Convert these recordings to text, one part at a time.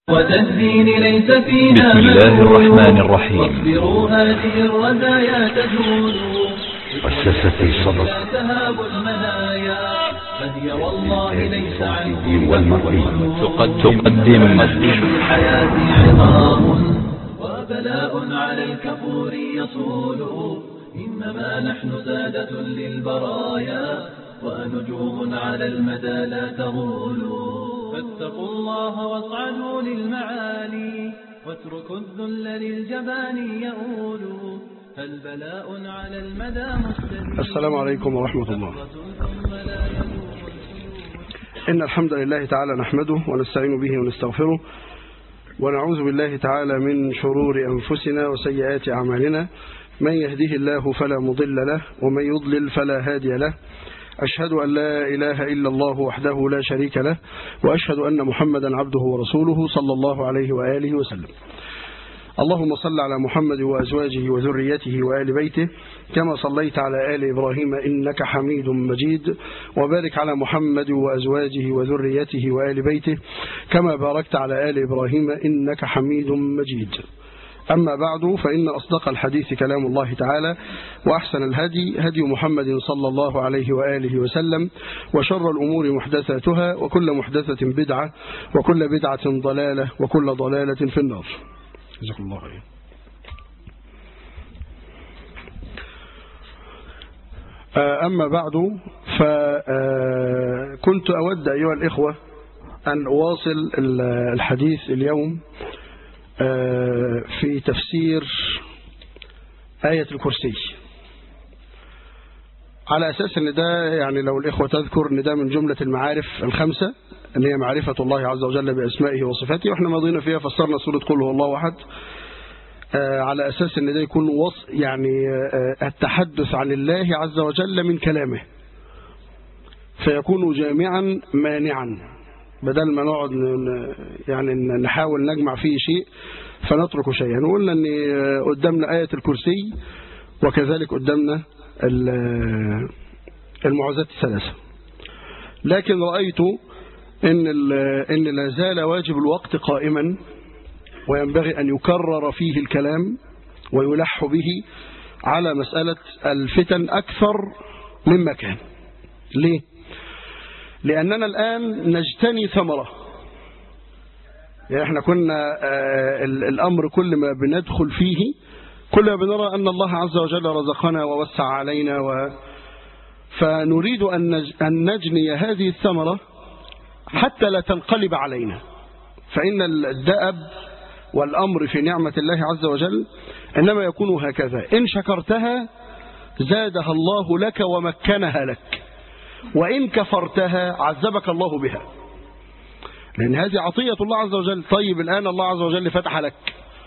وتدين ليس فيها بسم الله الرحمن الرحيم. واصبروا هذه الرزايا تجول مؤسسة صدر لا تهاب المنايا فهي والله ليس عنه والمرئي تقدم تقدم الحياة عظام وبلاء على الكفور يصول إنما نحن سادة للبرايا ونجوم على المدى لا تغول فاتقوا الله واصعدوا للمعالي واتركوا الذل للجبان يؤول فالبلاء على المدى مستديم السلام عليكم ورحمة الله ثم لا يدوم إن الحمد لله تعالى نحمده ونستعين به ونستغفره ونعوذ بالله تعالى من شرور أنفسنا وسيئات أعمالنا من يهده الله فلا مضل له ومن يضلل فلا هادي له أشهد أن لا إله إلا الله وحده لا شريك له وأشهد أن محمدا عبده ورسوله صلى الله عليه وآله وسلم اللهم صل على محمد وأزواجه وذريته وآل بيته كما صليت على آل إبراهيم إنك حميد مجيد وبارك على محمد وأزواجه وذريته وآل بيته كما باركت على آل إبراهيم إنك حميد مجيد أما بعد فإن أصدق الحديث كلام الله تعالى وأحسن الهدي هدي محمد صلى الله عليه وآله وسلم وشر الأمور محدثاتها وكل محدثة بدعة وكل بدعة ضلالة وكل ضلالة في النار جزاكم الله خير أما بعد فكنت أود أيها الإخوة أن أواصل الحديث اليوم في تفسير آية الكرسي على أساس أن ده يعني لو الإخوة تذكر أن ده من جملة المعارف الخمسة أن هي معرفة الله عز وجل بأسمائه وصفاته وإحنا ماضينا فيها فسرنا سورة قل هو الله أحد على أساس أن ده يكون وص يعني التحدث عن الله عز وجل من كلامه فيكون جامعا مانعا بدل ما نقعد يعني نحاول نجمع فيه شيء فنترك شيئا وقلنا ان قدامنا آية الكرسي وكذلك قدامنا المعوذات الثلاثة لكن رأيت ان ان لا زال واجب الوقت قائما وينبغي أن يكرر فيه الكلام ويلح به على مسألة الفتن أكثر مما كان ليه؟ لأننا الآن نجتني ثمرة يعني احنا كنا آه الأمر كل ما بندخل فيه كل ما بنرى أن الله عز وجل رزقنا ووسع علينا و فنريد أن أن نجني هذه الثمرة حتى لا تنقلب علينا فإن الدأب والأمر في نعمة الله عز وجل إنما يكون هكذا إن شكرتها زادها الله لك ومكنها لك وإن كفرتها عذبك الله بها لأن هذه عطية الله عز وجل طيب الآن الله عز وجل فتح لك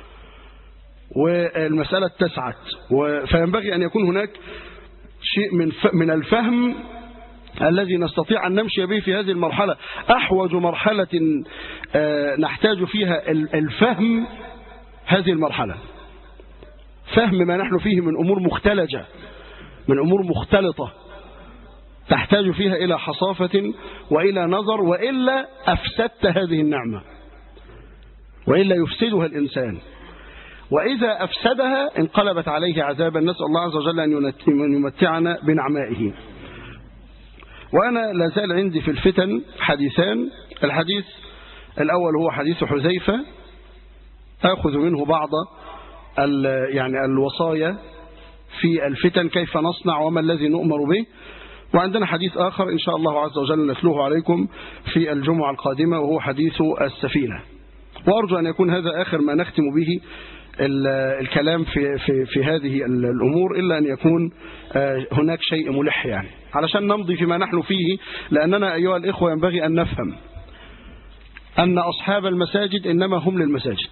والمسألة اتسعت فينبغي أن يكون هناك شيء من من الفهم الذي نستطيع أن نمشي به في هذه المرحلة أحوج مرحلة نحتاج فيها الفهم هذه المرحلة فهم ما نحن فيه من أمور مختلجة من أمور مختلطة تحتاج فيها إلى حصافة وإلى نظر وإلا أفسدت هذه النعمة وإلا يفسدها الإنسان وإذا أفسدها انقلبت عليه عذابا نسأل الله عز وجل أن يمتعنا بنعمائه وأنا لا زال عندي في الفتن حديثان الحديث الأول هو حديث حذيفة أخذ منه بعض يعني الوصايا في الفتن كيف نصنع وما الذي نؤمر به وعندنا حديث آخر إن شاء الله عز وجل نتلوه عليكم في الجمعة القادمة وهو حديث السفينة وأرجو أن يكون هذا آخر ما نختم به الكلام في, في, في هذه الأمور إلا أن يكون هناك شيء ملح يعني علشان نمضي فيما نحن فيه لأننا أيها الإخوة ينبغي أن نفهم أن أصحاب المساجد إنما هم للمساجد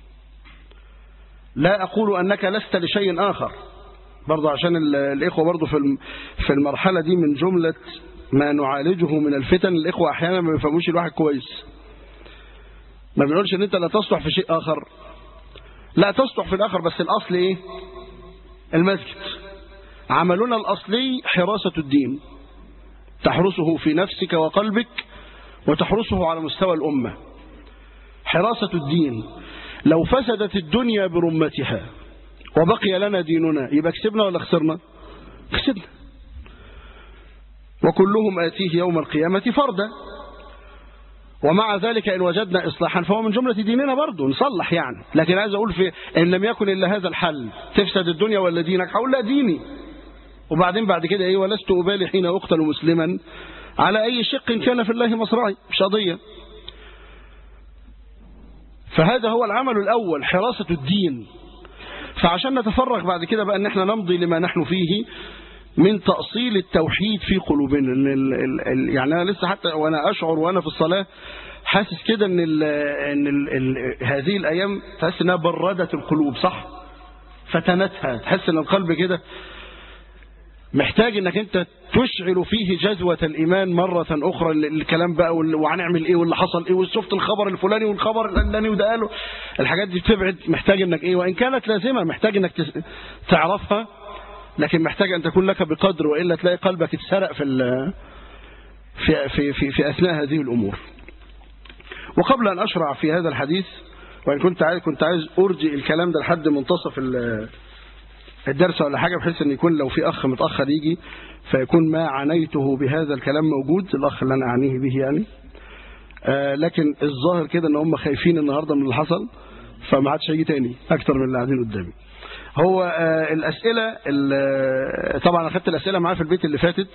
لا أقول أنك لست لشيء آخر برضه عشان الإخوة برضه في في المرحلة دي من جملة ما نعالجه من الفتن الإخوة أحيانا ما بيفهموش الواحد كويس ما بنقولش ان انت لا تصلح في شيء آخر لا تصلح في الآخر بس الأصل إيه المسجد عملنا الأصلي حراسة الدين تحرسه في نفسك وقلبك وتحرسه على مستوى الأمة حراسة الدين لو فسدت الدنيا برمتها وبقي لنا ديننا يبقى كسبنا ولا خسرنا كسبنا وكلهم آتيه يوم القيامة فردا ومع ذلك إن وجدنا إصلاحا فهو من جملة ديننا برضه نصلح يعني لكن عايز أقول في إن لم يكن إلا هذا الحل تفسد الدنيا ولا دينك هقول لا ديني وبعدين بعد كده إيه ولست أبالي حين أقتل مسلما على أي شق كان في الله مصرعي مش قضية فهذا هو العمل الأول حراسة الدين فعشان نتفرغ بعد كده بقى ان احنا نمضي لما نحن فيه من تأصيل التوحيد في قلوبنا ال ال ال يعني انا لسه حتى وانا اشعر وانا في الصلاة حاسس كده ان ال ان ال ال هذه الايام تحس انها بردت القلوب صح فتنتها تحس ان القلب كده محتاج انك انت تشعل فيه جذوة الايمان مرة اخرى الكلام بقى وهنعمل ايه واللي حصل ايه وشفت الخبر الفلاني والخبر الفلاني وده قاله الحاجات دي بتبعد محتاج انك ايه وان كانت لازمة محتاج انك تعرفها لكن محتاج ان تكون لك بقدر والا تلاقي قلبك اتسرق في في في في, في اثناء هذه الامور وقبل ان اشرع في هذا الحديث وان كنت عايز كنت عايز ارجي الكلام ده لحد منتصف الدرس ولا حاجة بحيث ان يكون لو في اخ متأخر يجي فيكون ما عنيته بهذا الكلام موجود الاخ اللي انا اعنيه به يعني آه لكن الظاهر كده ان هم خايفين النهاردة من اللي حصل فما عادش هيجي تاني اكتر من اللي قاعدين قدامي هو آه الاسئلة طبعا انا خدت الاسئلة معايا في البيت اللي فاتت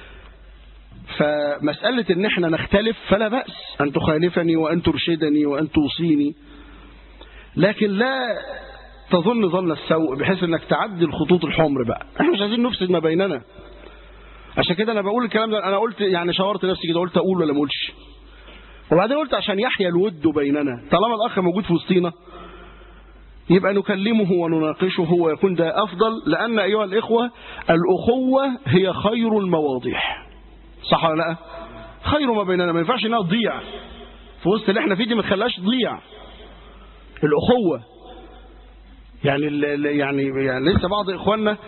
فمسألة ان احنا نختلف فلا بأس ان تخالفني وان ترشدني وان توصيني لكن لا تظن ظن السوء بحيث انك تعدي الخطوط الحمر بقى احنا مش عايزين نفسد ما بيننا عشان كده انا بقول الكلام ده انا قلت يعني شاورت نفسي كده قلت اقول ولا ما اقولش وبعدين قلت عشان يحيى الود بيننا طالما الاخ موجود في وسطينا يبقى نكلمه ونناقشه ويكون ده افضل لان ايها الاخوه الاخوه هي خير المواضيع صح ولا لا خير ما بيننا ما ينفعش انها تضيع في وسط اللي احنا فيه دي ما تخليهاش تضيع الاخوه يعني يعني يعني لسه بعض اخواننا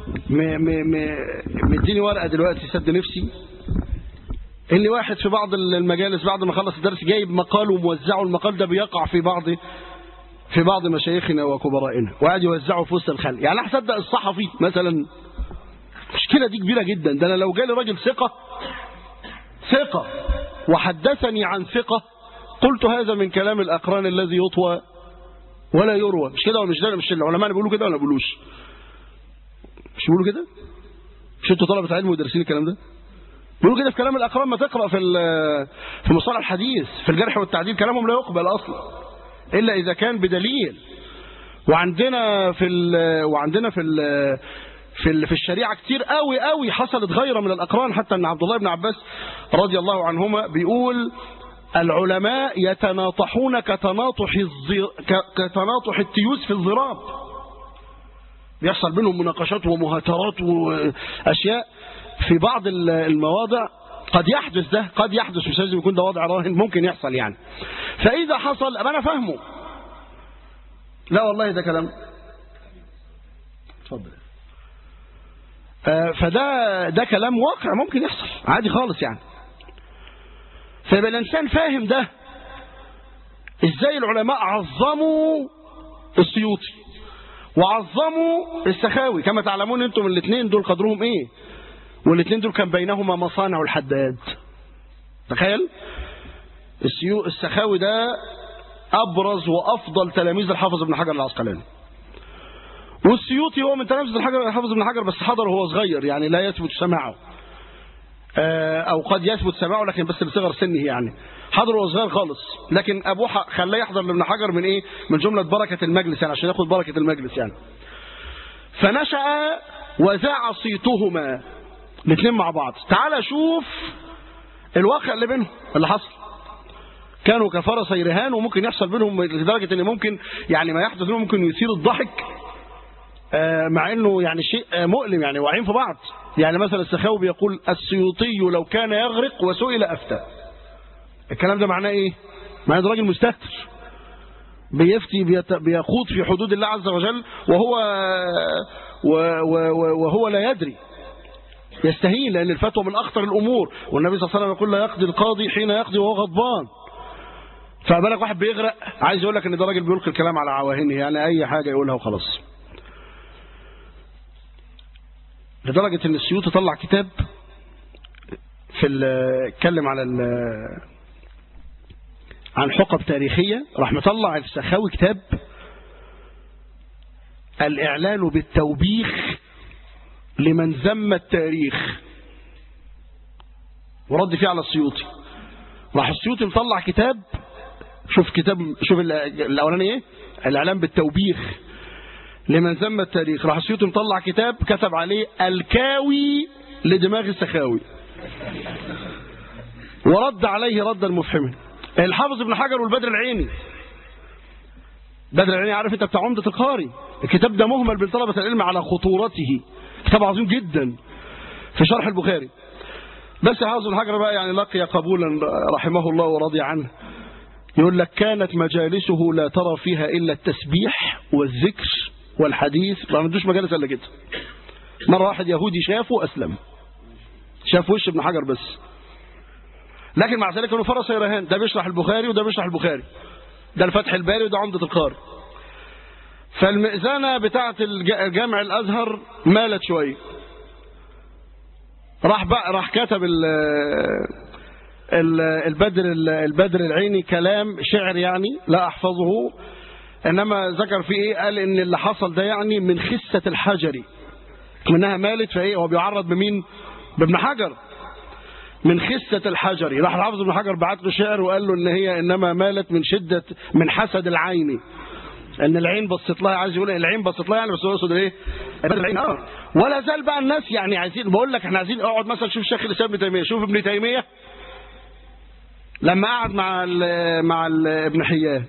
مديني ورقه دلوقتي سد نفسي ان واحد في بعض المجالس بعد ما خلص الدرس جايب مقال وموزعه المقال ده بيقع في بعض في بعض مشايخنا وكبرائنا وقاعد يوزعه في وسط الخلق يعني انا هصدق الصحفي مثلا المشكله دي كبيره جدا ده انا لو جالي راجل ثقه ثقه وحدثني عن ثقه قلت هذا من كلام الاقران الذي يطوى ولا يروى مش كده ولا مش ده مش العلماء بيقولوا كده ولا بيقولوش مش بيقولوا كده مش انتوا طلبه علم ودارسين الكلام ده بيقولوا كده في كلام الاقران ما تقرا في في مصطلح الحديث في الجرح والتعديل كلامهم لا يقبل اصلا الا اذا كان بدليل وعندنا في ال وعندنا في ال في ال في الشريعه كتير قوي قوي حصلت غيره من الاقران حتى ان عبد الله بن عباس رضي الله عنهما بيقول العلماء يتناطحون كتناطح الزي... كتناطح التيوس في الضراب بيحصل بينهم مناقشات ومهاترات واشياء في بعض المواضع قد يحدث ده قد يحدث مش لازم يكون ده وضع راهن ممكن يحصل يعني فاذا حصل انا فاهمه لا والله ده كلام اتفضل آه فده ده كلام واقع ممكن يحصل عادي خالص يعني فيبقى الإنسان فاهم ده إزاي العلماء عظموا السيوطي وعظموا السخاوي كما تعلمون أنتم الاثنين دول قدرهم إيه والاثنين دول كان بينهما مصانع الحداد تخيل السيو السخاوي ده أبرز وأفضل تلاميذ الحافظ ابن حجر العسقلاني والسيوطي هو من تلاميذ الحافظ ابن حجر بس حضر وهو صغير يعني لا يثبت سماعه او قد يثبت سماعه لكن بس لصغر سنه يعني حضر وهو صغير خالص لكن ابوه خلاه يحضر لابن حجر من ايه من جمله بركه المجلس يعني عشان ياخد بركه المجلس يعني فنشا وذاع صيتهما الاثنين مع بعض تعال شوف الواقع اللي بينهم اللي حصل كانوا كفرسي رهان وممكن يحصل بينهم لدرجه ان ممكن يعني ما يحدث بينهم ممكن يثير الضحك مع انه يعني شيء مؤلم يعني واقعين في بعض يعني مثلا السخاوي بيقول السيوطي لو كان يغرق وسئل افتى الكلام ده معناه ايه معناه ده راجل مستهتر بيفتي بيخوض في حدود الله عز وجل وهو وهو لا يدري يستهين لان الفتوى من اخطر الامور والنبي صلى الله عليه وسلم يقول لا يقضي القاضي حين يقضي وهو غضبان فبالك واحد بيغرق عايز يقول لك ان ده راجل بيلقي الكلام على عواهنه يعني اي حاجه يقولها وخلاص لدرجه ان السيوطي طلع كتاب في ال- اتكلم على ال- عن حقب تاريخيه راح مطلع السخاوي كتاب الاعلان بالتوبيخ لمن ذم التاريخ ورد فيه على السيوطي راح السيوطي مطلع كتاب شوف كتاب شوف ال- الاولاني ايه الاعلام بالتوبيخ لمن ذم التاريخ راح السيوطي مطلع كتاب كتب عليه الكاوي لدماغ السخاوي ورد عليه ردا مفحما الحافظ ابن حجر والبدر العيني بدر العيني عارف انت بتاع عمدة القاري الكتاب ده مهمل بين طلبة العلم على خطورته كتاب عظيم جدا في شرح البخاري بس حافظ ابن حجر بقى يعني لقي قبولا رحمه الله ورضي عنه يقول لك كانت مجالسه لا ترى فيها إلا التسبيح والذكر والحديث ما عندوش مجالس إلا كده مرة واحد يهودي شافه أسلم شاف وش ابن حجر بس لكن مع ذلك كانوا فرس يرهان ده بيشرح البخاري وده بيشرح البخاري ده الفتح الباري وده عمدة القاري فالمئذنة بتاعة الج- جامع الأزهر مالت شوية راح بقى راح كتب ال ال- البدر البدر العيني كلام شعر يعني لا احفظه انما ذكر فيه ايه قال ان اللي حصل ده يعني من خسة الحجري منها مالت فايه هو بيعرض بمين بابن حجر من خسة الحجري راح الحافظ ابن حجر بعت له شعر وقال له ان هي انما مالت من شدة من حسد العين ان العين بصت لها عايز يقول إيه؟ العين بصت لها يعني بس هو يقصد ايه بدر العين اه ولا زال بقى الناس يعني عايزين بقول لك احنا عايزين اقعد مثلا شوف شيخ الاسلام ابن تيميه شوف ابن تيميه لما قعد مع ال مع ال ابن حيان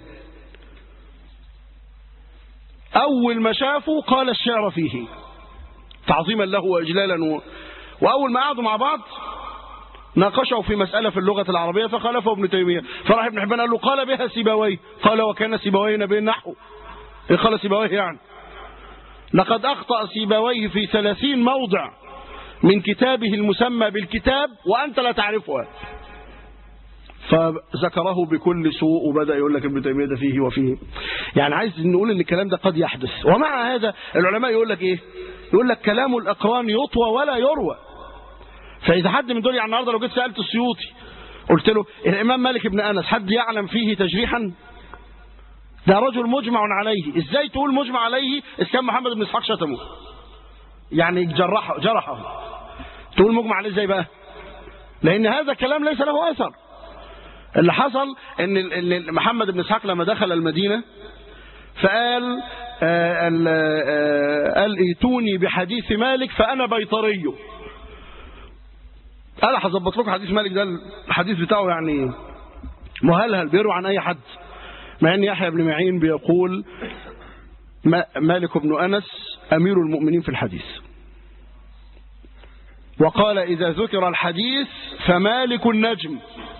اول ما شافه قال الشعر فيه تعظيما له واجلالا و... واول ما قعدوا مع بعض ناقشوا في مسألة في اللغة العربية فخالفه ابن تيمية فراح ابن حبان قال له قال بها سيبويه قال وكان سيبويه نبي النحو ايه قال سيبويه يعني لقد أخطأ سيبويه في ثلاثين موضع من كتابه المسمى بالكتاب وأنت لا تعرفها فذكره بكل سوء وبدأ يقول لك ابن تيمية ده فيه وفيه يعني عايز نقول ان الكلام ده قد يحدث ومع هذا العلماء يقول لك ايه يقول لك كلام الأقران يطوى ولا يروى فإذا حد من دول يعني النهارده لو جيت سألت السيوطي قلت له الإمام مالك بن أنس حد يعلم فيه تجريحا ده رجل مجمع عليه ازاي تقول مجمع عليه إذا كان محمد بن إسحاق شتمه يعني جرحه جرحه تقول مجمع عليه ازاي بقى لأن هذا الكلام ليس له أثر اللي حصل ان ال- ان محمد بن اسحاق لما دخل المدينه فقال آه، ال- آه، قال ائتوني بحديث مالك فانا بيطري قال هظبط لكم حديث مالك ده الحديث بتاعه يعني مهلهل بيروي عن اي حد مع ان يحيى بن معين بيقول ما- مالك بن انس امير المؤمنين في الحديث وقال اذا ذكر الحديث فمالك النجم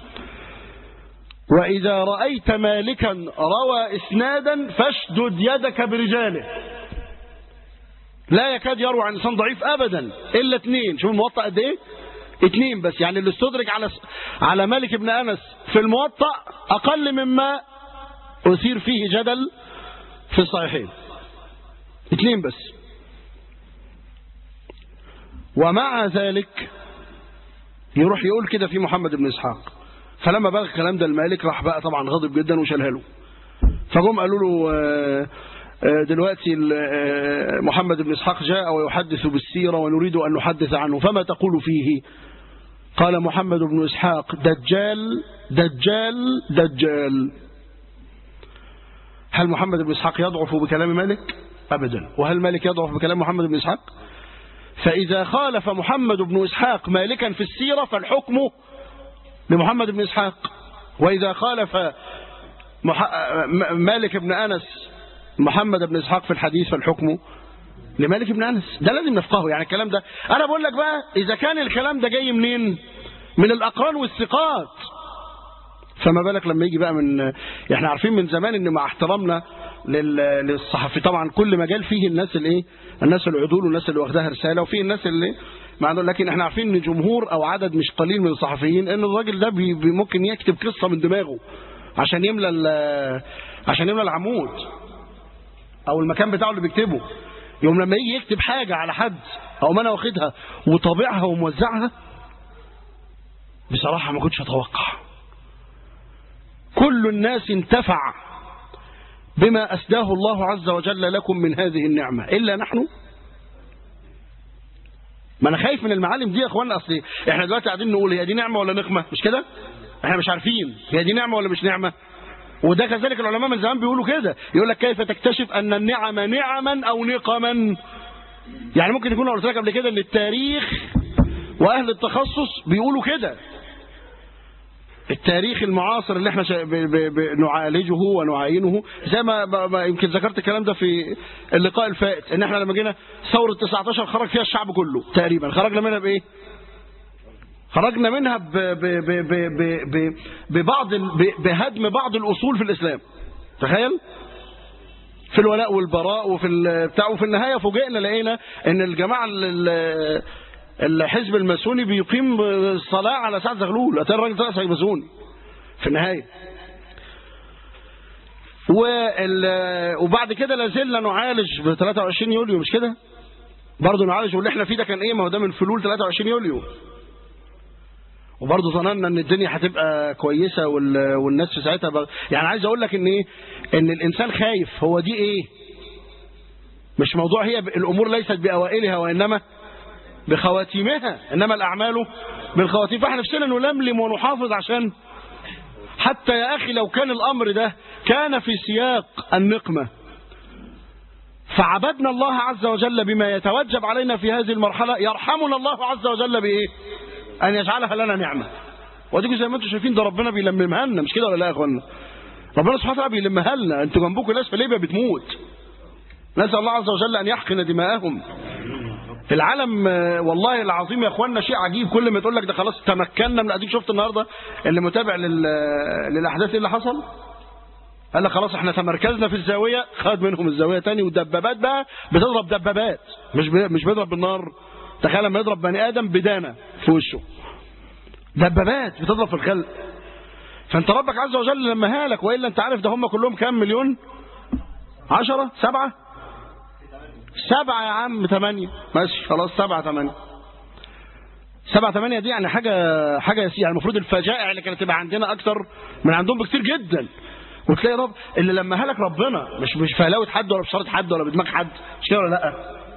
وإذا رأيت مالكا روى إسنادا فاشدد يدك برجاله لا يكاد يروي عن إنسان ضعيف أبدا إلا اثنين شوف الموطأ قد إيه اثنين بس يعني اللي استدرك على على مالك بن أنس في الموطأ أقل مما أثير فيه جدل في الصحيحين اثنين بس ومع ذلك يروح يقول كده في محمد بن إسحاق فلما بلغ الكلام ده المالك راح بقى طبعا غاضب جدا وشالها له فجم قالوا له آه، آه، دلوقتي ال- آه، محمد بن اسحاق جاء ويحدث بالسيره ونريد ان نحدث عنه فما تقول فيه قال محمد بن اسحاق دجال دجال دجال هل محمد بن اسحاق يضعف بكلام مالك ابدا وهل مالك يضعف بكلام محمد بن اسحاق فاذا خالف محمد بن اسحاق مالكا في السيره فالحكم لمحمد بن إسحاق وإذا خالف مح... م- مالك بن أنس محمد بن إسحاق في الحديث فالحكم لمالك بن أنس ده لازم نفقهه يعني الكلام ده أنا بقول لك بقى إذا كان الكلام ده جاي منين من الأقران والثقات فما بالك لما يجي بقى من احنا عارفين من زمان ان مع احترامنا لل... للصحفي طبعا كل مجال فيه الناس الايه الناس العدول والناس اللي واخداها رساله وفي الناس اللي مع إنه- لكن احنا عارفين ان جمهور او عدد مش قليل من الصحفيين ان الراجل ده بي... بي- ممكن يكتب قصه من دماغه عشان يملى ال- عشان يملى العمود او المكان بتاعه اللي بيكتبه يوم لما يجي يكتب حاجة على حد او ما انا واخدها وطابعها وموزعها بصراحة ما كنتش اتوقع كل الناس انتفع بما أسداه الله عز وجل لكم من هذه النعمة إلا نحن ما أنا خايف من المعالم دي يا أخوانا أصلي إحنا دلوقتي قاعدين نقول هي دي نعمة ولا نقمة مش كده إحنا مش عارفين هي دي نعمة ولا مش نعمة وده كذلك العلماء من زمان بيقولوا كده يقول لك كيف تكتشف أن النعم نعما أو نقما يعني ممكن يكون أنا قلت لك قبل كده أن التاريخ وأهل التخصص بيقولوا كده التاريخ المعاصر اللي احنا شا- ب- ب- ب- نعالجه ونعاينه زي ما, ما ما يمكن ذكرت الكلام ده في اللقاء الفائت ان احنا لما جينا ثوره 19 خرج فيها الشعب كله تقريبا خرجنا منها بايه خرجنا منها ب ب ب ب ب ب ببعض ال- ب- بهدم بعض الاصول في الاسلام تخيل في الولاء والبراء وفي ال- بتاع وفي النهايه فوجئنا لقينا ان الجماعه ال- ال- الحزب الماسوني بيقيم الصلاه على سعد زغلول اتاري الراجل طلع ماسوني في النهايه وال- وبعد كده لازلنا نعالج ب 23 يوليو مش كده برضه نعالج واللي احنا فيه ده كان ايه ما هو ده من فلول 23 يوليو وبرضه ظننا ان الدنيا هتبقى كويسه وال- والناس في ساعتها بقى يعني عايز اقول لك ان ايه ان الانسان خايف هو دي ايه مش موضوع هي ب- الامور ليست باوائلها وانما بخواتيمها انما الاعمال بالخواتيم فاحنا نفسنا نلملم ونحافظ عشان حتى يا اخي لو كان الامر ده كان في سياق النقمه فعبدنا الله عز وجل بما يتوجب علينا في هذه المرحله يرحمنا الله عز وجل بايه ان يجعلها لنا نعمه وديكم زي ما انتم شايفين ده ربنا بيلممها لنا مش كده ولا لا يا اخوانا ربنا سبحانه وتعالى بيلمها لنا انتوا جنبكم ناس في ليبيا بتموت نسال الله عز وجل ان يحقن دماءهم العالم آه، والله العظيم يا اخوانا شيء عجيب كل ما تقول لك ده خلاص تمكنا من اديك شفت النهارده اللي متابع لل... للاحداث إيه اللي حصل قال لك خلاص احنا تمركزنا في الزاويه خد منهم الزاويه تاني والدبابات بقى بتضرب دبابات مش ب... مش بيضرب بالنار تخيل لما يضرب بني ادم بدانه في وشه دبابات بتضرب في الخلق فانت ربك عز وجل لما هالك والا انت عارف ده هم كلهم كام مليون عشرة سبعة سبعة يا عم ثمانية ماشي خلاص سبعة ثمانية سبعة ثمانية دي يعني حاجة حاجة يسيرة يعني المفروض الفجائع اللي كانت تبقى عندنا أكتر من عندهم بكتير جدا وتلاقي رب اللي لما هلك ربنا مش مش فهلاوة حد ولا بشارة حد ولا بدماغ حد مش كده ولا لا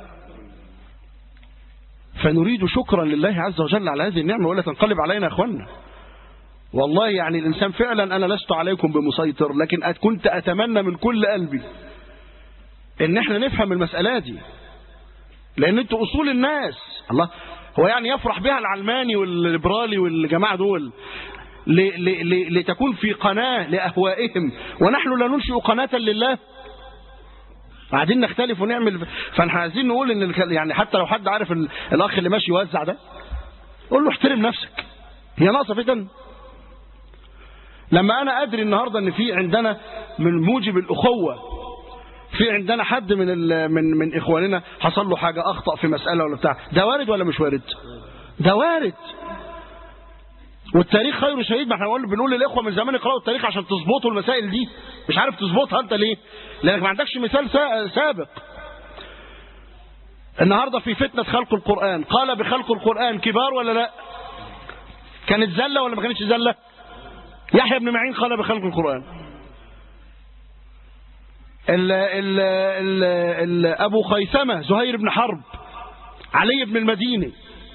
فنريد شكرا لله عز وجل على هذه النعمة ولا تنقلب علينا يا اخوانا والله يعني الإنسان فعلا أنا لست عليكم بمسيطر لكن أت- كنت أتمنى من كل قلبي ان احنا نفهم المسألة دي لان انتوا اصول الناس الله هو يعني يفرح بها العلماني والليبرالي والجماعة دول ل ل ل لتكون في قناة لأهوائهم ونحن لا ننشئ قناة لله قاعدين نختلف ونعمل فاحنا عايزين نقول ان الك- يعني حتى لو حد عارف ال- الاخ اللي ماشي يوزع ده قول له احترم نفسك هي ناقصه فتن لما انا ادري النهارده ان في عندنا من موجب الاخوه في عندنا حد من ال- من من اخواننا حصل له حاجه اخطا في مساله ولا بتاع ده وارد ولا مش وارد ده وارد والتاريخ خير شهيد ما احنا بنقول بنقول للاخوه من زمان اقراوا التاريخ عشان تظبطوا المسائل دي مش عارف تظبطها انت ليه لانك ما عندكش مثال سا- سابق النهارده في فتنه خلق القران قال بخلق القران كبار ولا لا كانت زله ولا ما كانتش زله يحيى بن معين قال بخلق القران ال ال ال ال أبو خيثمة زهير بن حرب علي بن المديني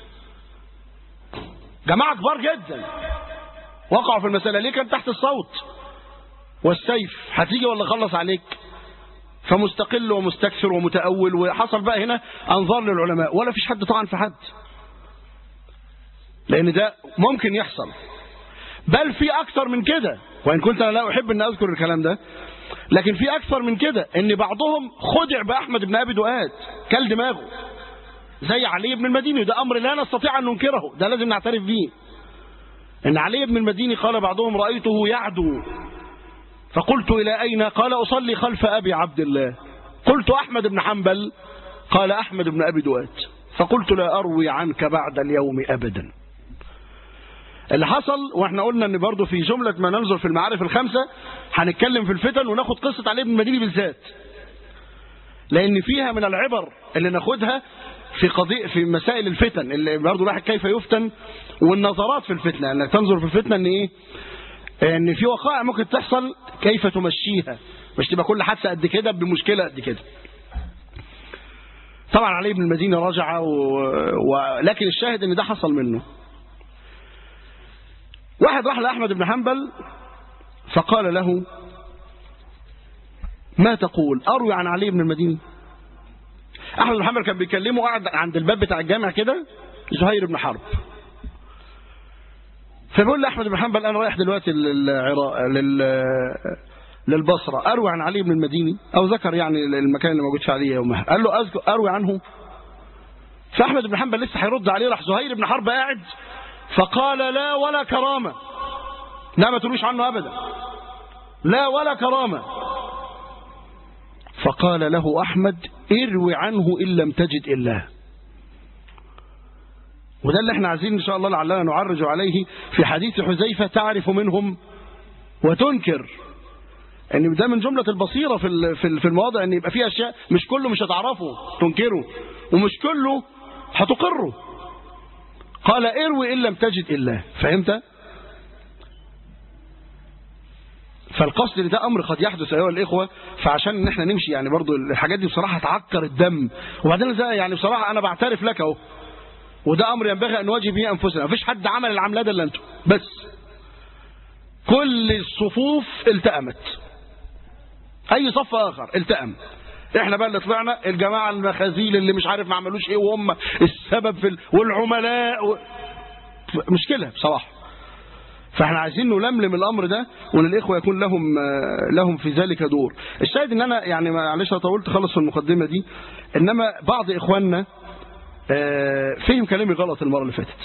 جماعة كبار جدا وقعوا في المسألة ليه كان تحت الصوت والسيف هتيجي ولا خلص عليك فمستقل ومستكثر ومتأول وحصل بقى هنا أنظار للعلماء ولا فيش حد طعن في حد لأن ده ممكن يحصل بل في أكثر من كده وإن كنت أنا لا أحب أن أذكر الكلام ده لكن في أكثر من كده إن بعضهم خدع بأحمد بن أبي دؤاد كل دماغه زي علي بن المديني ده أمر لا نستطيع أن ننكره ده لازم نعترف به إن علي بن المديني قال بعضهم رأيته يعدو فقلت إلى أين قال أصلي خلف أبي عبد الله قلت أحمد بن حنبل قال أحمد بن أبي دؤاد فقلت لا أروي عنك بعد اليوم أبدا اللي حصل واحنا قلنا ان برضو في جملة ما ننظر في المعارف الخمسة هنتكلم في الفتن وناخد قصة علي بن المديني بالذات لان فيها من العبر اللي ناخدها في قضية في مسائل الفتن اللي برضو الواحد كيف يفتن والنظرات في الفتنة انك تنظر في الفتنة ان ايه ان في وقائع ممكن تحصل كيف تمشيها مش تبقى كل حادثة قد كده بمشكلة قد كده طبعا علي بن المدينة رجع و... ولكن الشاهد ان ده حصل منه واحد راح لأحمد بن حنبل فقال له ما تقول أروي عن علي بن المديني أحمد بن حنبل كان بيكلمه قاعد عند الباب بتاع الجامع كده زهير بن حرب فبيقول لأحمد بن حنبل أنا رايح دلوقتي للعراق لل للبصرة أروي عن علي بن المديني أو ذكر يعني المكان اللي موجود فيه علي يومها قال له أذكر أروي عنه فأحمد بن حنبل لسه هيرد عليه راح زهير بن حرب قاعد فقال لا ولا كرامة لا ما تقولوش عنه أبدا لا ولا كرامة فقال له أحمد اروي عنه إن لم تجد إلا وده اللي احنا عايزين إن شاء الله لعلنا نعرج عليه في حديث حذيفة تعرف منهم وتنكر ان ده من جملة البصيرة في في المواضع ان يبقى فيه اشياء مش كله مش هتعرفه تنكره ومش كله هتقره قال اروي ان لم تجد الا فهمت فالقصد ان ده امر قد يحدث ايها الاخوه فعشان ان احنا نمشي يعني برضو الحاجات دي بصراحه تعكر الدم وبعدين زي يعني بصراحه انا بعترف لك اهو وده امر ينبغي ان نواجه به انفسنا مفيش حد عمل العمليه ده الا انتم بس كل الصفوف التأمت اي صف اخر التأم احنا بقى اللي طلعنا الجماعة المخازيل اللي مش عارف ما عملوش ايه وهم السبب في ال... والعملاء و... مشكلة بصراحة فاحنا عايزين نلملم الامر ده وان الاخوه يكون لهم لهم في ذلك دور الشاهد ان انا يعني معلش طولت خلص في المقدمه دي انما بعض اخواننا فهم كلامي غلط المره اللي فاتت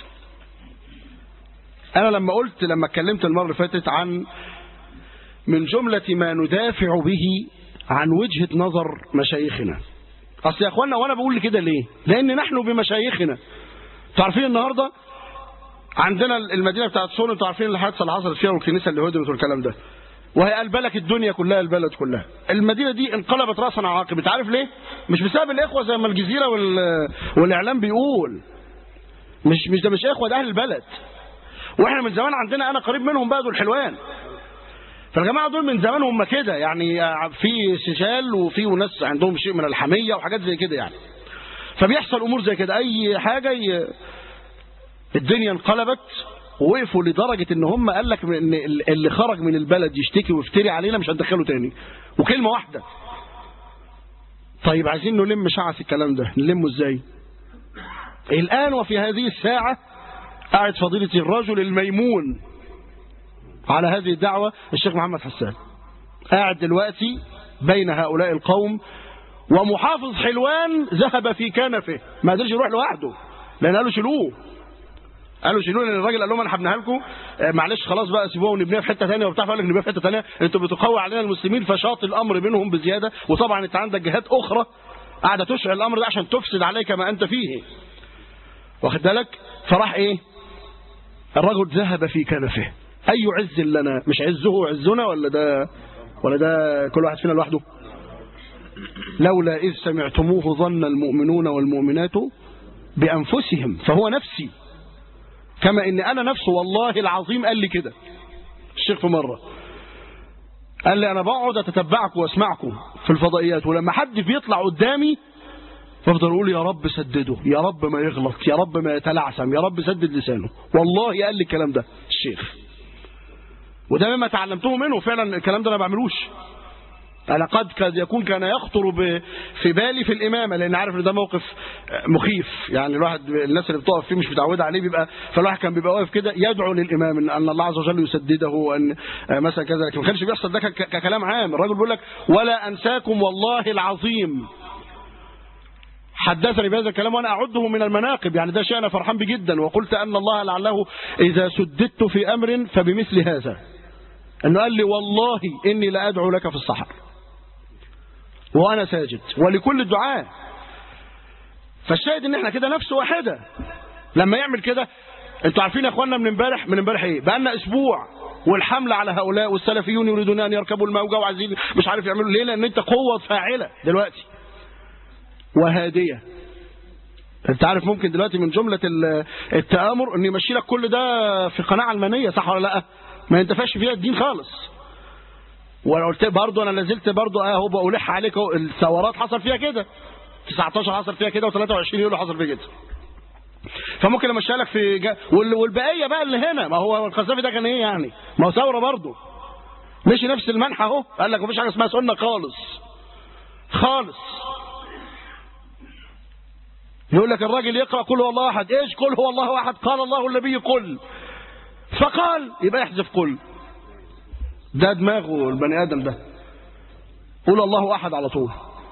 انا لما قلت لما اتكلمت المره اللي فاتت عن من جملة ما ندافع به عن وجهة نظر مشايخنا أصل يا أخوانا وأنا بقول كده ليه لأن نحن بمشايخنا تعرفين النهاردة عندنا المدينة بتاعت سون انتوا عارفين الحادثة اللي حصلت فيها والكنيسة اللي هدمت والكلام ده وهي قلبلك الدنيا كلها البلد كلها المدينة دي انقلبت رأسا على عقب انت عارف ليه مش بسبب الإخوة زي ما الجزيرة وال... والإعلام بيقول مش مش ده مش إخوة ده أهل البلد واحنا من زمان عندنا أنا قريب منهم بقى دول حلوان فالجماعة دول من زمان هم كده يعني في سجال وفي ناس عندهم شيء من الحمية وحاجات زي كده يعني فبيحصل أمور زي كده أي حاجة ي... الدنيا انقلبت ووقفوا لدرجة ان هم قال لك ان اللي خرج من البلد يشتكي ويفتري علينا مش هندخله تاني وكلمة واحدة طيب عايزين نلم شعث الكلام ده نلمه ازاي الآن وفي هذه الساعة قاعد فضيلة الرجل الميمون على هذه الدعوة الشيخ محمد حسان قاعد دلوقتي بين هؤلاء القوم ومحافظ حلوان ذهب في كنفه ما قدرش يروح لوحده لان قالوا شيلوه قالوا شيلوه لان الراجل قال لهم انا هبنيها لكم معلش خلاص بقى سيبوها ونبنيها في حته ثانيه وبتاع فقال لك نبنيها في حته ثانيه انتوا بتقووا علينا المسلمين فشاط الامر بينهم بزياده وطبعا انت عندك جهات اخرى قاعده تشعل الامر ده عشان تفسد عليك ما انت فيه واخد بالك فراح ايه الرجل ذهب في كنفه أي عز لنا مش عزه عزنا ولا ده ولا ده كل واحد فينا لوحده لولا إذ سمعتموه ظن المؤمنون والمؤمنات بأنفسهم فهو نفسي كما إن أنا نفسه والله العظيم قال لي كده الشيخ في مرة قال لي أنا بقعد أتتبعكم وأسمعكم في الفضائيات ولما حد بيطلع قدامي بفضل اقول يا رب سدده يا رب ما يغلط يا رب ما يتلعثم يا رب سدد لسانه والله قال لي الكلام ده الشيخ وده مما تعلمته منه فعلا الكلام ده انا ما بعملوش انا قد قد يكون كان يخطر في بالي في الامامه لان عارف ان ده موقف مخيف يعني الواحد الناس اللي بتقف فيه مش متعوده عليه بيبقى فالواحد كان بيبقى واقف كده يدعو للامام ان ان الله عز وجل يسدده وان مثلا كذا لكن ما كانش بيحصل ده ككلام عام الراجل بيقول لك ولا انساكم والله العظيم حدثني بهذا الكلام وانا اعده من المناقب يعني ده شيء انا فرحان بيه جدا وقلت ان الله لعله اذا سددت في امر فبمثل هذا انه قال لي والله اني لادعو لك في الصحر وانا ساجد ولكل الدعاء فالشاهد ان احنا كده نفس واحده لما يعمل كده انتوا عارفين يا اخوانا من امبارح من امبارح ايه بقالنا اسبوع والحملة على هؤلاء والسلفيون يريدون ان يركبوا الموجة وعايزين مش عارف يعملوا ليه لان انت قوة فاعلة دلوقتي وهادية انت عارف ممكن دلوقتي من جملة ال- التآمر ان يمشي لك كل ده في قناة علمانية صح ولا لا ما ينتفعش فيها الدين خالص وانا قلت برضه انا لازلت برضه اهو بقولح عليك اهو الثورات حصل فيها كده 19 حصل فيها كده و23 يوليو حصل فيها كده فممكن امشيها لك في جا... وال- والبقيه بقى اللي هنا ما هو القذافي ده كان ايه يعني ما هو ثوره برضه مشي نفس المنحى اهو قال لك مفيش حاجه اسمها سنه خالص خالص يقول لك الراجل يقرا قل هو الله احد ايش قل هو الله احد قال الله النبي قل فقال يبقى يحذف قل ده دماغه البني ادم ده قول الله احد على طول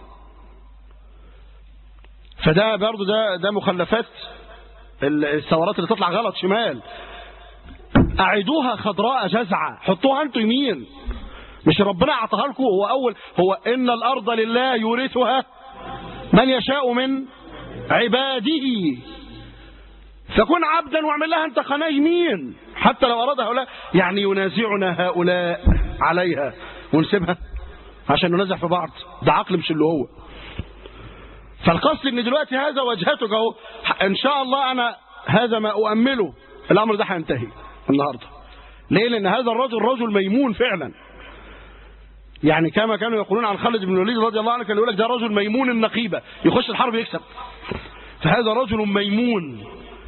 فده برضه ده ده مخلفات ال- الثورات اللي تطلع غلط شمال اعيدوها خضراء جزعه حطوها انتوا يمين مش ربنا اعطاها لكم هو اول هو ان الارض لله يورثها من يشاء من عباده فكن عبدا واعمل لها انت قناه يمين حتى لو اراد هؤلاء يعني ينازعنا هؤلاء عليها ونسيبها عشان ننازع في بعض ده عقل مش اللي هو فالقصد ان دلوقتي هذا وجهتك اهو ان شاء الله انا هذا ما اؤمله الامر ده هينتهي النهارده ليه لان هذا الرجل رجل ميمون فعلا يعني كما كانوا يقولون عن خالد بن الوليد رضي الله عنه كان يقول لك ده رجل ميمون النقيبه يخش الحرب يكسب فهذا رجل ميمون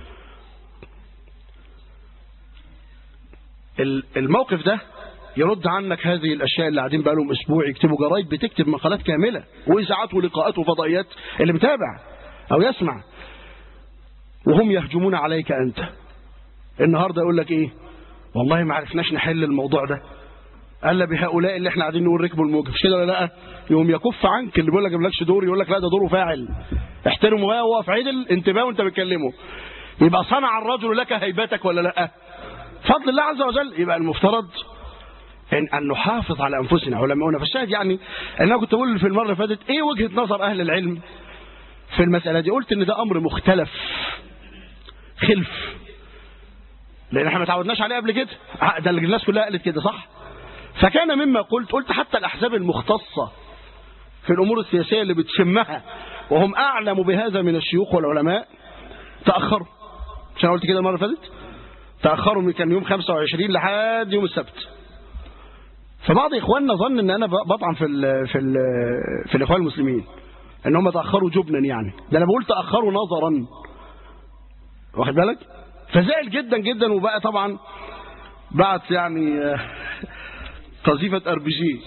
ال- الموقف ده يرد عنك هذه الاشياء اللي قاعدين بقالهم اسبوع يكتبوا جرايد بتكتب مقالات كامله واذاعات ولقاءات وفضائيات اللي متابع او يسمع وهم يهجمون عليك انت النهارده يقول لك ايه والله ما عرفناش نحل الموضوع ده قال بهؤلاء اللي احنا قاعدين نقول ركبوا الموجة مش كده ولا لا يقوم يكف عنك اللي بيقول لك مالكش دور يقول لك لا ده دوره فاعل احترمه بقى وهو في عدل انتباه وانت بتكلمه يبقى صنع الرجل لك هيبتك ولا لا فضل الله عز وجل يبقى المفترض ان ان نحافظ على انفسنا علماؤنا فالشاهد يعني ان انا كنت بقول في المره اللي فاتت ايه وجهه نظر اهل العلم في المساله دي قلت ان ده امر مختلف خلف لان احنا ما تعودناش عليه قبل كده ده اللي الناس كلها قالت كده صح فكان مما قلت قلت حتى الاحزاب المختصه في الامور السياسيه اللي بتشمها وهم اعلم بهذا من الشيوخ والعلماء تاخروا مش انا قلت كده المره اللي فاتت تاخروا من كان يوم 25 لحد يوم السبت فبعض اخواننا ظن ان انا بطعن في ال في ال في الاخوان المسلمين ان هم تاخروا جبنا يعني ده انا بقول تاخروا نظرا واخد بالك فزعل جدا جدا وبقى طبعا بعت يعني آه، قذيفه ار بي جي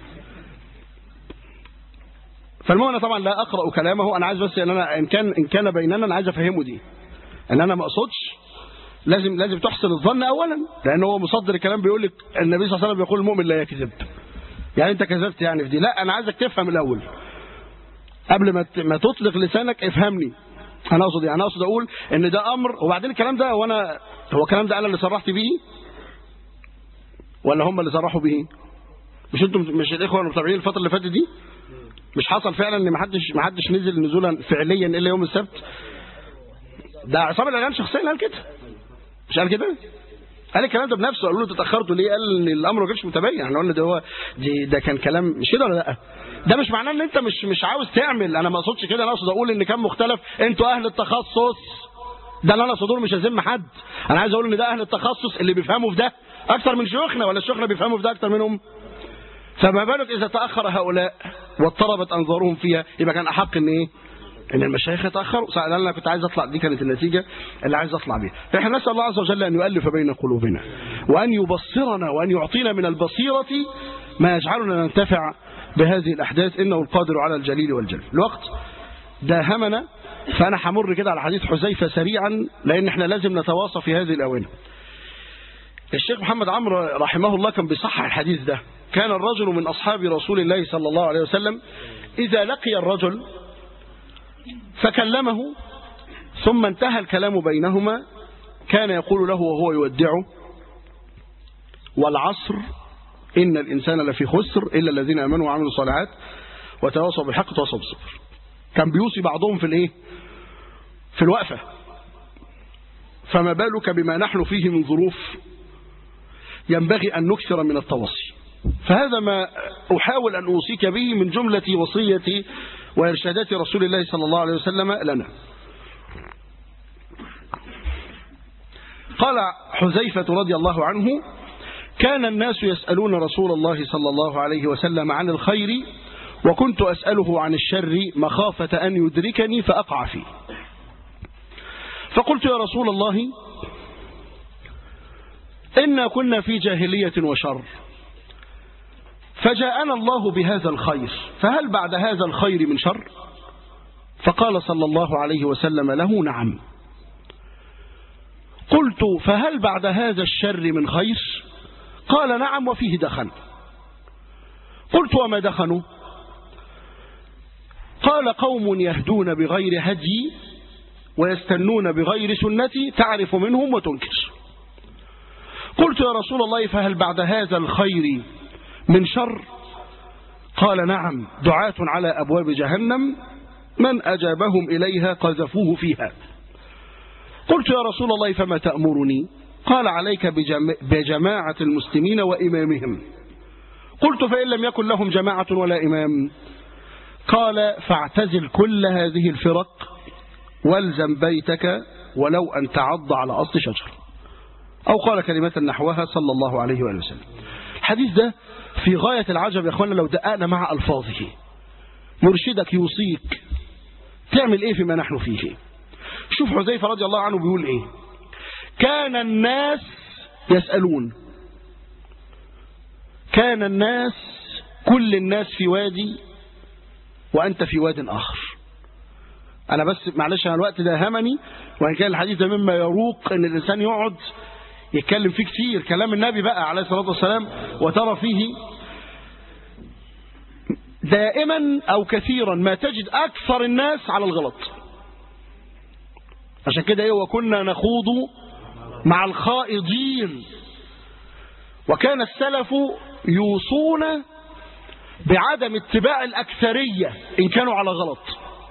فالمهم انا طبعا لا اقرا كلامه انا عايز بس ان انا ان كان ان كان بيننا انا عايز افهمه دي ان انا ما اقصدش لازم لازم تحسن الظن اولا لان هو مصدر الكلام بيقول لك النبي صلى الله عليه وسلم بيقول المؤمن لا يكذب يعني انت كذبت يعني في دي لا انا عايزك تفهم الاول قبل ما ت- ما تطلق لسانك افهمني انا اقصد يعني انا اقصد اقول ان ده امر وبعدين الكلام ده وانا هو الكلام ده انا اللي صرحت بيه ولا هم اللي صرحوا بيه مش انتم مش الاخوه المتابعين الفتره اللي فاتت دي مش حصل فعلا ان ما حدش ما حدش نزل نزولا فعليا الا يوم السبت ده عصام الاعلام شخصيا قال كده مش قال كده قال الكلام ده بنفسه قالوا له تاخرتوا ليه قال ان الامر ما كانش متبين احنا قلنا ده هو دي ده كان كلام مش كده ولا لا ده مش معناه ان انت مش مش عاوز تعمل انا ما اقصدش كده انا اقصد اقول ان كان مختلف انتوا اهل التخصص ده اللي انا اقصده مش هذم حد انا عايز اقول ان ده اهل التخصص اللي بيفهموا في ده اكتر من شيوخنا ولا شيوخنا بيفهموا في ده اكتر منهم فما بالك اذا تاخر هؤلاء واضطربت انظارهم فيها يبقى كان احق ان ايه ان المشايخ يتاخروا سأل انا كنت عايز اطلع دي كانت النتيجه اللي عايز اطلع بيها فاحنا نسال الله عز وجل ان يؤلف بين قلوبنا وان يبصرنا وان يعطينا من البصيره ما يجعلنا ننتفع بهذه الاحداث انه القادر على الجليل والجلل الوقت داهمنا فانا همر كده على حديث حذيفه سريعا لان احنا لازم نتواصى في هذه الاونه الشيخ محمد عمرو رحمه الله كان بيصحح الحديث ده كان الرجل من أصحاب رسول الله صلى الله عليه وسلم إذا لقي الرجل فكلمه ثم انتهى الكلام بينهما كان يقول له وهو يودعه والعصر إن الإنسان لفي خسر إلا الذين آمنوا وعملوا الصالحات وتواصوا بالحق وتواصوا بالصبر كان بيوصي بعضهم في الإيه في الوقفة فما بالك بما نحن فيه من ظروف ينبغي أن نكثر من التوصي فهذا ما أحاول أن أوصيك به من جملة وصية وإرشادات رسول الله صلى الله عليه وسلم لنا قال حذيفة رضي الله عنه كان الناس يسألون رسول الله صلى الله عليه وسلم عن الخير وكنت أسأله عن الشر مخافة أن يدركني فأقع فيه فقلت يا رسول الله إنا كنا في جاهلية وشر فجاءنا الله بهذا الخير فهل بعد هذا الخير من شر فقال صلى الله عليه وسلم له نعم قلت فهل بعد هذا الشر من خير قال نعم وفيه دخن قلت وما دخنوا قال قوم يهدون بغير هدي ويستنون بغير سنتي تعرف منهم وتنكر قلت يا رسول الله فهل بعد هذا الخير من شر قال نعم دعاة على أبواب جهنم من أجابهم إليها قذفوه فيها قلت يا رسول الله فما تأمرني قال عليك بجم... بجماعة المسلمين وإمامهم قلت فإن لم يكن لهم جماعة ولا إمام قال فاعتزل كل هذه الفرق والزم بيتك ولو أن تعض على أصل شجر أو قال كلمة نحوها صلى الله عليه وآله وسلم الحديث ده في غاية العجب يا أخوانا لو دققنا مع ألفاظه يرشدك يوصيك تعمل إيه فيما نحن فيه شوف حذيفة رضي الله عنه بيقول إيه كان الناس يسألون كان الناس كل الناس في وادي وأنت في واد آخر أنا بس معلش أنا الوقت ده همني وإن كان الحديث ده مما يروق أن الإنسان يقعد يتكلم فيه كتير كلام النبي بقى عليه الصلاة والسلام وترى فيه دائما أو كثيرا ما تجد أكثر الناس على الغلط عشان كده ايه وكنا نخوض مع الخائضين وكان السلف يوصون بعدم اتباع الأكثرية إن كانوا على غلط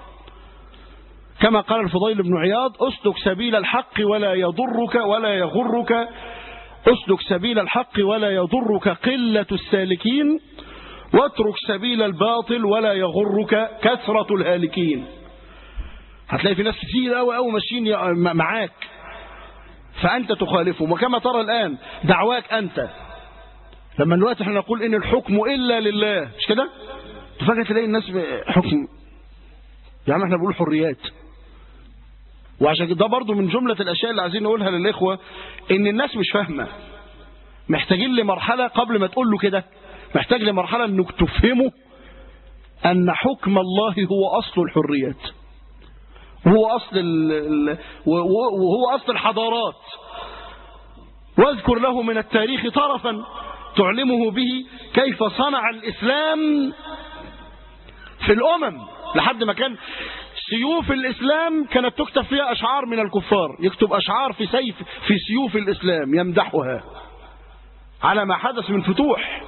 كما قال الفضيل بن عياض اسلك سبيل الحق ولا يضرك ولا يغرك اسلك سبيل الحق ولا يضرك قلة السالكين واترك سبيل الباطل ولا يغرك كثرة الهالكين هتلاقي في ناس كتير قوي قوي ماشيين معاك فأنت تخالفهم وكما ترى الآن دعواك أنت لما دلوقتي احنا نقول إن الحكم إلا لله مش كده فجأة تلاقي الناس حكم يا عم احنا بنقول حريات وعشان كده ده برضو من جملة الأشياء اللي عايزين نقولها للإخوة إن الناس مش فاهمة محتاجين لمرحلة قبل ما تقول له كده محتاج لمرحلة انك تفهمه أن حكم الله هو أصل الحريات وهو أصل ال... ال... وهو أصل الحضارات واذكر له من التاريخ طرفا تعلمه به كيف صنع الإسلام في الأمم لحد ما كان سيوف الإسلام كانت تكتب فيها أشعار من الكفار يكتب أشعار في سيف في سيوف الإسلام يمدحها على ما حدث من فتوح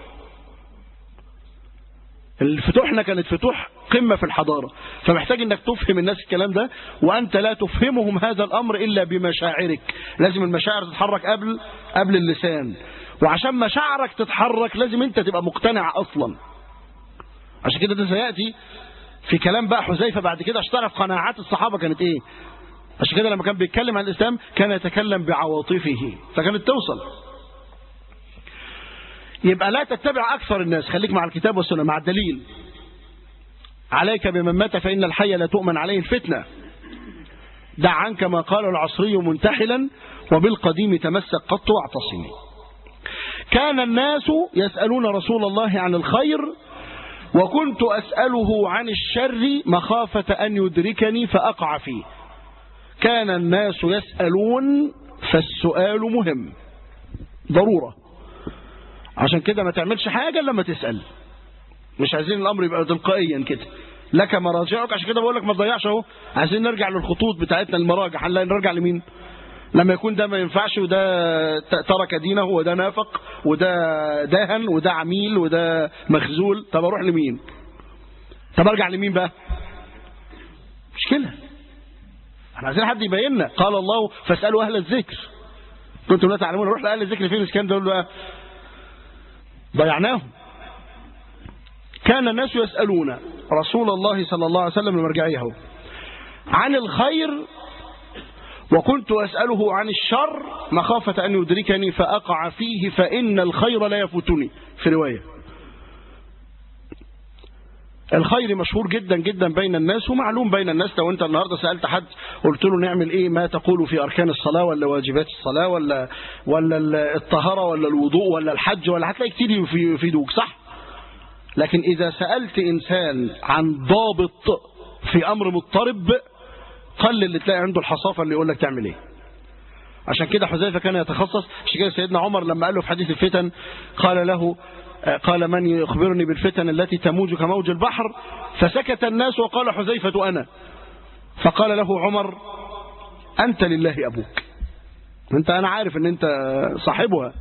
الفتوحنا كانت فتوح قمة في الحضارة فمحتاج انك تفهم الناس الكلام ده وانت لا تفهمهم هذا الامر الا بمشاعرك لازم المشاعر تتحرك قبل قبل اللسان وعشان مشاعرك تتحرك لازم انت تبقى مقتنع اصلا عشان كده ده سيأتي في كلام بقى حذيفة بعد كده عشان تعرف قناعات الصحابة كانت ايه عشان كده لما كان بيتكلم عن الاسلام كان يتكلم بعواطفه فكانت توصل يبقى لا تتبع أكثر الناس خليك مع الكتاب والسنة مع الدليل عليك بمن مات فإن الحي لا تؤمن عليه الفتنة دع عنك ما قال العصري منتحلا وبالقديم تمسك قط واعتصمي كان الناس يسألون رسول الله عن الخير وكنت أسأله عن الشر مخافة أن يدركني فأقع فيه كان الناس يسألون فالسؤال مهم ضرورة عشان كده ما تعملش حاجة لما تسأل مش عايزين الأمر يبقى تلقائيا كده لك مراجعك عشان كده بقول لك ما تضيعش اهو عايزين نرجع للخطوط بتاعتنا المراجع هنلاقي نرجع لمين لما يكون ده ما ينفعش وده ترك دينه وده نافق وده دهن وده عميل وده مخزول طب اروح لمين طب ارجع لمين بقى مشكلة احنا عايزين حد يبين لنا قال الله فاسالوا اهل الذكر كنتم لا تعلمون روح لاهل الذكر فين كان دول بقى ضيعناهم كان الناس يسالون رسول الله صلى الله عليه وسلم المرجعيه عن الخير وكنت أسأله عن الشر مخافة أن يدركني فأقع فيه فإن الخير لا يفوتني في رواية الخير مشهور جدا جدا بين الناس ومعلوم بين الناس لو انت النهارده سالت حد قلت له نعمل ايه ما تقول في اركان الصلاه ولا واجبات الصلاه ولا ولا الطهاره ولا الوضوء ولا الحج ولا هتلاقي كتير يفيدوك صح لكن اذا سالت انسان عن ضابط في امر مضطرب قل اللي تلاقي عنده الحصافه اللي يقول لك تعمل ايه عشان كده حذيفه كان يتخصص عشان كده سيدنا عمر لما قال له في حديث الفتن قال له قال من يخبرني بالفتن التي تموج كموج البحر فسكت الناس وقال حذيفة أنا فقال له عمر أنت لله أبوك أنت أنا عارف أن أنت صاحبها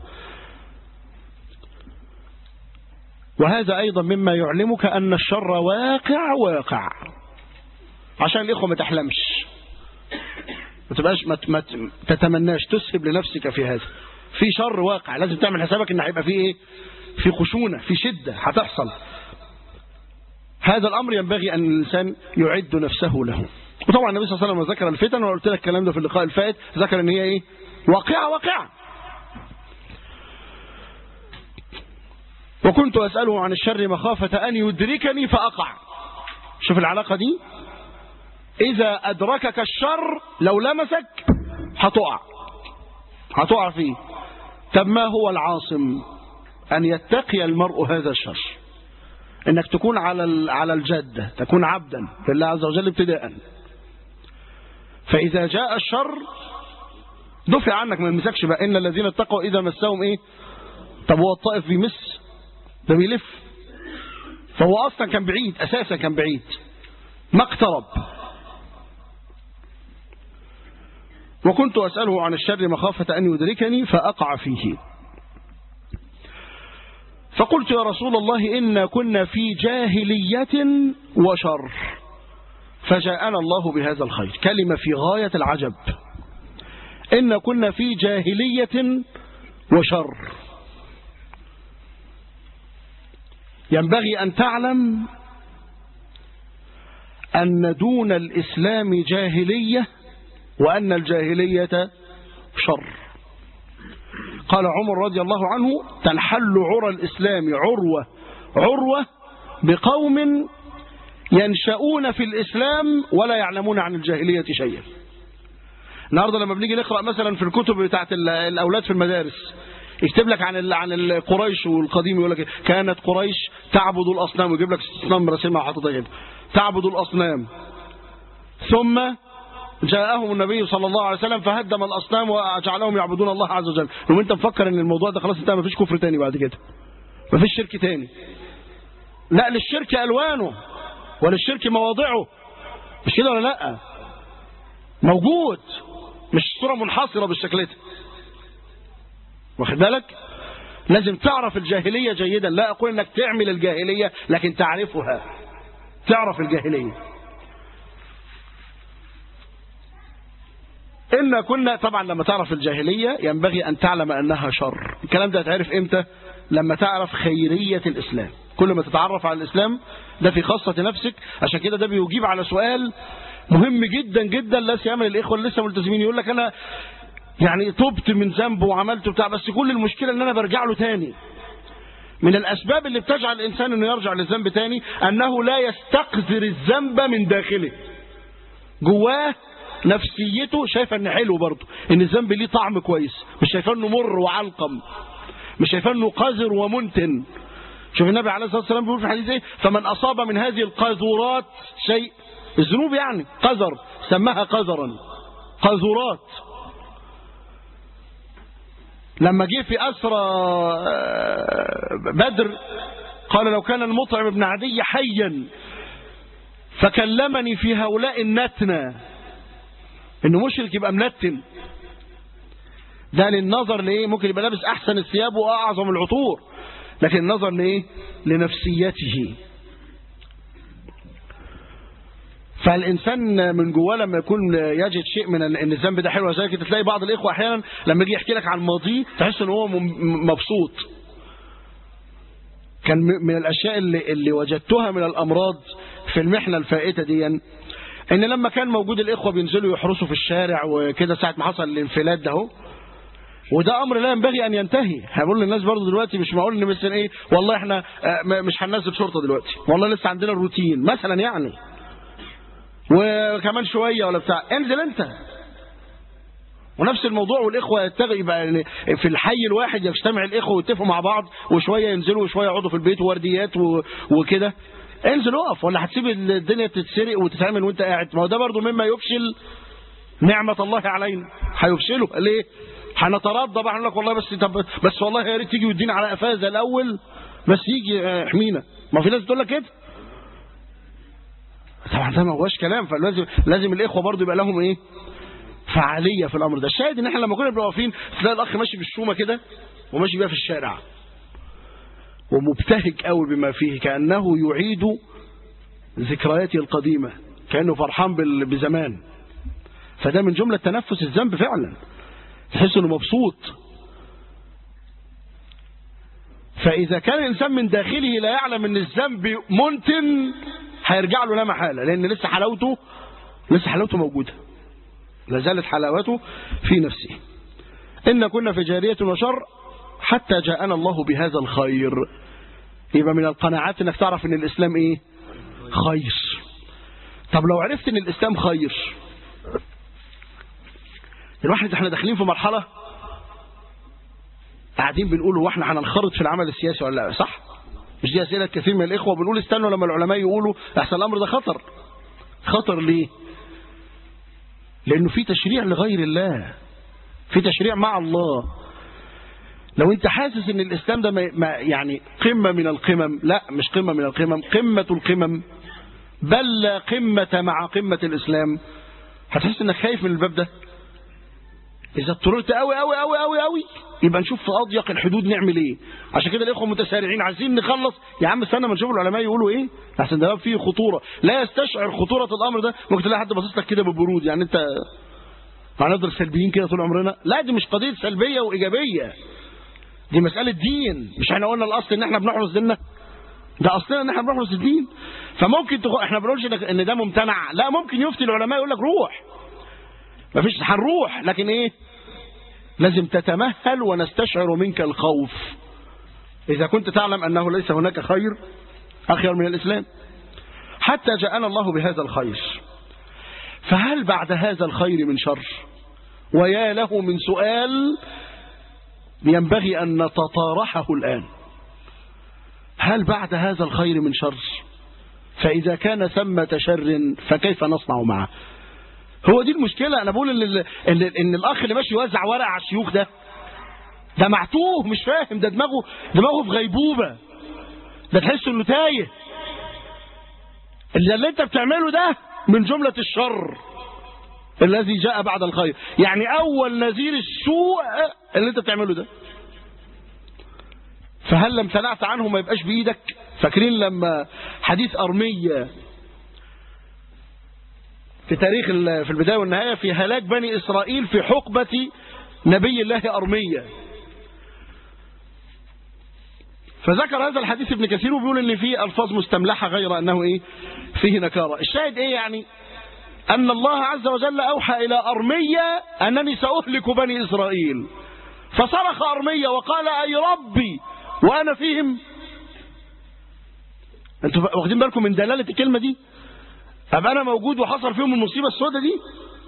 وهذا أيضا مما يعلمك أن الشر واقع واقع عشان الإخوة ما تحلمش ما تبقاش ما ما تتمناش تسهب لنفسك في هذا في شر واقع لازم تعمل حسابك ان هيبقى فيه ايه في خشونة في شدة هتحصل هذا الأمر ينبغي أن الإنسان يعد نفسه له وطبعا النبي صلى الله عليه وسلم ذكر الفتن وقلت لك الكلام ده في اللقاء الفائت ذكر ان هي ايه واقعة واقعة وكنت أسأله عن الشر مخافة أن يدركني فأقع شوف العلاقة دي إذا أدركك الشر لو لمسك هتقع هتقع فيه طب ما هو العاصم أن يتقي المرء هذا الشر انك تكون على على الجاده تكون عبدا لله عز وجل ابتداء فاذا جاء الشر دفع عنك ما يمسكش بقى ان الذين اتقوا اذا مسهم ايه طب هو الطائف بيمس ده بيلف فهو اصلا كان بعيد اساسا كان بعيد ما اقترب وكنت اساله عن الشر مخافه ان يدركني فاقع فيه فقلت يا رسول الله إنا كنا في جاهلية وشر فجاءنا الله بهذا الخير كلمة في غاية العجب إنا كنا في جاهلية وشر ينبغي أن تعلم أن دون الإسلام جاهلية وأن الجاهلية شر قال عمر رضي الله عنه تنحل عرى الإسلام عروة عروة بقوم ينشؤون في الإسلام ولا يعلمون عن الجاهلية شيئا النهارده لما بنيجي نقرأ مثلا في الكتب بتاعت الأولاد في المدارس يكتب لك عن عن قريش والقديم يقول لك كانت قريش تعبد الأصنام ويجيب لك أصنام رسمها وحاططها كده تعبد الأصنام ثم جاءهم النبي صلى الله عليه وسلم فهدم الأصنام وجعلهم يعبدون الله عز وجل لو انت مفكر ان الموضوع ده خلاص انتهى مفيش كفر تاني بعد كده مفيش شرك تاني لا للشرك ألوانه وللشرك مواضعه مش كده ولا لا موجود مش صورة منحصرة بالشكل ده واخد بالك لازم تعرف الجاهلية جيدا لا أقول انك تعمل الجاهلية لكن تعرفها تعرف الجاهلية إن كنا طبعا لما تعرف الجاهلية ينبغي أن تعلم أنها شر الكلام ده هتعرف إمتى لما تعرف خيرية الإسلام كل ما تتعرف على الإسلام ده في خاصة نفسك عشان كده ده بيجيب على سؤال مهم جدا جدا لا سيما الإخوة اللي لسه ملتزمين يقول لك أنا يعني تبت من ذنب وعملت بتاع بس كل المشكلة ان انا برجع له تاني من الاسباب اللي بتجعل الانسان انه يرجع للذنب تاني انه لا يستقذر الذنب من داخله جواه نفسيته شايفه ان حلو برضه ان الذنب ليه طعم كويس مش شايفاه انه مر وعلقم مش شايفاه انه قذر ومنتن شوف النبي عليه الصلاه والسلام بيقول في الحديث ايه فمن اصاب من هذه القاذورات شيء الذنوب يعني قذر سماها قذرا قاذورات لما جه في أسرى بدر قال لو كان المطعم بن عدي حيا فكلمني في هؤلاء النتنة انه مشرك يبقى منتن ده للنظر لايه ممكن يبقى لابس احسن الثياب واعظم العطور لكن النظر لايه لنفسيته فالإنسان من جواه لما يكون يجد شيء من ان الذنب ده حلو زي كده تلاقي بعض الإخوة أحيانا لما يجي يحكي لك عن ماضيه تحس ان هو م- مبسوط كان م- من الأشياء اللي, اللي وجدتها من الأمراض في المحنة الفائتة دي ان لما كان موجود الإخوة بينزلوا يحرسوا في الشارع وكده ساعة ما حصل الانفلات ده هو وده امر لا ينبغي ان ينتهي هقول للناس برضه دلوقتي مش معقول ان مثلا ايه والله احنا آه، م- مش هننزل شرطه دلوقتي والله لسه عندنا الروتين مثلا يعني وكمان شويه ولا بتاع انزل انت ونفس الموضوع والاخوه يتغ يبقى يعني في الحي الواحد يجتمع الاخوه ويتفقوا مع بعض وشويه ينزلوا وشويه يقعدوا في البيت وورديات و- وكده انزل اقف ولا هتسيب الدنيا تتسرق وتتعمل وانت قاعد ما هو ده برضه مما يفشل نعمة الله علينا هيفشله ليه هنترضى بقى هنقول لك والله بس طب بس والله يا ريت تيجي وتدينا على قفاه زي الاول بس يجي آه، يحمينا ما في ناس بتقول لك كده طبعا ده ما هوش كلام فلازم لازم الاخوه برضو يبقى لهم ايه فعاليه في الامر ده الشاهد ان احنا لما كنا بنبقى واقفين تلاقي الاخ ماشي بالشومه كده وماشي بيها في الشارع ومبتهج قوي بما فيه كانه يعيد ذكرياته القديمه كانه فرحان بال- بزمان فده من جمله تنفس الذنب فعلا تحس انه مبسوط فاذا كان الانسان من داخله لا يعلم ان الذنب منتن هيرجع له لا محاله لان لسه حلاوته لسه حلاوته موجوده لا زالت حلاوته في نفسه ان كنا في جاريه وشر حتى جاءنا الله بهذا الخير يبقى من القناعات انك تعرف ان الاسلام ايه خير طب لو عرفت ان الاسلام خير الواحد احنا داخلين في مرحله قاعدين بنقول هو احنا هننخرط في العمل السياسي ولا لا صح مش دي اسئله كثير من الاخوه بنقول استنوا لما العلماء يقولوا احسن الامر ده خطر خطر ليه لانه في تشريع لغير الله في تشريع مع الله لو انت حاسس ان الاسلام ده ما ما- يعني قمه من القمم لا مش قمه من القمم قمه القمم بل لا قمه مع قمه الاسلام هتحس انك خايف من الباب ده اذا اضطررت قوي قوي قوي قوي قوي يبقى نشوف في اضيق الحدود نعمل ايه عشان كده الاخوه متسارعين عايزين نخلص يا عم استنى ما نشوف العلماء يقولوا ايه احسن ده باب فيه خطوره لا يستشعر خطوره الامر ده ممكن تلاقي حد باصص لك كده ببرود يعني انت هنفضل سلبيين كده طول عمرنا لا دي مش قضيه سلبيه وايجابيه دي مساله دين مش احنا قلنا الاصل ان احنا بنحرس ديننا ده اصلنا ان احنا بنحرس الدين فممكن تخ... احنا بنقولش إنك- ان ده ممتنع لا ممكن يفتي العلماء يقول لك روح مفيش هنروح لكن ايه لازم تتمهل ونستشعر منك الخوف إذا كنت تعلم أنه ليس هناك خير أخير من الإسلام حتى جاءنا الله بهذا الخير فهل بعد هذا الخير من شر ويا له من سؤال ينبغي أن نتطارحه الآن هل بعد هذا الخير من شر فإذا كان ثمة شر فكيف نصنع معه هو دي المشكلة أنا بقول إن, ال- إن, إن الأخ اللي ماشي يوزع ورق على الشيوخ ده ده معتوه مش فاهم ده دماغه دماغه في غيبوبة ده تحس إنه تايه اللي, اللي أنت بتعمله ده من جملة الشر الذي جاء بعد الخير يعني أول نذير السوء اللي أنت بتعمله ده فهل لم تنعت عنه ما يبقاش بإيدك فاكرين لما حديث أرمية في تاريخ ال- في البداية والنهاية في هلاك بني إسرائيل في حقبة نبي الله أرمية فذكر هذا الحديث ابن كثير وبيقول ان فيه الفاظ مستملحه غير انه ايه فيه نكاره الشاهد ايه يعني ان الله عز وجل اوحى الى ارميه انني ساهلك بني اسرائيل فصرخ ارميه وقال اي ربي وانا فيهم انتوا واخدين بالكم من دلاله الكلمه دي ابقى انا موجود وحصل فيهم المصيبه السوداء دي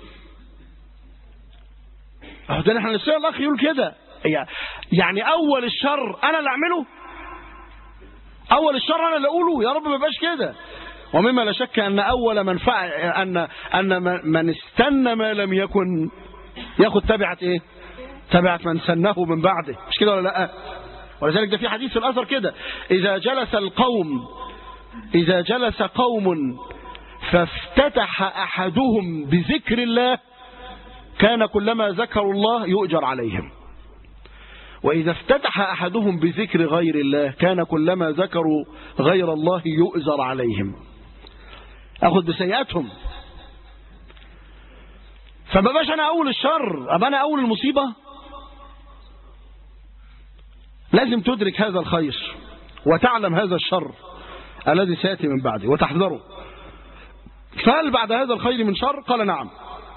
اهو ده احنا لسه الاخ يقول كده يعني اول الشر انا اللي اعمله اول الشر انا اللي اقوله يا رب ما يبقاش كده ومما لا شك ان اول من فعل ان ان من استنى ما لم يكن ياخد تبعه ايه تبعه من سنه من بعده مش كده ولا لا ولذلك ده في حديث في الاثر كده اذا جلس القوم اذا جلس قوم فافتتح احدهم بذكر الله كان كلما ذكروا الله يؤجر عليهم وإذا افتتح أحدهم بذكر غير الله كان كلما ذكروا غير الله يؤزر عليهم أخذ بسيئاتهم فما باش انا اول الشر ابقى انا اول المصيبه لازم تدرك هذا الخير وتعلم هذا الشر الذي سياتي من بعده وتحذره فهل بعد هذا الخير من شر قال نعم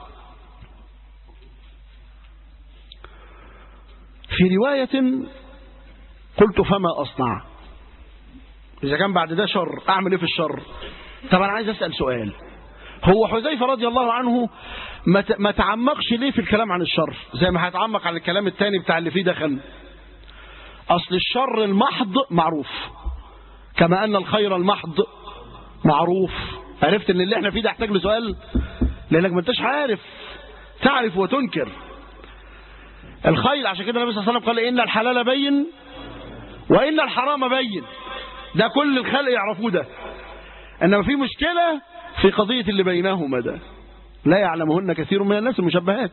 في رواية قلت فما أصنع إذا كان بعد ده شر أعمل إيه في الشر طبعا عايز أسأل سؤال هو حذيفة رضي الله عنه ما ت- ما تعمقش ليه في الكلام عن الشر زي ما هيتعمق على الكلام التاني بتاع اللي فيه دخل أصل الشر المحض معروف كما أن الخير المحض معروف عرفت ان اللي احنا فيه ده يحتاج لسؤال لانك ما انتش عارف تعرف وتنكر الخير عشان كده النبي صلى الله عليه وسلم قال ان الحلال بين وان الحرام بين ده كل الخلق يعرفوه ده انما في مشكله في قضيه اللي بينهما ده لا يعلمهن كثير من الناس المشبهات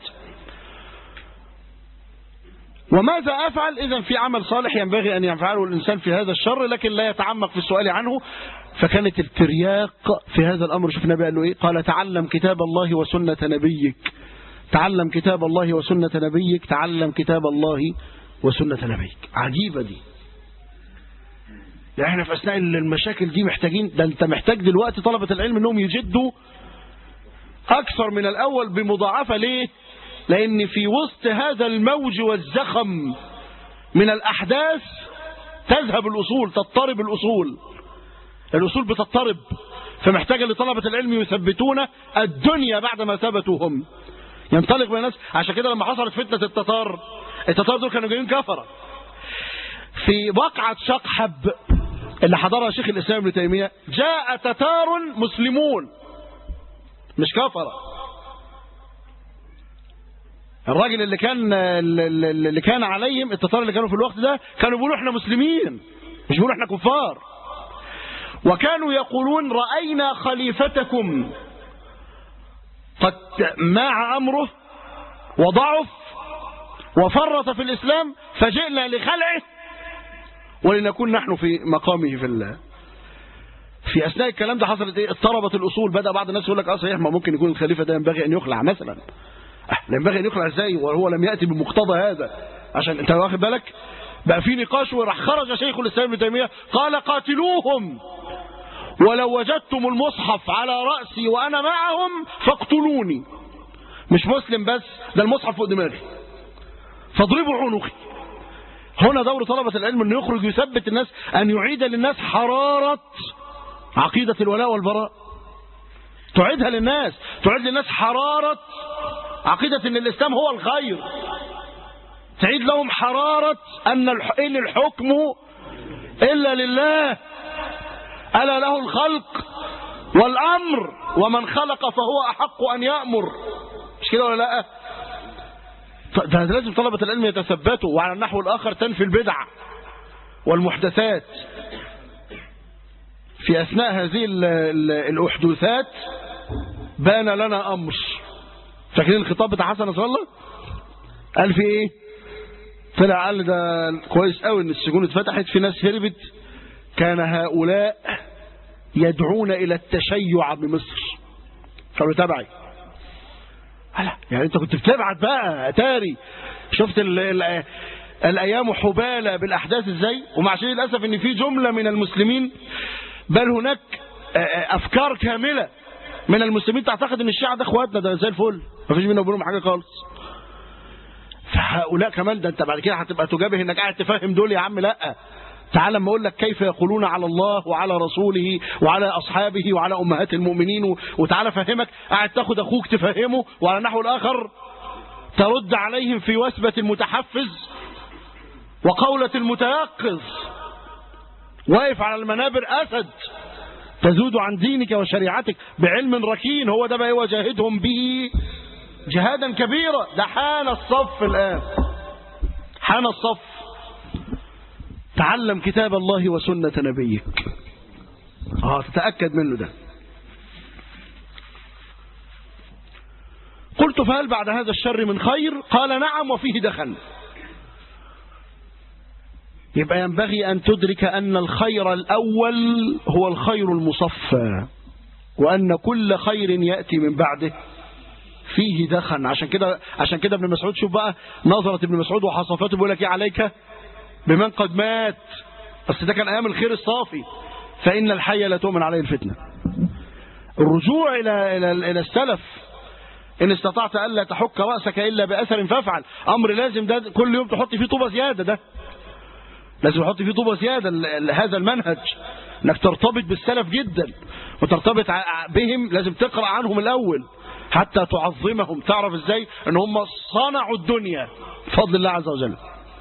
وماذا أفعل إذا في عمل صالح ينبغي أن يفعله الإنسان في هذا الشر لكن لا يتعمق في السؤال عنه فكانت الترياق في هذا الأمر شوف النبي قال له إيه قال تعلم كتاب الله وسنة نبيك تعلم كتاب الله وسنة نبيك تعلم كتاب الله وسنة نبيك عجيبة دي يعني احنا في أثناء المشاكل دي محتاجين ده أنت محتاج دلوقتي طلبة العلم أنهم يجدوا أكثر من الأول بمضاعفة ليه لأن في وسط هذا الموج والزخم من الأحداث تذهب الأصول تضطرب الأصول الأصول بتضطرب فمحتاجة لطلبة العلم يثبتون الدنيا بعد ما ثبتوا هم ينطلق من الناس عشان كده لما حصلت فتنة التتار التتار دول كانوا جايين كفرة في وقعة شقحب اللي حضرها شيخ الإسلام ابن تيمية جاء تتار مسلمون مش كفرة الراجل اللي كان اللي كان عليهم التتار اللي كانوا في الوقت ده كانوا بيقولوا احنا مسلمين مش بيقولوا احنا كفار وكانوا يقولون رأينا خليفتكم قد ماع أمره وضعف وفرط في الإسلام فجئنا لخلعه ولنكون نحن في مقامه في الله في أثناء الكلام ده حصلت إيه اضطربت الأصول بدأ بعض الناس يقول لك اه صحيح ما ممكن يكون الخليفة ده ينبغي أن يخلع مثلا لا ينبغي أن يخلع إزاي وهو لم يأتي بمقتضى هذا عشان أنت واخد بالك بقى في نقاش وراح خرج شيخ الإسلام ابن تيمية قال قاتلوهم ولو وجدتم المصحف على رأسي وأنا معهم فاقتلوني مش مسلم بس ده المصحف فوق دماغي فاضربوا عنقي هنا دور طلبة العلم أن يخرج يثبت الناس أن يعيد للناس حرارة عقيدة الولاء والبراء تعيدها للناس تعيد للناس حرارة عقيدة أن الإسلام هو الخير تعيد لهم حرارة أن إن الحكم إلا لله ألا له الخلق والأمر ومن خلق فهو أحق أن يأمر مش كده ولا لا ده لازم طلبة العلم يتثبتوا وعلى النحو الآخر تنفي البدع والمحدثات في أثناء هذه ال ال الأحدوثات بان لنا أمر فاكرين الخطاب بتاع حسن نصر الله قال في ايه طلع قال ده كويس قوي ان السجون اتفتحت في ناس هربت كان هؤلاء يدعون إلى التشيع بمصر قالوا تبعي هلا يعني انت كنت بتبعت بقى تاري شفت ال ال الأيام حبالة بالأحداث ازاي ومع شيء للأسف ان في جملة من المسلمين بل هناك أفكار كاملة من المسلمين تعتقد ان الشيعة ده اخواتنا ده زي الفل مفيش بينهم وبينهم حاجة خالص فهؤلاء كمان ده انت بعد كده هتبقى تجابه انك قاعد تفهم دول يا عم لا تعال لما اقول لك كيف يقولون على الله وعلى رسوله وعلى اصحابه وعلى امهات المؤمنين وتعالى فهمك قاعد تاخد اخوك تفهمه وعلى النحو الاخر ترد عليهم في وثبة المتحفز وقولة المتيقظ واقف على المنابر اسد تزود عن دينك وشريعتك بعلم ركين هو ده بقى وجاهدهم به جهادا كبيرا ده حان الصف الآن حان الصف تعلم كتاب الله وسنة نبيك اه تتأكد منه ده قلت فهل بعد هذا الشر من خير قال نعم وفيه دخل يبقى ينبغي أن تدرك أن الخير الأول هو الخير المصفى وأن كل خير يأتي من بعده فيه دخن عشان كده عشان كده ابن مسعود شوف بقى نظرة ابن مسعود وحصفاته بيقول لك ايه عليك بمن قد مات بس ده كان ايام الخير الصافي فان الحي لا تؤمن عليه الفتنه الرجوع الى الى الى السلف ان استطعت الا تحك راسك الا باثر فافعل امر لازم ده كل يوم تحط فيه طوبه زياده ده لازم تحط فيه طوبه زياده ل- لهذا المنهج انك ترتبط بالسلف جدا وترتبط ع- بهم لازم تقرا عنهم الاول حتى تعظمهم تعرف ازاي ان هم صنعوا الدنيا بفضل الله عز وجل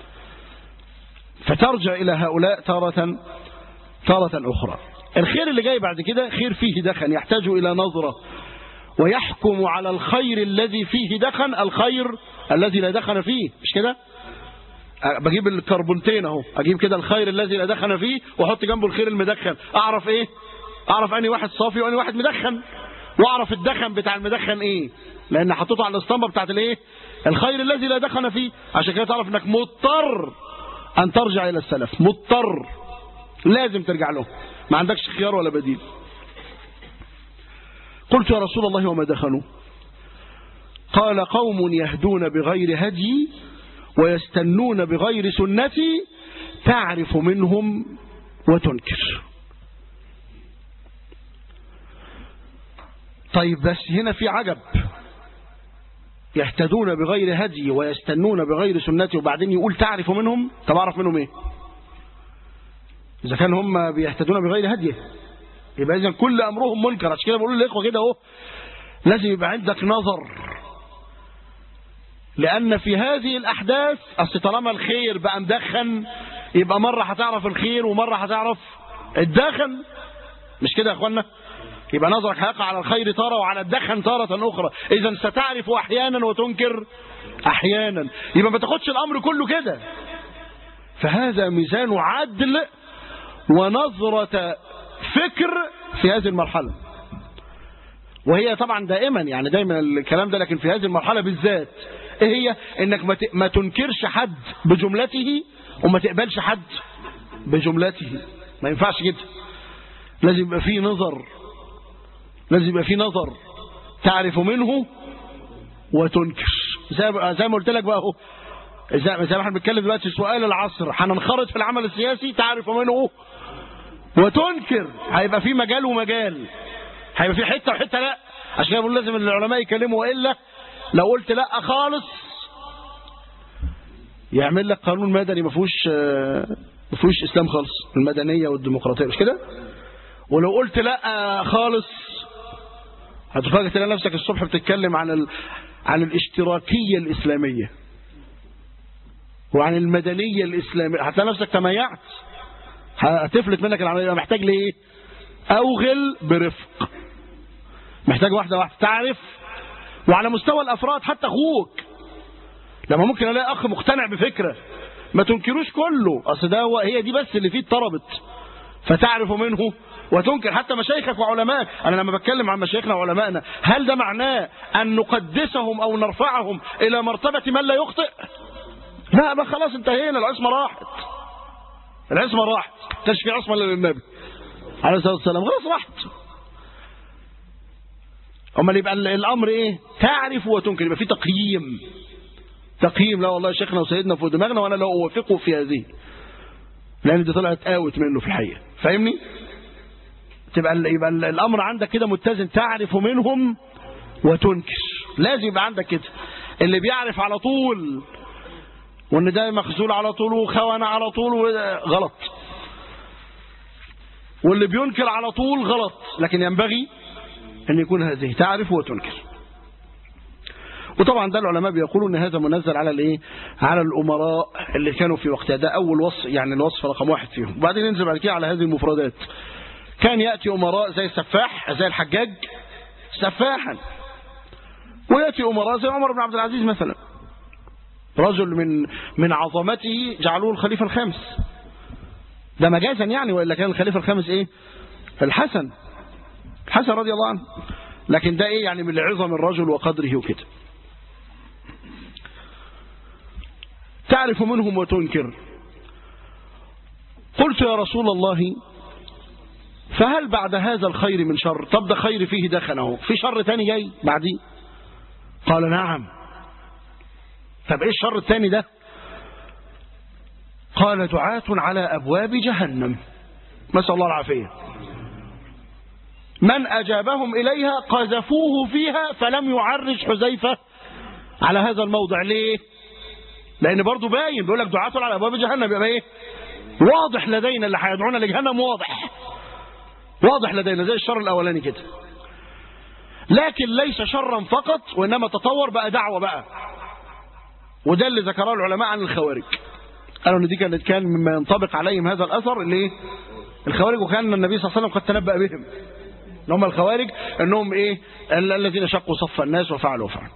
فترجع الى هؤلاء تاره تاره اخرى الخير اللي جاي بعد كده خير فيه دخن يحتاج الى نظره ويحكم على الخير الذي فيه دخن الخير الذي لا دخن فيه مش كده أه، بجيب الكربونتين اهو اجيب كده الخير الذي لا دخن فيه واحط جنبه الخير المدخن اعرف ايه اعرف اني واحد صافي واني واحد مدخن واعرف الدخن بتاع المدخن ايه لان حطيته على الاسطمبه بتاعت الايه الخير الذي لا دخن فيه عشان كده تعرف انك مضطر ان ترجع الى السلف مضطر لازم ترجع له ما عندكش خيار ولا بديل قلت يا رسول الله وما دخلوا قال قوم يهدون بغير هدي ويستنون بغير سنتي تعرف منهم وتنكر طيب بس هنا في عجب يهتدون بغير هدي ويستنون بغير سنتي وبعدين يقول تعرف منهم طب اعرف منهم ايه اذا كان هم بيهتدون بغير هديه يبقى اذا كل امرهم منكر عشان كده بقول للاخوه كده اهو لازم يبقى عندك نظر لان في هذه الاحداث اصل طالما الخير بقى مدخن يبقى مره هتعرف الخير ومره هتعرف الدخن مش كده يا اخوانا يبقى نظرك هيقع على الخير تارة وعلى الدخن تارة أخرى إذا ستعرف أحيانا وتنكر أحيانا يبقى ما تاخدش الأمر كله كده فهذا ميزان عدل ونظرة فكر في هذه المرحلة وهي طبعا دائما يعني دايما الكلام ده لكن في هذه المرحلة بالذات ايه هي انك ما ت- ما تنكرش حد بجملته وما تقبلش حد بجملته ما ينفعش كده لازم يبقى فيه نظر لازم يبقى فيه نظر تعرف منه وتنكر زي ما- زي ما قلت لك بقى اهو زي زي ما احنا بنتكلم دلوقتي سؤال العصر هننخرط في العمل السياسي تعرف منه وتنكر هيبقى في مجال ومجال هيبقى في حته وحته لا عشان كده بقول لازم العلماء يكلموا والا لو قلت لا خالص يعمل لك قانون مدني ما فيهوش آه، ما فيهوش اسلام خالص المدنيه والديمقراطيه مش كده ولو قلت لا خالص هتفاجئ تلاقي نفسك الصبح بتتكلم عن ال... عن الاشتراكيه الاسلاميه وعن المدنيه الاسلاميه هتلاقي نفسك تميعت هتفلت منك العمليه محتاج لايه اوغل برفق محتاج واحده واحده تعرف وعلى مستوى الافراد حتى اخوك لما ممكن الاقي اخ مقتنع بفكره ما تنكروش كله اصل ده هو هي دي بس اللي فيه اتطربت فتعرف منه وتنكر حتى مشايخك وعلمائك انا لما بتكلم عن مشايخنا وعلمائنا هل ده معناه ان نقدسهم او نرفعهم الى مرتبه من لا يخطئ لا ما خلاص انتهينا العصمه راحت العصمه راحت كانش في عصمه الا للنبي عليه الصلاه والسلام خلاص راحت امال يبقى ال- الامر ايه تعرف وتنكر يبقى في تقييم تقييم لا والله شيخنا وسيدنا فوق دماغنا وانا لا اوافقه في هذه لان دي طلعت اوت منه في الحقيقه فاهمني تبقى ال- يبقى ال- الامر عندك كده متزن تعرف منهم وتنكر لازم يبقى عندك كده اللي بيعرف على طول وان ده مخزول على طول وخونه على طول و- غلط واللي بينكر على طول غلط لكن ينبغي ان يكون هذه تعرف وتنكر وطبعا ده العلماء بيقولوا ان هذا منزل على الايه على الامراء اللي كانوا في وقتها ده اول وصف يعني الوصف رقم واحد فيهم وبعدين ننزل بعد كده على هذه المفردات كان ياتي امراء زي السفاح زي الحجاج سفاحا وياتي امراء زي عمر بن عبد العزيز مثلا رجل من من عظمته جعلوه الخليفه الخامس ده مجازا يعني والا كان الخليفه الخامس ايه الحسن الحسن رضي الله عنه لكن ده ايه يعني من عظم الرجل وقدره وكده تعرف منهم وتنكر قلت يا رسول الله فهل بعد هذا الخير من شر طب ده خير فيه دخنه في شر تاني جاي بعديه قال نعم طب ايه الشر الثاني ده قال دعاة على أبواب جهنم نسأل الله العافية من أجابهم إليها قذفوه فيها فلم يعرج حذيفة على هذا الموضع ليه لأن برضه باين بيقول لك دعاة على أبواب جهنم يبقى إيه واضح لدينا اللي هيدعونا لجهنم واضح واضح لدينا زي الشر الأولاني كده لكن ليس شرا فقط وإنما تطور بقى دعوة بقى وده اللي ذكره العلماء عن الخوارج قالوا ان دي كانت كان مما ينطبق عليهم هذا الاثر اللي ايه الخوارج وكان النبي صلى الله عليه وسلم قد تنبأ بهم ان هم الخوارج انهم ايه ال- الذين شقوا صف الناس وفعلوا وفعلوا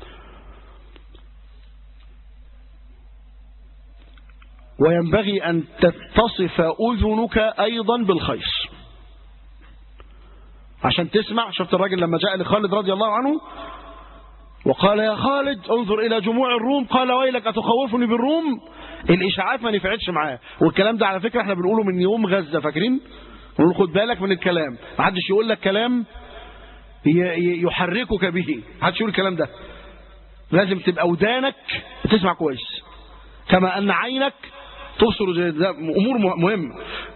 وينبغي ان تتصف اذنك ايضا بالخير عشان تسمع شفت الراجل لما جاء لخالد رضي الله عنه وقال يا خالد انظر إلى جموع الروم قال ويلك أتخوفني بالروم الإشاعات ما نفعتش معاه والكلام ده على فكرة احنا بنقوله من يوم غزة فاكرين نقول خد بالك من الكلام ما حدش يقول لك كلام ي- ي- يحركك به ما حدش يقول الكلام ده لازم تبقى ودانك تسمع كويس كما أن عينك تبصر زي ده أمور مه- مهمة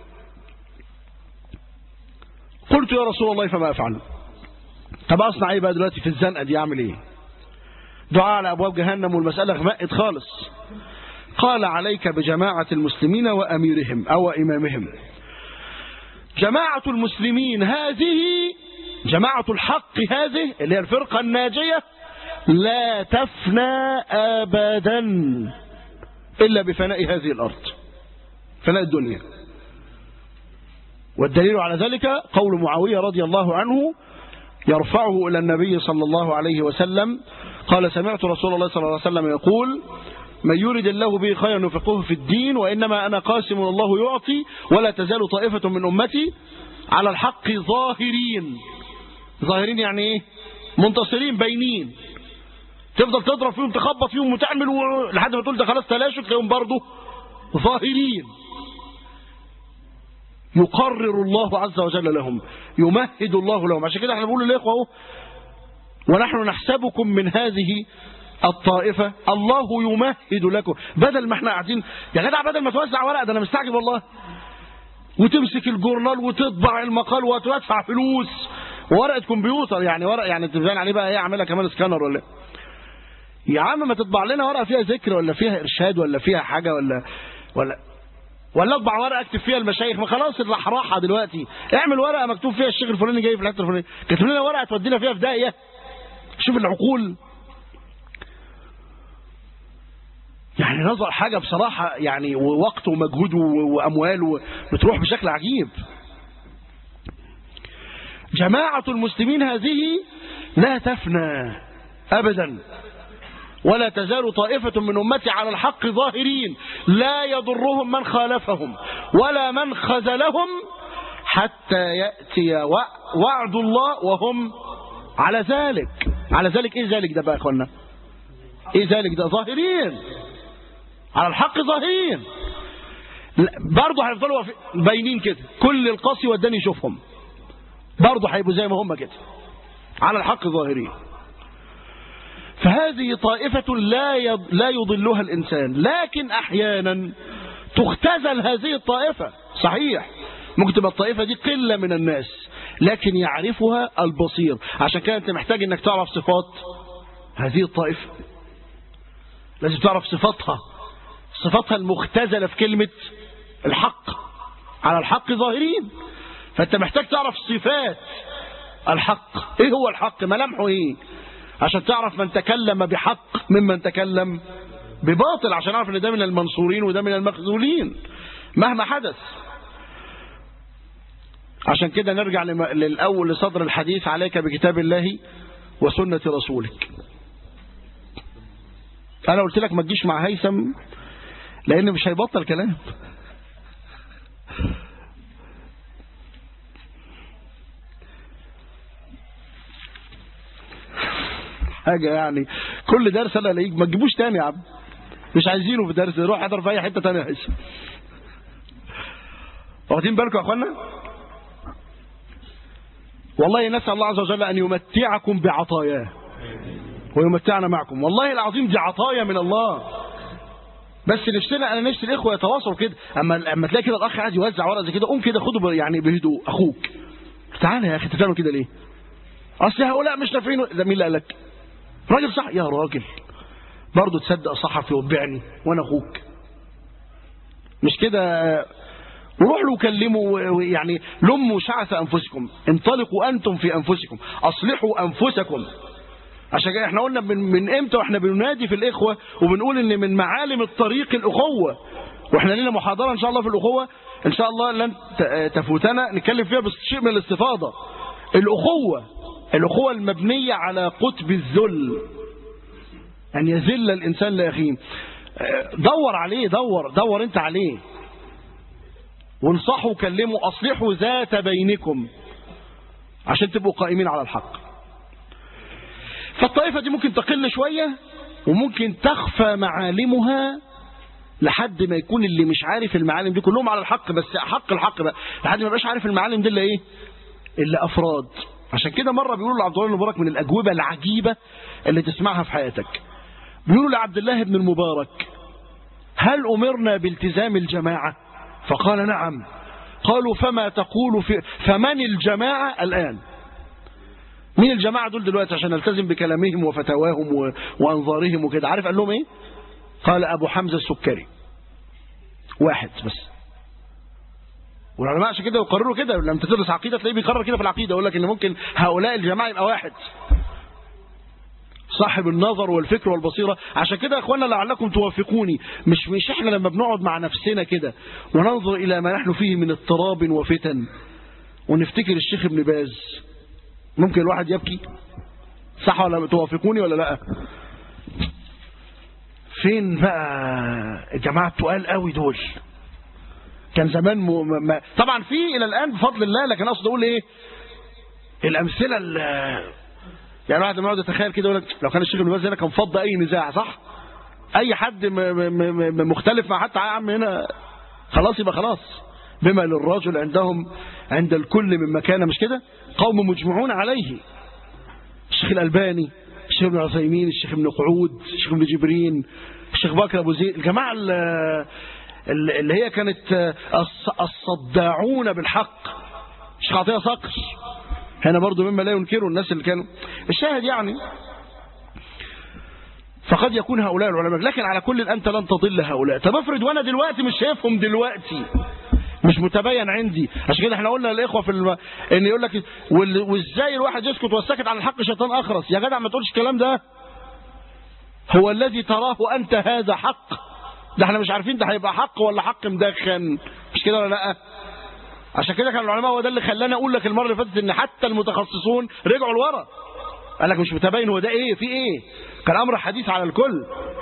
قلت يا رسول الله فما أفعل طب أصنع إيه بقى دلوقتي في الزنقة دي أعمل إيه دعاء على أبواب جهنم والمسألة غمقت خالص قال عليك بجماعة المسلمين وأميرهم أو إمامهم جماعة المسلمين هذه جماعة الحق هذه اللي هي الفرقة الناجية لا تفنى أبدا إلا بفناء هذه الأرض فناء الدنيا والدليل على ذلك قول معاوية رضي الله عنه يرفعه إلى النبي صلى الله عليه وسلم قال سمعت رسول الله صلى الله عليه وسلم يقول من يرد الله به خيرا يفقهه في الدين وإنما أنا قاسم الله يعطي ولا تزال طائفة من أمتي على الحق ظاهرين ظاهرين يعني إيه منتصرين باينين تفضل تضرب فيهم تخبط فيهم وتعمل و... لحد ما تقول ده خلاص تلاشوا تلاقيهم برضه ظاهرين يقرر الله عز وجل لهم يمهد الله لهم عشان كده احنا بنقول للاخوه اهو ونحن نحسبكم من هذه الطائفة الله يمهد لكم بدل ما احنا قاعدين يا جدع بدل ما توزع ورق ده انا مستعجب والله وتمسك الجورنال وتطبع المقال وتدفع فلوس ورقة كمبيوتر يعني ورق يعني تبان عليه بقى ايه اعملها كمان سكانر ولا إيه؟ يا عم ما تطبع لنا ورقة فيها ذكر ولا فيها ارشاد ولا فيها حاجة ولا ولا ولا اطبع ورقه اكتب فيها المشايخ ما خلاص الرحراحه دلوقتي اعمل ورقه مكتوب فيها الشيخ الفلاني جاي في الحته الفلانيه كتب لنا ورقه تودينا فيها في داهيه شوف العقول يعني نظر حاجة بصراحة يعني ووقت ومجهود وأموال بتروح بشكل عجيب جماعة المسلمين هذه لا تفنى أبدا ولا تزال طائفة من أمتي على الحق ظاهرين لا يضرهم من خالفهم ولا من خذلهم حتى يأتي وعد الله وهم على ذلك على ذلك ايه ذلك ده بقى يا اخوانا ايه ذلك ده ظاهرين على الحق ظاهرين برضه هيفضلوا باينين كده كل القاسي وداني يشوفهم برضه هيبقوا زي ما هم كده على الحق ظاهرين فهذه طائفة لا لا يضلها الإنسان لكن أحيانا تختزل هذه الطائفة صحيح ممكن تبقى الطائفة دي قلة من الناس لكن يعرفها البصير عشان كده أنت محتاج أنك تعرف صفات هذه الطائفة لازم تعرف صفاتها صفاتها المختزلة في كلمة الحق على الحق ظاهرين فأنت محتاج تعرف صفات الحق ايه هو الحق ملامحه ايه عشان تعرف من تكلم بحق ممن تكلم بباطل عشان اعرف ان ده من المنصورين وده من المخذولين مهما حدث عشان كده نرجع للأول لصدر الحديث عليك بكتاب الله وسنة رسولك أنا قلت لك ما تجيش مع هيثم لأن مش هيبطل كلام حاجة يعني كل درس أنا الاقيك ما تجيبوش تاني يا عم مش عايزينه في درس روح احضر في أي حتة تانية يا هيثم واخدين بالكم يا أخوانا والله نسأل الله عز وجل أن يمتعكم بعطاياه ويمتعنا معكم والله العظيم دي عطايا من الله بس نفسنا انا نفسي الاخوه يتواصلوا كده اما اما تلاقي كده الاخ قاعد يوزع ورقه زي كده قوم كده خده ب- يعني بهدوء اخوك تعالى يا اخي انت بتعمل كده ليه اصل هؤلاء مش نافعين ده مين اللي قال لك راجل صح يا راجل برضه تصدق صحفي وتبيعني وانا اخوك مش كده وروح له وكلموا يعني لموا شعث انفسكم انطلقوا انتم في انفسكم اصلحوا انفسكم عشان كده احنا قلنا من, من امتى واحنا بننادي في الاخوه وبنقول ان من معالم الطريق الاخوه واحنا لنا محاضره ان شاء الله في الاخوه ان شاء الله لن ت- تفوتنا نتكلم فيها بس شيء من الاستفاضه الاخوه الاخوه المبنيه على قطب الذل ان يذل الانسان لاخيه اه، دور عليه دور دور انت عليه وانصحوا وكلموا اصلحوا ذات بينكم عشان تبقوا قائمين على الحق فالطائفة دي ممكن تقل شوية وممكن تخفى معالمها لحد ما يكون اللي مش عارف المعالم دي كلهم على الحق بس حق الحق بقى لحد ما يبقاش عارف المعالم دي الا ايه الا افراد عشان كده مرة بيقولوا لعبد الله بن المبارك من الاجوبة العجيبة اللي تسمعها في حياتك بيقولوا لعبد الله بن المبارك هل امرنا بالتزام الجماعة فقال نعم قالوا فما تقول في فمن الجماعة الآن مين الجماعة دول دلوقتي عشان نلتزم بكلامهم وفتواهم و... وأنظارهم وكده عارف قال لهم ايه قال أبو حمزة السكري واحد بس والعلماء عشان كده يقرروا كده لما تدرس عقيدة تلاقيه بيقرر كده في العقيدة يقول لك ان ممكن هؤلاء الجماعة يبقى واحد صاحب النظر والفكر والبصيرة عشان كده يا اخوانا لعلكم توافقوني مش مش احنا لما بنقعد مع نفسنا كده وننظر الى ما نحن فيه من اضطراب وفتن ونفتكر الشيخ ابن باز ممكن الواحد يبكي صح ولا توافقوني ولا لا فين بقى الجماعة التقال قوي دول كان زمان م... م... م- طبعا في الى الان بفضل الله لكن اقصد اقول ايه الامثله ال... يعني الواحد لما يقعد يتخيل كده يقول لك لو كان الشيخ ابن باز هنا كان فض اي نزاع صح اي حد م... م... م... م- مختلف مع حتى يا عم هنا خلاص يبقى خلاص بما للرجل عندهم عند الكل من مكانه مش كده قوم مجمعون عليه الشيخ الألباني الشيخ ابن عثيمين الشيخ ابن قعود الشيخ ابن جبرين الشيخ بكر أبو زيد الجماعة ال- ال- اللي هي كانت الص- الصداعون بالحق الشيخ عطية صقر هنا برضو مما لا ينكره الناس اللي كانوا الشاهد يعني فقد يكون هؤلاء العلماء لكن على كل أنت لن تضل هؤلاء طب افرض وأنا دلوقتي مش شايفهم دلوقتي مش متبين عندي عشان كده احنا قلنا للاخوه في الم... ان يقول لك وال... وازاي الواحد يسكت والسكت عن الحق شيطان اخرس يا جدع ما تقولش الكلام ده هو الذي تراه انت هذا حق ده احنا مش عارفين ده هيبقى حق ولا حق مدخن مش كده ولا لا عشان كده كان العلماء هو ده اللي خلاني اقول لك المره اللي فاتت ان حتى المتخصصون رجعوا لورا قال لك مش متبين هو ده ايه في ايه كان امر حديث على الكل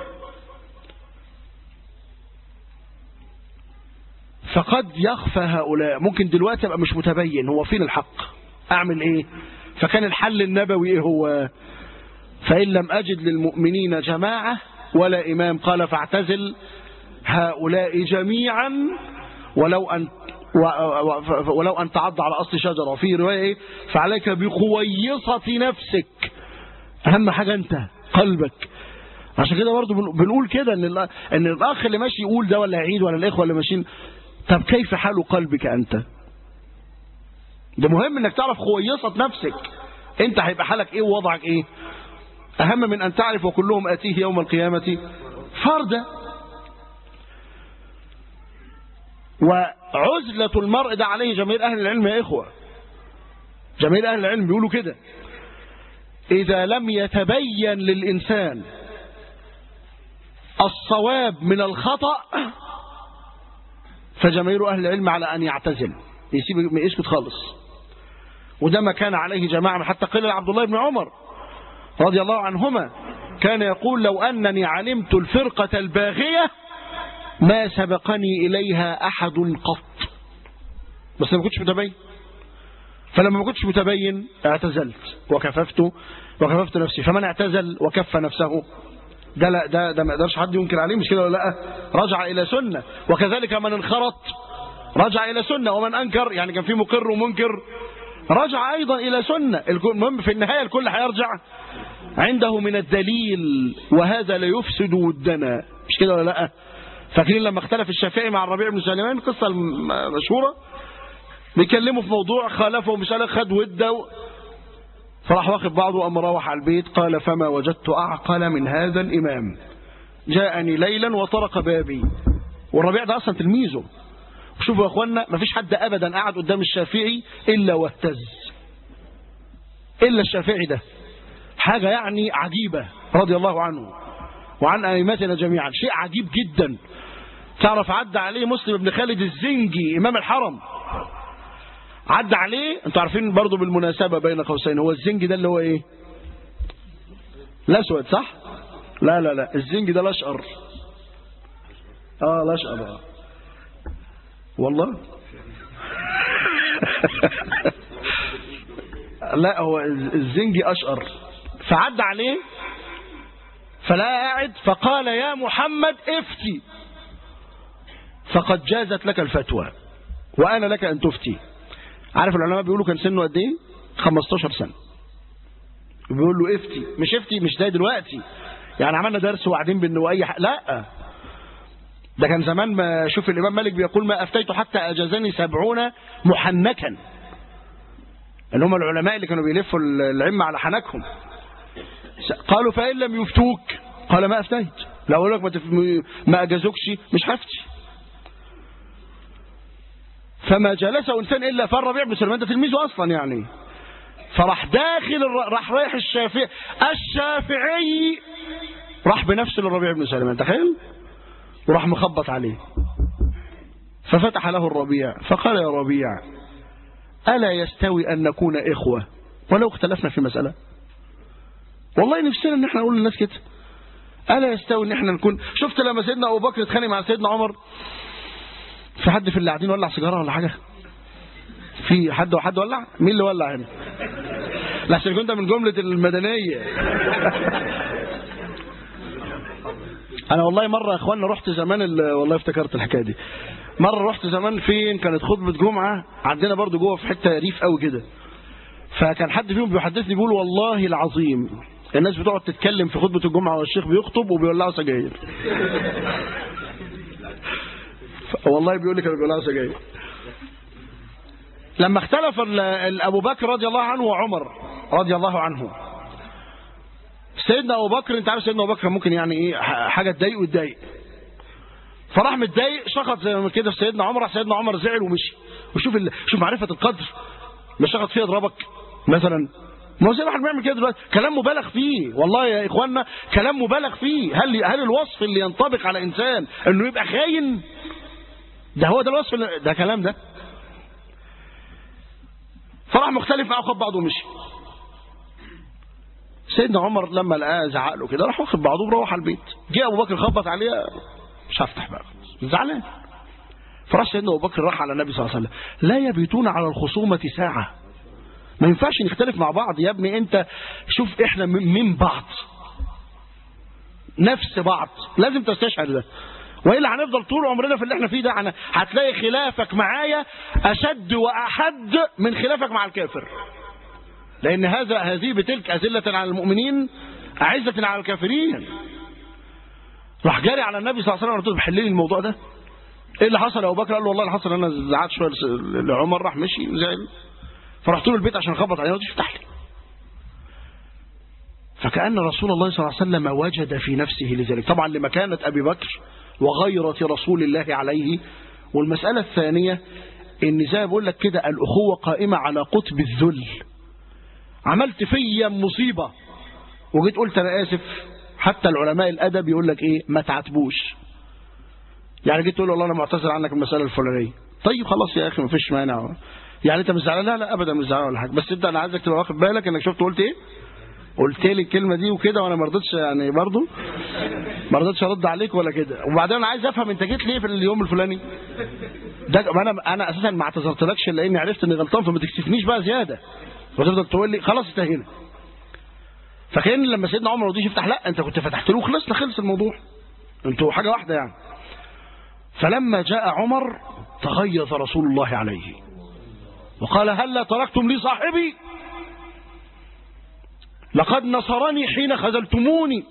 فقد يخفى هؤلاء ممكن دلوقتي ابقى مش متبين هو فين الحق اعمل ايه فكان الحل النبوي ايه هو فان لم اجد للمؤمنين جماعه ولا امام قال فاعتزل هؤلاء جميعا ولو ان و- و- ولو ان تعض على اصل شجره وفي روايه ايه فعليك بقويصه نفسك اهم حاجه انت قلبك عشان كده برضه بن- بنقول كده ان ال- ان الاخ اللي ماشي يقول ده ولا يعيد ولا الاخوه اللي ماشيين طب كيف حال قلبك انت ده مهم انك تعرف خويصة نفسك انت هيبقى حالك ايه ووضعك ايه اهم من ان تعرف وكلهم اتيه يوم القيامة فردا وعزلة المرء ده عليه جماهير اهل العلم يا اخوة جماهير اهل العلم بيقولوا كده اذا لم يتبين للانسان الصواب من الخطأ فجماهير أهل العلم على أن يعتزل يسيب يسكت خالص وده ما كان عليه جماعة حتى قيل لعبد الله بن عمر رضي الله عنهما كان يقول لو أنني علمت الفرقة الباغية ما سبقني إليها أحد قط بس أنا ما كنتش متبين فلما ما كنتش متبين اعتزلت وكففت وكففت نفسي فمن اعتزل وكف نفسه ده لا ده ده ما يقدرش حد ينكر عليه مش كده ولا لا رجع الى سنه وكذلك من انخرط رجع الى سنه ومن انكر يعني كان في مقر ومنكر رجع ايضا الى سنه الكل- المهم في النهايه الكل هيرجع عنده من الدليل وهذا لا يفسد ودنا مش كده ولا لا فاكرين لما اختلف الشافعي مع الربيع بن سليمان القصه المشهوره بيكلموا في موضوع خالفه ومش قال خد وده و... فراح واخد بعضه وقام مروح على البيت قال فما وجدت اعقل من هذا الامام جاءني ليلا وطرق بابي والربيع ده اصلا تلميذه وشوفوا يا اخوانا مفيش حد ابدا قعد قدام الشافعي الا واهتز الا الشافعي ده حاجه يعني عجيبه رضي الله عنه وعن ائمتنا جميعا شيء عجيب جدا تعرف عدى عليه مسلم بن خالد الزنجي امام الحرم عدى عليه انتوا عارفين برضو بالمناسبه بين قوسين هو الزنجي ده اللي هو ايه الاسود صح لا لا لا الزنجي ده الاشقر اه الاشقر آه. والله لا هو الزنجي اشقر فعدى عليه فلا قاعد فقال يا محمد افتي فقد جازت لك الفتوى وانا لك ان تفتي عارف العلماء بيقولوا كان سنه قد ايه 15 سنه بيقول له افتي مش افتي مش زي دلوقتي يعني عملنا درس وقاعدين بانه اي حق لا ده كان زمان ما شوف الامام مالك بيقول ما افتيت حتى اجازني سبعون محنكا اللي هم العلماء اللي كانوا بيلفوا العمة على حنكهم قالوا فإن لم يفتوك قال ما أفتيت لو أقول لك ما, تف... ما أجازوكش مش هفتي فما جلس إنسان إلا فالربيع بن سلمان ده تلميذه أصلا يعني فراح داخل الر... راح رايح الشافعي الشافعي راح بنفسه للربيع بن سلمان تخيل وراح مخبط عليه ففتح له الربيع فقال يا ربيع ألا يستوي أن نكون إخوة ولو اختلفنا في مسألة والله نفسنا ان احنا نقول للناس كده ألا يستوي ان احنا نكون شفت لما سيدنا أبو بكر اتخانق مع سيدنا عمر في حد في اللي قاعدين ولع سيجارة ولا حاجة في حد وحد ولع مين اللي ولع هنا لا عشان كنت من جملة المدنية انا والله مرة يا اخوانا رحت زمان ال- والله افتكرت الحكاية دي مرة رحت زمان فين كانت خطبة جمعة عندنا برضو جوه في حتة ريف قوي كده فكان حد فيهم بيحدثني بيقول والله العظيم الناس بتقعد تتكلم في خطبة الجمعة والشيخ بيخطب وبيولعوا سجاير ف- والله بيقول لي كانوا بيولعوا سجاير لما اختلف ال- ال- ابو بكر رضي الله عنه وعمر رضي الله عنه سيدنا ابو بكر انت عارف سيدنا ابو بكر ممكن يعني ايه ح- حاجه تضايقه يتضايق فراح متضايق شخط زي ما كده في سيدنا عمر راح سيدنا عمر زعل ومشي وشوف ال... شوف معرفه القدر ما شخط فيه يضربك مثلا ما هو زي ما احنا بنعمل كده دلوقتي كلام مبالغ فيه والله يا اخوانا كلام مبالغ فيه هل هل الوصف اللي ينطبق على انسان انه يبقى خاين ده هو ده الوصف اللي... ده كلام ده فراح مختلف معاه وخد بعضه ومشي سيدنا عمر لما لقاه زعق له كده راح واخد بعضه وروح على البيت جه ابو بكر خبط عليه مش هفتح بقى زعلان فراح سيدنا ابو بكر راح على النبي صلى الله عليه وسلم لا يبيتون على الخصومه ساعه ما ينفعش نختلف مع بعض يا ابني انت شوف احنا من من بعض نفس بعض لازم تستشعر ده والا هنفضل طول عمرنا في اللي احنا فيه ده هن- هتلاقي خلافك معايا اشد واحد من خلافك مع الكافر لان هذا هذه بتلك اذله على المؤمنين اعزه على الكافرين راح جاري على النبي صلى الله عليه وسلم قلت له حل لي الموضوع ده ايه اللي حصل يا ابو بكر قال له والله اللي حصل انا زعلت شويه لس- لعمر راح مشي وزعل فرحت له البيت عشان اخبط عليه قلت له افتح لي فكأن رسول الله صلى الله عليه وسلم وجد في نفسه لذلك طبعا لمكانة أبي بكر وغيرة رسول الله عليه والمسألة الثانية إن زي ما بقول لك كده الأخوة قائمة على قطب الذل عملت فيا مصيبة وجيت قلت أنا آسف حتى العلماء الأدب يقول لك إيه ما تعاتبوش يعني جيت تقول له والله أنا معتذر عنك المسألة الفلانية طيب خلاص يا أخي ما فيش مانع يعني أنت مش زعلان لا لا أبدا مش زعلان ولا حاجة بس أنت أنا عايزك تبقى واخد بالك إنك شفت قلت إيه قلت لي الكلمة دي وكده وانا ما رضيتش يعني برضه ما رضيتش ارد عليك ولا كده وبعدين انا عايز افهم انت جيت ليه في اليوم الفلاني ده ما انا انا اساسا ما اعتذرتلكش لاني عرفت اني غلطان فما تكسفنيش بقى زياده وتفضل تقول لي خلاص انتهينا فكان لما سيدنا عمر رضيش يفتح لا انت كنت فتحت له خلصنا خلص الموضوع انتوا حاجه واحده يعني فلما جاء عمر تغيظ رسول الله عليه وقال هلا تركتم لي صاحبي لقد نصرني حين خذلتموني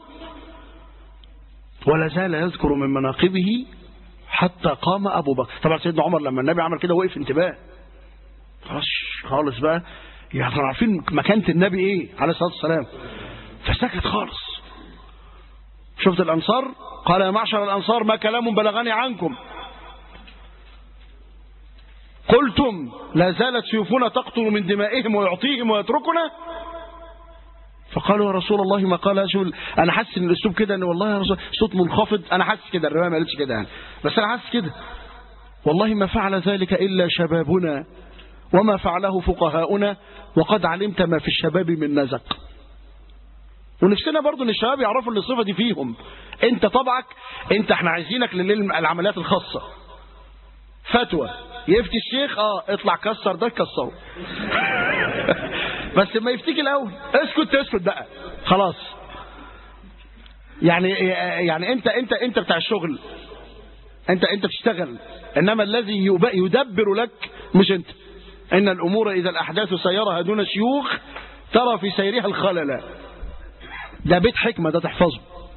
ولا زال يذكر من مناقبه حتى قام أبو بكر طبعا سيدنا عمر لما النبي عمل كده وقف انتباه خلاص خالص بقى يعني عارفين مكانة النبي ايه عليه الصلاة والسلام فسكت خالص شفت الأنصار قال يا معشر الأنصار ما كلام بلغني عنكم قلتم لا زالت سيوفنا تقطر من دمائهم ويعطيهم ويتركنا فقالوا يا رسول الله ما قال شو انا حاسس ان الاسلوب كده ان والله يا رسول صوت منخفض انا حاسس كده الروايه ما قالتش كده يعني بس انا حاسس كده والله ما فعل ذلك الا شبابنا وما فعله فقهاؤنا وقد علمت ما في الشباب من نزق ونفسنا برضو ان الشباب يعرفوا ان الصفه دي فيهم انت طبعك انت احنا عايزينك للعمليات الخاصه فتوى يفتي الشيخ اه اطلع كسر ده كسره بس ما يفتيك الاول اسكت اسكت بقى خلاص يعني يعني انت انت انت بتاع الشغل انت انت بتشتغل انما الذي يدبر لك مش انت ان الامور اذا الاحداث سيرها دون شيوخ ترى في سيرها الخلل ده بيت حكمه ده تحفظه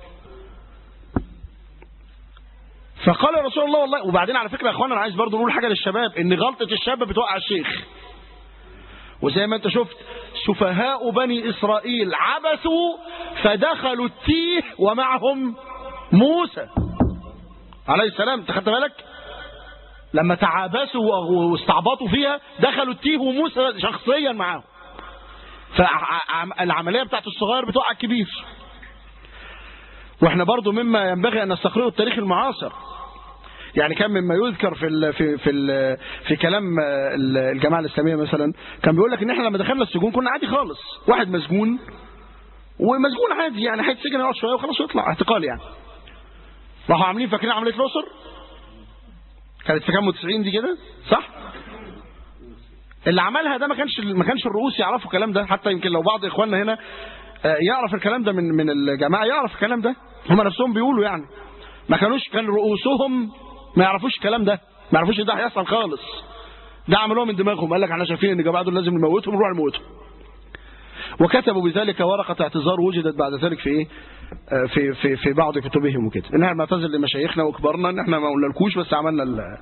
فقال رسول الله والله وبعدين على فكره يا اخوانا انا عايز برضه نقول حاجه للشباب ان غلطه الشاب بتوقع الشيخ وزي ما انت شفت سفهاء بني اسرائيل عبثوا فدخلوا التيه ومعهم موسى عليه السلام انت خدت بالك لما تعابسوا واستعبطوا فيها دخلوا التيه وموسى شخصيا معاهم فالعمليه بتاعت الصغير بتوقع الكبير واحنا برضو مما ينبغي ان نستقرئه التاريخ المعاصر يعني كان مما يذكر في ال في في ال في كلام الجماعه الاسلاميه مثلا كان بيقول لك ان احنا لما دخلنا السجون كنا عادي خالص واحد مسجون ومسجون عادي يعني هيتسجن يقعد شويه وخلاص يطلع اعتقال يعني راحوا عاملين فاكرين عمليه الاقصر كانت في كام 90 دي كده صح اللي عملها ده ما كانش ما كانش الرؤوس يعرفوا الكلام ده حتى يمكن لو بعض اخواننا هنا يعرف الكلام ده من من الجماعه يعرف الكلام ده هم نفسهم بيقولوا يعني ما كانوش كان رؤوسهم ما يعرفوش الكلام ده ما يعرفوش ده هيحصل خالص ده عملوه من دماغهم قال لك احنا شايفين ان الجماعه دول لازم نموتهم نروح نموتهم وكتبوا بذلك ورقه اعتذار وجدت بعد ذلك في ايه في في في بعض كتبهم وكده ان احنا بنعتذر لمشايخنا وكبارنا ان احنا ما قلنالكوش بس عملنا ال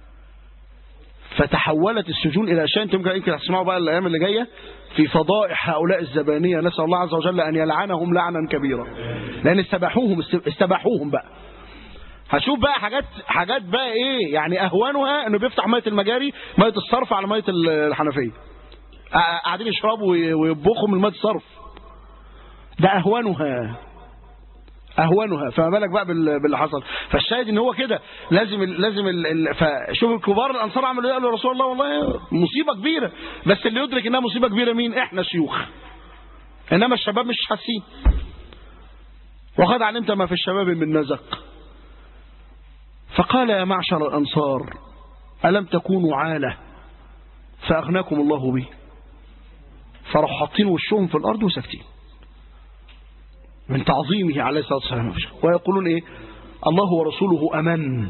فتحولت السجون الى شيء انتم يمكن هتسمعوا بقى الايام اللي جايه في فضائح هؤلاء الزبانيه نسال الله عز وجل ان يلعنهم لعنا كبيرا لان استباحوهم استباحوهم بقى هشوف بقى حاجات حاجات بقى ايه يعني اهوانها انه بيفتح ميه المجاري ميه الصرف على ميه الحنفيه قاعدين يشربوا ويطبخوا من ميه الصرف ده اهوانها اهونها فما بالك بقى باللي حصل فالشاهد ان هو كده لازم ال لازم ال فشوف الكبار الانصار عملوا ايه قالوا يا رسول الله والله مصيبه كبيره بس اللي يدرك انها مصيبه كبيره مين احنا شيوخ انما الشباب مش حاسين وقد علمت ما في الشباب من نزق فقال يا معشر الانصار الم تكونوا عاله فاغناكم الله به فراحوا حاطين وشهم في الارض وساكتين من تعظيمه عليه الصلاة والسلام ويقولون إيه الله ورسوله أمن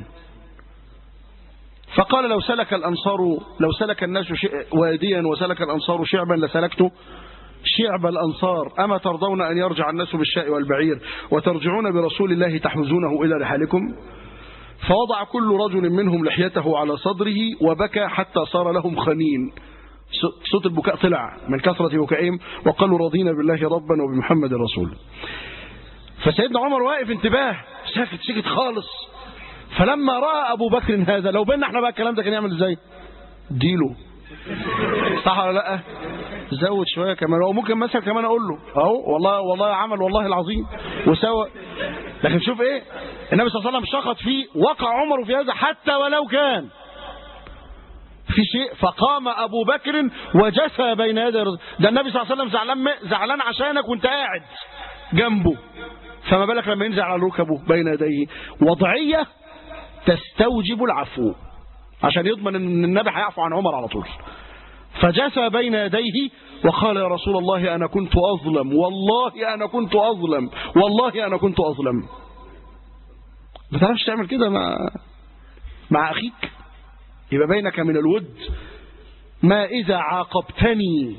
فقال لو سلك الأنصار لو سلك الناس واديا وسلك الأنصار شعبا لسلكت شعب الأنصار أما ترضون أن يرجع الناس بالشاء والبعير وترجعون برسول الله تحمزونه إلى رحالكم فوضع كل رجل منهم لحيته على صدره وبكى حتى صار لهم خنين صوت البكاء طلع من كثرة بكائهم وقالوا رضينا بالله ربا وبمحمد رسول فسيدنا عمر واقف انتباه ساكت سكت خالص فلما رأى أبو بكر هذا لو بينا احنا بقى الكلام ده كان يعمل ازاي ديله صح ولا لا زود شوية كمان او ممكن مثلا كمان اقول له اهو والله والله عمل والله العظيم وسوى لكن شوف ايه النبي صلى الله عليه وسلم شخط فيه وقع عمر في هذا حتى ولو كان في شيء فقام ابو بكر وجثى بين يدي الرسول ده النبي صلى الله عليه وسلم زعلان زعلان عشانك وانت قاعد جنبه فما بالك لما ينزل على ركبه بين يديه وضعيه تستوجب العفو عشان يضمن ان النبي هيعفو عن عمر على طول فجثى بين يديه وقال يا رسول الله انا كنت اظلم والله انا كنت اظلم والله انا كنت اظلم ما تعرفش تعمل كده مع مع اخيك يبقى بينك من الود ما إذا عاقبتني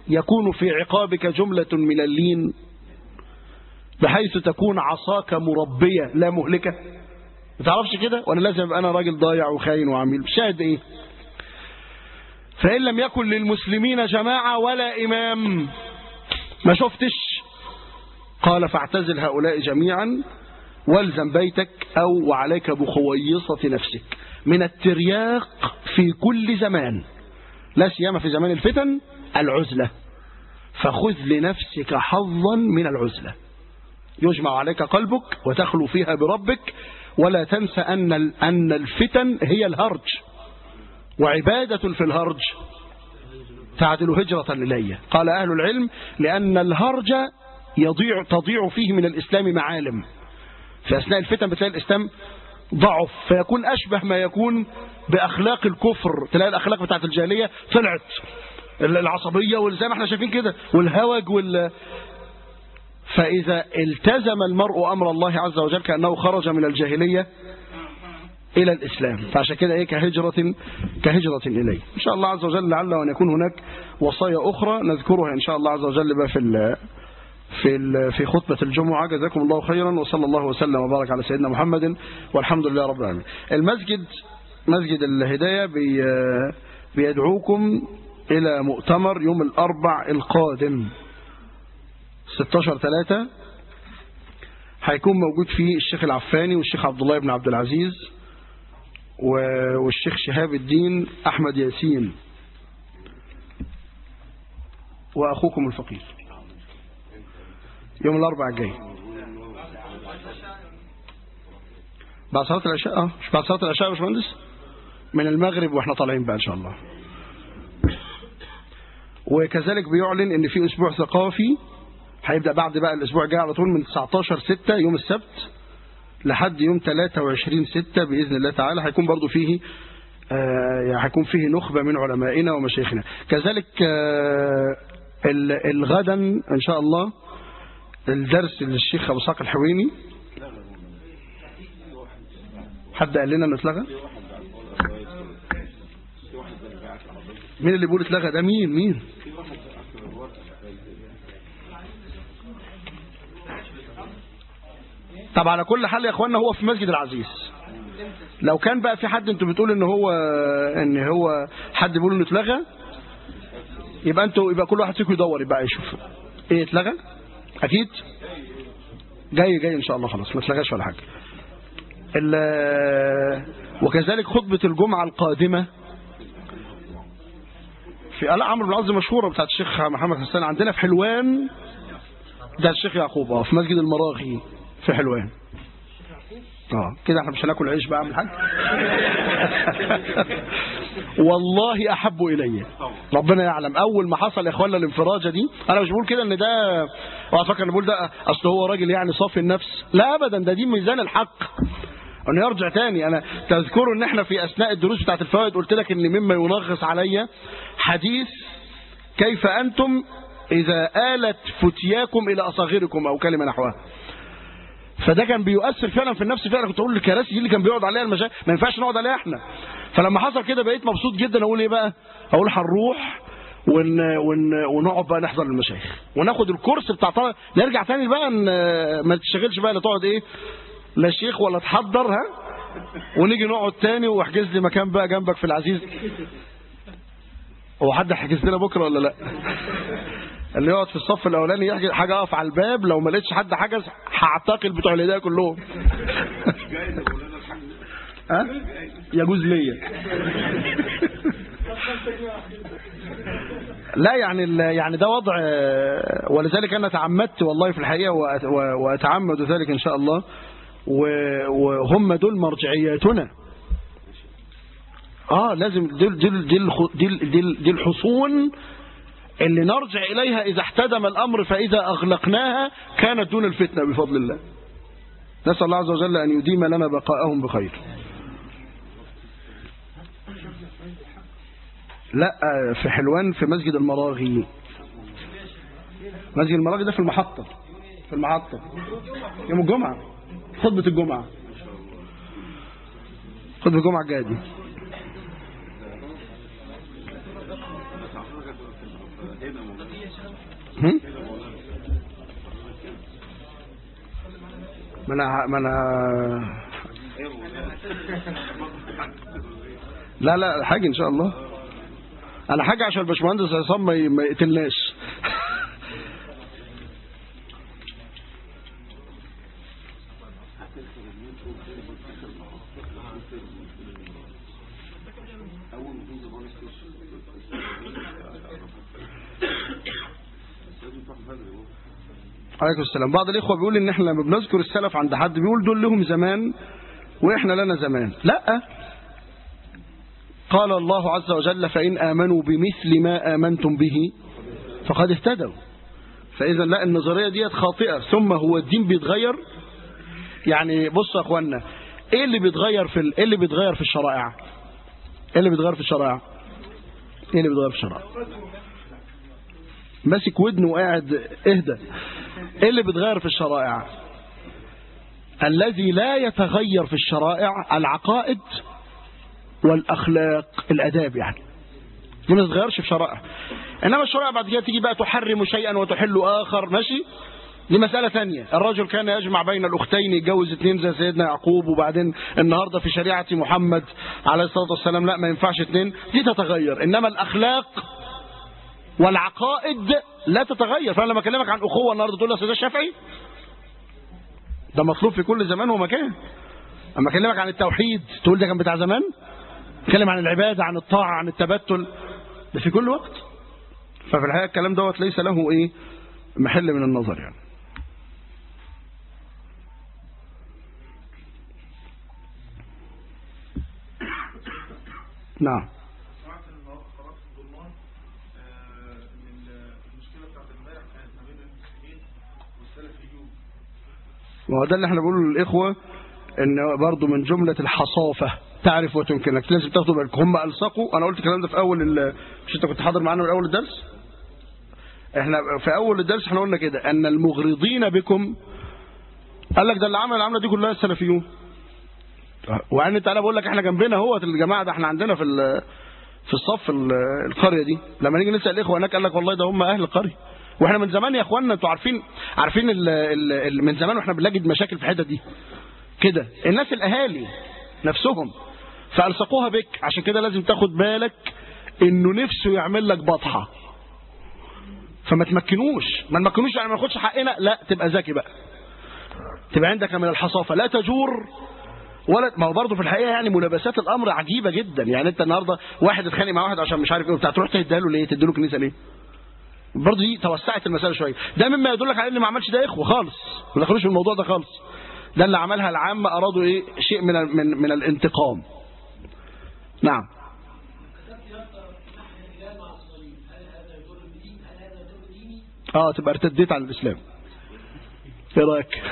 يكون في عقابك جملة من اللين بحيث تكون عصاك مربية لا مهلكة ما تعرفش كده ولا لازم أبقى أنا راجل ضايع وخاين وعميل شاهد إيه فإن لم يكن للمسلمين جماعة ولا إمام ما شفتش قال فاعتزل هؤلاء جميعا والزم بيتك أو وعليك بخويصة نفسك من الترياق في كل زمان لا سيما في زمان الفتن العزلة فخذ لنفسك حظا من العزلة يجمع عليك قلبك وتخلو فيها بربك ولا تنسى أن أن الفتن هي الهرج وعبادة في الهرج تعدل هجرة إلي قال أهل العلم لأن الهرج يضيع تضيع فيه من الإسلام معالم في أثناء الفتن بتلاقي الإسلام ضعف فيكون أشبه ما يكون بأخلاق الكفر تلاقي الأخلاق بتاعت الجاهلية طلعت العصبية وزي ما احنا شايفين كده والهوج وال فإذا التزم المرء أمر الله عز وجل كأنه خرج من الجاهلية إلى الإسلام فعشان كده إيه كهجرة كهجرة إليه إن شاء الله عز وجل لعل وأن يكون هناك وصايا أخرى نذكرها إن شاء الله عز وجل بقى في ال في ال في خطبة الجمعة جزاكم الله خيرا وصلى الله وسلم وبارك على سيدنا محمد والحمد لله رب العالمين المسجد مسجد الهداية بي بيدعوكم إلى مؤتمر يوم الأربع القادم 16 3 هيكون موجود فيه الشيخ العفاني والشيخ عبد الله بن عبد العزيز والشيخ شهاب الدين أحمد ياسين وأخوكم الفقير يوم الأربع الجاي بعد صلاة العشاء اه مش بعد صلاة العشاء يا باشمهندس من المغرب واحنا طالعين بقى ان شاء الله وكذلك بيعلن ان في اسبوع ثقافي هيبدأ بعد بقى الاسبوع الجاي على طول من 19 6 يوم السبت لحد يوم 23 6 بإذن الله تعالى هيكون برضو فيه آه يعني هيكون فيه نخبة من علمائنا ومشايخنا كذلك آه الغدا إن شاء الله الدرس للشيخ أبو ساق الحويني حد قال لنا انه اتلغى مين اللي بيقول اتلغى ده مين مين طب على كل حال يا اخوانا هو في مسجد العزيز لو كان بقى في حد انتوا بتقول ان هو ان هو حد بيقول انه اتلغى يبقى انتوا يبقى كل واحد فيكم يدور يبقى يشوف ايه اتلغى اكيد جاي جاي ان شاء الله خلاص ما اتلغاش ولا حاجه وكذلك خطبه الجمعه القادمه في لا عمرو بن العاص مشهوره بتاعت الشيخ محمد حسان عندنا في حلوان ده الشيخ يعقوب اه في مسجد المراغي في حلوان اه كده احنا مش هناكل عيش بقى اعمل حاجه والله احب الي ربنا يعلم اول ما حصل يا اخوانا الانفراجه دي انا مش بقول كده ان ده اوعى تفكر ان بقول ده اصل هو راجل يعني صافي النفس لا ابدا ده دي ميزان الحق انه يرجع تاني انا تذكروا ان احنا في اثناء الدروس بتاعت الفوائد قلت لك ان مما ينغص عليا حديث كيف انتم اذا آلت فتياكم الى اصاغركم او كلمه نحوها فده كان بيؤثر فعلا في النفس فعلا كنت اقول الكراسي دي اللي كان بيقعد عليها المشايخ ما ينفعش نقعد عليها احنا فلما حصل كده بقيت مبسوط جدا اقول ايه بقى اقول هنروح ون ون ونقعد بقى نحضر المشايخ وناخد الكورس بتاع طلع نرجع تاني بقى ما تشتغلش بقى لا تقعد ايه لا شيخ ولا تحضر ها ونيجي نقعد تاني واحجز لي مكان بقى جنبك في العزيز هو حد حجز لنا بكره ولا لا اللي يقعد في الصف الاولاني يحجز حاجه اقف على الباب لو ما لقيتش حد حجز هعتقل بتوع الهدايه كلهم ها يجوز ليا لا يعني يعني ده وضع ولذلك انا تعمدت والله في الحقيقه واتعمد ذلك ان شاء الله وهم دول مرجعياتنا اه لازم دي دي دي دي, دي الحصون اللي نرجع إليها إذا احتدم الأمر فإذا أغلقناها كانت دون الفتنة بفضل الله نسأل الله عز وجل أن يديم لنا بقاءهم بخير لا في حلوان في مسجد المراغي مسجد المراغي ده في المحطة في المحطة يوم الجمعة خطبة الجمعة خطبة الجمعة الجاية دي هم؟ ما انا ما انا لا لا حاجه ان شاء الله انا حاجه عشان الباشمهندس عصام ما ي- ما يقتلناش عليكم السلام بعض الإخوة بيقول إن إحنا لما بنذكر السلف عند حد بيقول دول لهم زمان وإحنا لنا زمان لا قال الله عز وجل فإن آمنوا بمثل ما آمنتم به فقد اهتدوا فإذا لا النظرية ديت خاطئة ثم هو الدين بيتغير يعني بصوا يا أخوانا إيه اللي بيتغير في ال... إيه اللي بيتغير في الشرائع إيه اللي بيتغير في الشرائع إيه اللي بيتغير في الشرائع ماسك ودنه وقاعد اهدى ايه اللي بيتغير في الشرائع الذي لا يتغير في الشرائع العقائد والاخلاق الاداب يعني دي ما تتغيرش في شرائع انما الشرائع بعد كده تيجي بقى تحرم شيئا وتحل اخر ماشي دي مسألة ثانية الرجل كان يجمع بين الأختين يتجوز اثنين زي سيدنا يعقوب وبعدين النهاردة في شريعة محمد عليه الصلاة والسلام لا ما ينفعش اثنين دي تتغير إنما الأخلاق والعقائد لا تتغير فانا لما اكلمك عن اخوه النهارده تقول لي يا استاذ الشافعي ده مطلوب في كل زمان ومكان اما اكلمك عن التوحيد تقول ده كان بتاع زمان اتكلم عن العباده عن الطاعه عن التبتل ده في كل وقت ففي الحقيقه الكلام دوت ليس له ايه محل من النظر يعني نعم سمعت ان قرات في الضمان آه، ان المشكله بتاعت امبارح كانت ما بين المسلمين والسلفيون ما هو ده اللي احنا بنقوله للاخوه ان برضه من جمله الحصافه تعرف وتمكنك لازم تاخدوا بالك هم الصقوا انا قلت الكلام ده في اول ال- مش انت كنت حاضر معانا من اول الدرس احنا في اول الدرس احنا قلنا كده ان المغرضين بكم قال لك ده اللي عمل العمله دي كلها السلفيون وعن انت انا بقول لك احنا جنبنا هو الجماعه ده احنا عندنا في ال- في الصف ال- القريه دي لما نيجي نسال الاخوه هناك قال لك والله ده هم اهل القريه واحنا من زمان يا اخوانا انتوا عارفين عارفين ال ال ال من زمان واحنا بنجد مشاكل في الحته دي كده الناس الاهالي نفسهم فالصقوها بك عشان كده لازم تاخد بالك انه نفسه يعمل لك بطحه فما تمكنوش ما تمكنوش يعني ما ناخدش حقنا لا تبقى ذكي بقى تبقى عندك من الحصافه لا تجور ولا ما هو برضه في الحقيقه يعني ملابسات الامر عجيبه جدا يعني انت النهارده واحد اتخانق مع واحد عشان مش عارف ايه وبتاع تروح تهدى له ليه تدي له كنيسه ليه برضه دي توسعت المساله شويه ده مما يدلك على ان ما عملش ده اخوه خالص ما دخلوش في الموضوع ده خالص ده اللي عملها العامه ارادوا ايه شيء من ال- من من الانتقام نعم اه تبقى ارتديت عن الاسلام ايه رايك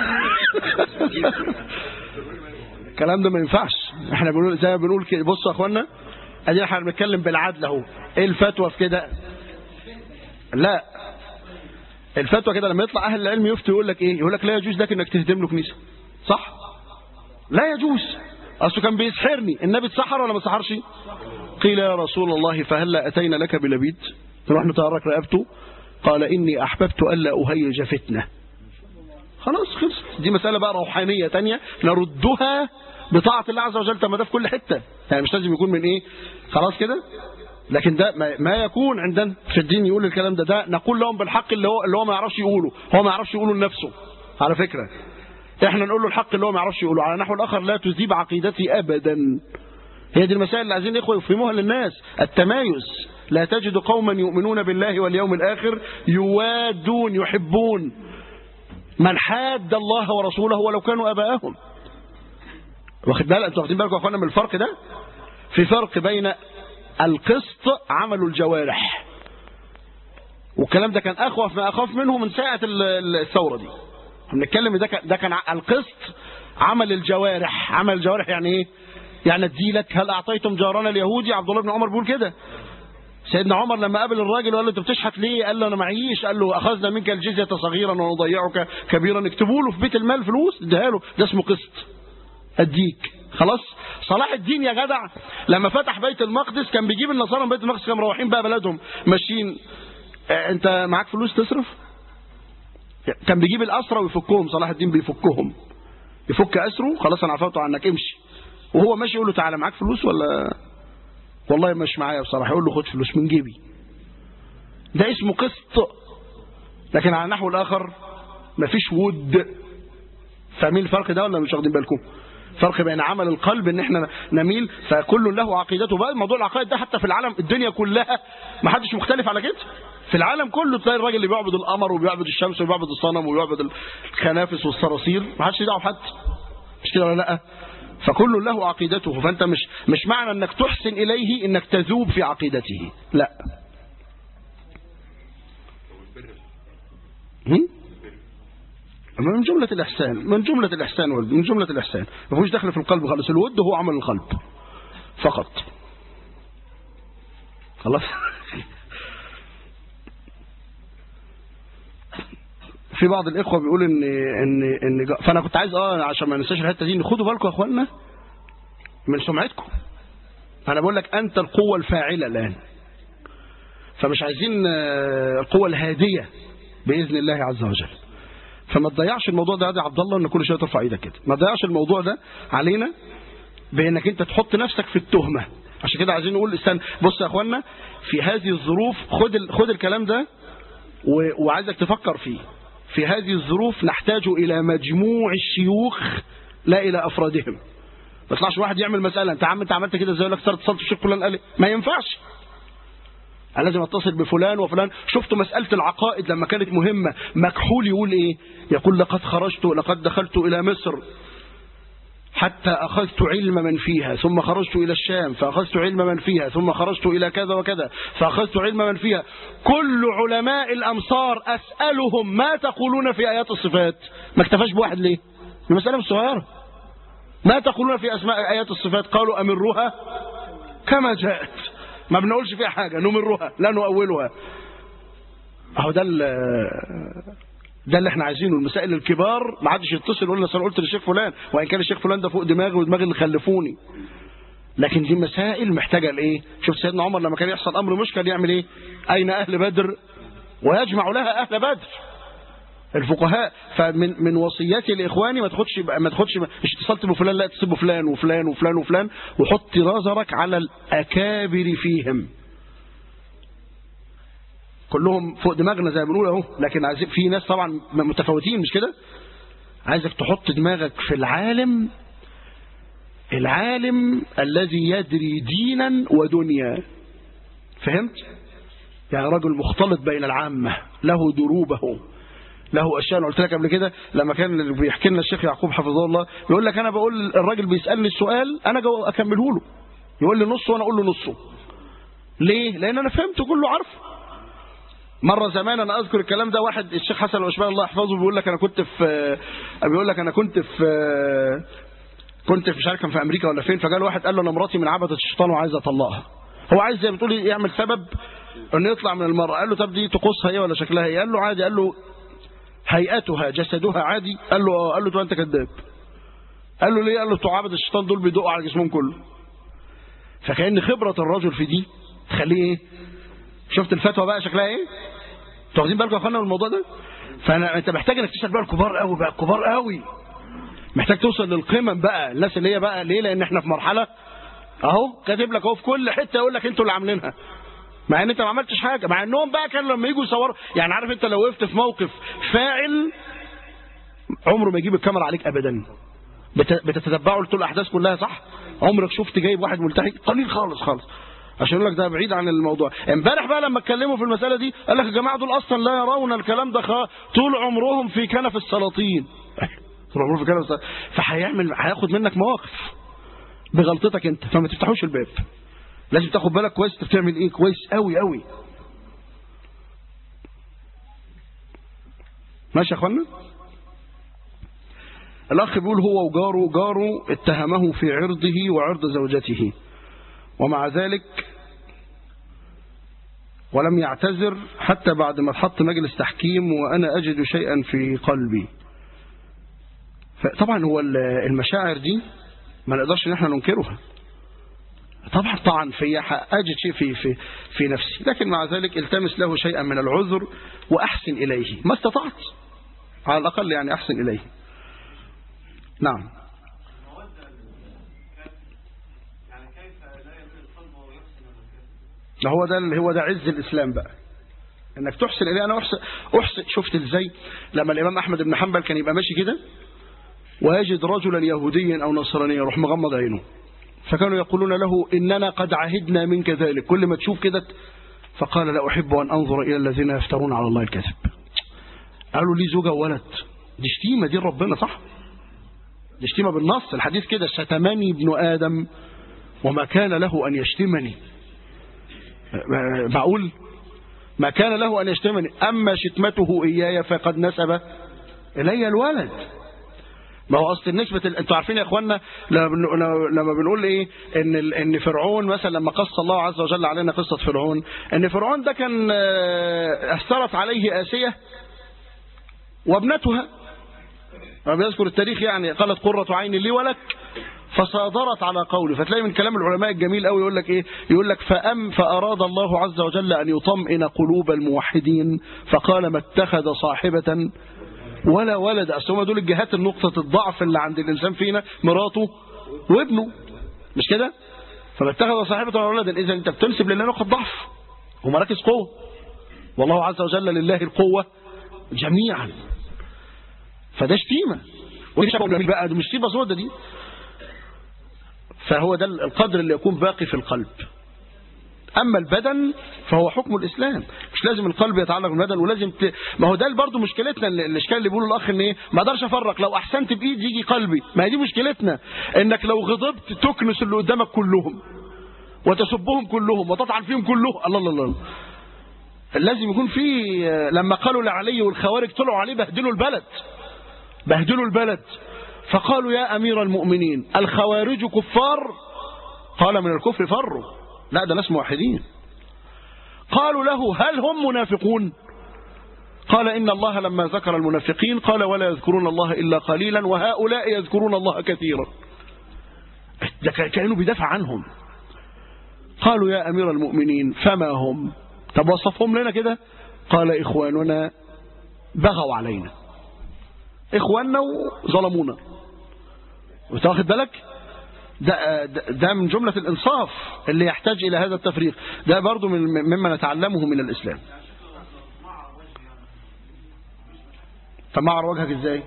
الكلام ده ما ينفعش احنا بنقول زي ما بنقول كده بصوا يا اخوانا ادينا احنا بنتكلم بالعدل اهو ايه الفتوى في كده لا الفتوى كده لما يطلع اهل العلم يفتي يقول لك ايه يقول لك لا يجوز لك انك تهدم له كنيسه صح لا يجوز اصله كان بيسحرني النبي اتسحر ولا ما اتسحرش قيل يا رسول الله فهلا اتينا لك بلبيد نروح نتحرك رقبته قال اني احببت الا اهيج فتنه خلاص خلص دي مسألة بقى روحانية تانية نردها بطاعة الله عز وجل طب ما ده في كل حتة يعني مش لازم يكون من ايه خلاص كده لكن ده ما- ما يكون عندنا في الدين يقول الكلام ده ده نقول لهم بالحق اللي هو اللي هو ما يعرفش يقوله هو ما يعرفش يقوله لنفسه على فكرة احنا نقول له الحق اللي هو ما يعرفش يقوله على نحو الاخر لا تذيب عقيدتي ابدا هي دي المسائل اللي عايزين الاخوه يفهموها للناس التمايز لا تجد قوما يؤمنون بالله واليوم الاخر يوادون يحبون من حاد الله ورسوله ولو كانوا اباءهم واخد بالك انتوا واخدين بالكم يا اخوانا من الفرق ده في فرق بين القسط عمل الجوارح والكلام ده كان اخوف ما اخاف منه من ساعه ال- ال- الثوره دي بنتكلم ده كان ده كان ع- القسط عمل الجوارح عمل الجوارح يعني ايه يعني اديلك هل اعطيتم جارنا اليهودي عبد الله بن عمر بيقول كده سيدنا عمر لما قابل الراجل وقال له انت بتشحت ليه قال له انا معيش قال له اخذنا منك الجزيه صغيرا ونضيعك كبيرا اكتبوا له في بيت المال فلوس اديها له ده اسمه قسط اديك خلاص صلاح الدين يا جدع لما فتح بيت المقدس كان بيجيب النصارى من بيت المقدس كانوا مروحين بقى بلدهم ماشيين آه، انت معاك فلوس تصرف كان بيجيب الاسرى ويفكهم صلاح الدين بيفكهم يفك اسره خلاص انا عفوت عنك امشي وهو ماشي يقول له تعالى معاك فلوس ولا والله مش معايا بصراحه يقول له خد فلوس من جيبي ده اسمه قسط لكن على النحو الاخر مفيش ود فاهمين الفرق ده ولا مش واخدين بالكم فرق بين عمل القلب ان احنا نميل فكل له عقيدته بقى موضوع العقائد ده حتى في العالم الدنيا كلها ما حدش مختلف على كده في العالم كله تلاقي الراجل اللي بيعبد القمر وبيعبد الشمس وبيعبد الصنم وبيعبد الخنافس والصراصير ما حدش دعوه بحد مش كده ولا لا فكل له عقيدته فانت مش مش معنى انك تحسن اليه انك تذوب في عقيدته لا هم؟ من جملة الإحسان من جملة الإحسان ولد من جملة الإحسان ما فيهوش دخل في القلب خالص الود هو عمل القلب فقط خلاص في بعض الإخوة بيقول إن إن إن جا- فأنا كنت عايز أه عشان ما ننساش الحتة دي إن خدوا بالكم يا إخوانا من سمعتكم أنا بقول لك أنت القوة الفاعلة الآن فمش عايزين آه، القوة الهادية بإذن الله عز وجل فما تضيعش الموضوع ده يا عبد الله ان كل شويه ترفع ايدك كده ما تضيعش الموضوع ده علينا بانك انت تحط نفسك في التهمه عشان كده عايزين نقول استنى بص يا اخوانا في هذه الظروف خد ال... خد الكلام ده و... وعايزك تفكر فيه في هذه الظروف نحتاج الى مجموع الشيوخ لا الى افرادهم ما يطلعش واحد يعمل مساله انت يا عم انت عملت كده ازاي يقول لك صرت اتصلت بالشيخ فلان قال لي ما ينفعش أنا لازم اتصل بفلان وفلان شفتوا مسألة العقائد لما كانت مهمة مكحول يقول ايه يقول لقد خرجت لقد دخلت إلى مصر حتى أخذت علم من فيها ثم خرجت إلى الشام فأخذت علم من فيها ثم خرجت إلى كذا وكذا فأخذت علم من فيها كل علماء الأمصار أسألهم ما تقولون في آيات الصفات ما اكتفاش بواحد ليه المسألة مش صغيرة ما تقولون في أسماء آيات الصفات قالوا أمروها كما جاءت ما بنقولش فيها حاجة نمرها لا نؤولها اهو ده ده اللي احنا عايزينه المسائل الكبار ما حدش يتصل يقول لي انا قلت للشيخ فلان وان كان الشيخ فلان ده فوق دماغي ودماغ اللي خلفوني لكن دي مسائل محتاجه لايه شوف سيدنا عمر لما كان يحصل امر مشكل يعمل ايه اين اهل بدر ويجمع لها اهل بدر الفقهاء فمن من وصياتي لاخواني ما تاخدش ما تاخدش مش اتصلت بفلان لا اتصل بفلان وفلان وفلان وفلان وحط نظرك على الاكابر فيهم كلهم فوق دماغنا زي ما بنقول اهو لكن عايزين في ناس طبعا متفاوتين مش كده عايزك تحط دماغك في العالم العالم الذي يدري دينا ودنيا فهمت يعني رجل مختلط بين العامة له دروبه له اشياء انا قلت لك قبل كده لما كان اللي بيحكي لنا الشيخ يعقوب حفظه الله يقول لك انا بقول الراجل بيسالني السؤال انا جو اكمله له يقول لي نصه وانا اقول له نصه ليه لان انا فهمته كله عارفه مرة زمان أنا أذكر الكلام ده واحد الشيخ حسن الأشبال الله يحفظه بيقول لك أنا كنت في بيقول لك أنا كنت في كنت في مش عارف كان في أمريكا ولا فين فقال واحد قال له أنا مراتي من عبدة الشيطان وعايز أطلقها هو عايز زي ما تقول يعمل سبب إنه يطلع من المرأة قال له طب دي طقوسها إيه ولا شكلها إيه قال له عادي قال له هيئتها جسدها عادي قال له اه قال له طب أنت كذاب قال له ليه قال له بتوع عبد الشيطان دول بيدقوا على جسمهم كله فكأن خبرة الرجل في دي تخليه ايه شفت الفتوى بقى شكلها ايه انتوا واخدين بالكم يا اخوانا من الموضوع ده فانا انت محتاج انك تسال بقى الكبار قوي بقى الكبار قوي محتاج توصل للقمم بقى الناس اللي هي بقى ليه لان احنا في مرحله اهو كاتب لك اهو في كل حته يقول لك انتوا اللي عاملينها مع ان انت ما عملتش حاجه مع انهم بقى كانوا لما يجوا يصوروا يعني عارف انت لو وقفت في موقف فاعل عمره ما يجيب الكاميرا عليك ابدا بت- بتتتبعوا طول الاحداث كلها صح عمرك شفت جايب واحد ملتحي قليل خالص خالص عشان يقول لك ده بعيد عن الموضوع امبارح بقى لما اتكلموا في المساله دي قال لك يا جماعه دول اصلا لا يرون الكلام ده خ- طول عمرهم في كنف السلاطين طول عمرهم في كنف السلاطين فهيعمل هياخد منك مواقف بغلطتك انت فما تفتحوش الباب لازم تاخد بالك كويس انت بتعمل ايه كويس قوي قوي ماشي يا اخوانا الاخ بيقول هو وجاره جاره اتهمه في عرضه وعرض زوجته ومع ذلك ولم يعتذر حتى بعد ما اتحط مجلس تحكيم وانا اجد شيئا في قلبي طبعا هو المشاعر دي ما نقدرش ان احنا ننكرها طبعا طعن في أجد شيء في, في, في نفسي لكن مع ذلك التمس له شيئا من العذر وأحسن إليه ما استطعت على الأقل يعني أحسن إليه نعم يعني كيف لا يميل القلب ويحسن المكان ده هو ده اللي هو ده عز الإسلام بقى انك تحسن اليه انا احسن احسن شفت ازاي لما الامام احمد بن حنبل كان يبقى ماشي كده ويجد رجلا يهوديا او نصرانيا يروح مغمض عينه فكانوا يقولون له اننا قد عهدنا منك ذلك كل ما تشوف كده فقال لا احب ان انظر الى الذين يفترون على الله الكذب قالوا لي زوجة وولد دي شتيمه دي ربنا صح دي شتيمه بالنص الحديث كده شتمني ابن ادم وما كان له ان يشتمني معقول ما كان له أن يشتمني أما شتمته إياي فقد نسب إلي الولد ما هو أصل النسبة ال... أنتوا عارفين يا إخوانا لما, بن... لما بنقول إيه إن ال... إن فرعون مثلا لما قص الله عز وجل علينا قصة فرعون إن فرعون ده كان آه، أثرت عليه آسية وابنتها لما بيذكر التاريخ يعني قالت قرة عين لي ولك فصادرت على قوله فتلاقي من كلام العلماء الجميل قوي يقول لك ايه يقول لك فأم فأراد الله عز وجل أن يطمئن قلوب الموحدين فقال ما اتخذ صاحبة ولا ولد أصل هم دول الجهات النقطة الضعف اللي عند الإنسان فينا مراته وابنه مش كده فما اتخذ صاحبة ولا ولدا إذا أنت بتنسب لله نقطة ضعف ومراكز قوة والله عز وجل لله القوة جميعا فده شتيمة ودي شبه بقى دي مش شتيمة سودة دي فهو ده القدر اللي يكون باقي في القلب أما البدن فهو حكم الإسلام مش لازم القلب يتعلق بالبدن ولازم ت... ما هو ده برضه مشكلتنا اللي- الإشكال اللي بيقوله الأخ إن إيه ما أقدرش أفرق لو أحسنت بإيد يجي قلبي ما هي دي مشكلتنا إنك لو غضبت تكنس اللي قدامك كلهم وتسبهم كلهم وتطعن فيهم كلهم الله الله الله لازم يكون في لما قالوا لعلي والخوارج طلعوا عليه بهدلوا البلد بهدلوا البلد فقالوا يا أمير المؤمنين الخوارج كفار قال من الكفر فروا لا ده ناس موحدين قالوا له هل هم منافقون قال إن الله لما ذكر المنافقين قال ولا يذكرون الله إلا قليلا وهؤلاء يذكرون الله كثيرا ده كأنه بيدافع عنهم قالوا يا أمير المؤمنين فما هم طب وصفهم لنا كده قال إخواننا بغوا علينا إخواننا وظلمونا وانت واخد بالك ده, ده, ده من جملة الإنصاف اللي يحتاج إلى هذا التفريق ده برضو من مما نتعلمه من الإسلام تمعر وجهك ازاي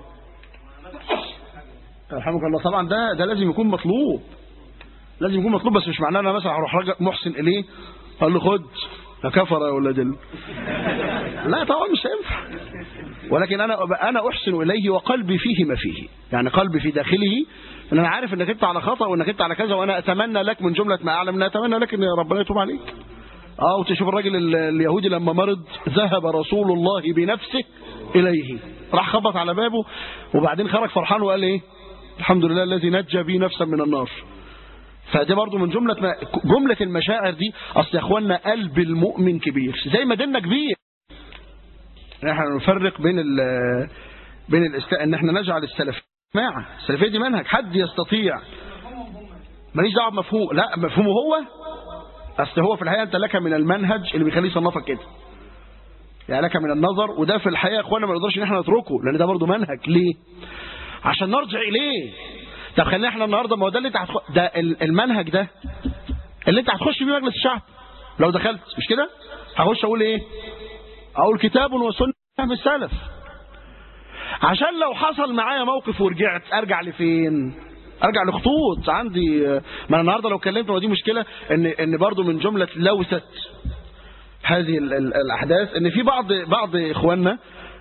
رحمك الله طبعا ده ده لازم يكون مطلوب لازم يكون مطلوب بس مش معناه انا مثلا هروح راجع محسن اليه قال له خد يا كفر يا ولاد ال... لا طبعا مش هينفع ولكن انا انا احسن اليه وقلبي فيه ما فيه يعني قلبي في داخله ان انا عارف انك انت على خطا وانك انت على كذا وانا اتمنى لك من جمله ما اعلم ان اتمنى لك ان ربنا يتوب عليك اه وتشوف الراجل ال- اليهودي لما مرض ذهب رسول الله بنفسه اليه راح خبط على بابه وبعدين خرج فرحان وقال ايه الحمد لله الذي نجى بي نفسا من النار فدي برضو من جملة ما جملة المشاعر دي أصل يا أخوانا قلب المؤمن كبير زي ما ديننا كبير احنا نفرق بين ال بين الإسلام إن احنا نجعل السلفية جماعة السلفية دي منهج حد يستطيع ماليش دعوه بمفهوم لا مفهومه هو أصل هو في الحقيقة أنت لك من المنهج اللي بيخليه يصنفك كده يعني لك من النظر وده في الحقيقة يا أخوانا ما نقدرش إن احنا نتركه لأن ده برضو منهج ليه عشان نرجع إليه طب خلينا احنا النهارده ما هو ده اللي انت هتخ... ده ال- المنهج ده اللي انت هتخش بيه مجلس الشعب لو دخلت مش كده هخش اقول ايه اقول كتاب وسنه فهم السلف عشان لو حصل معايا موقف ورجعت ارجع لفين ارجع لخطوط عندي ما انا النهارده لو اتكلمت ما دي مشكله ان ان برضو من جمله لوثه هذه ال- ال- الاحداث ان في بعض بعض اخواننا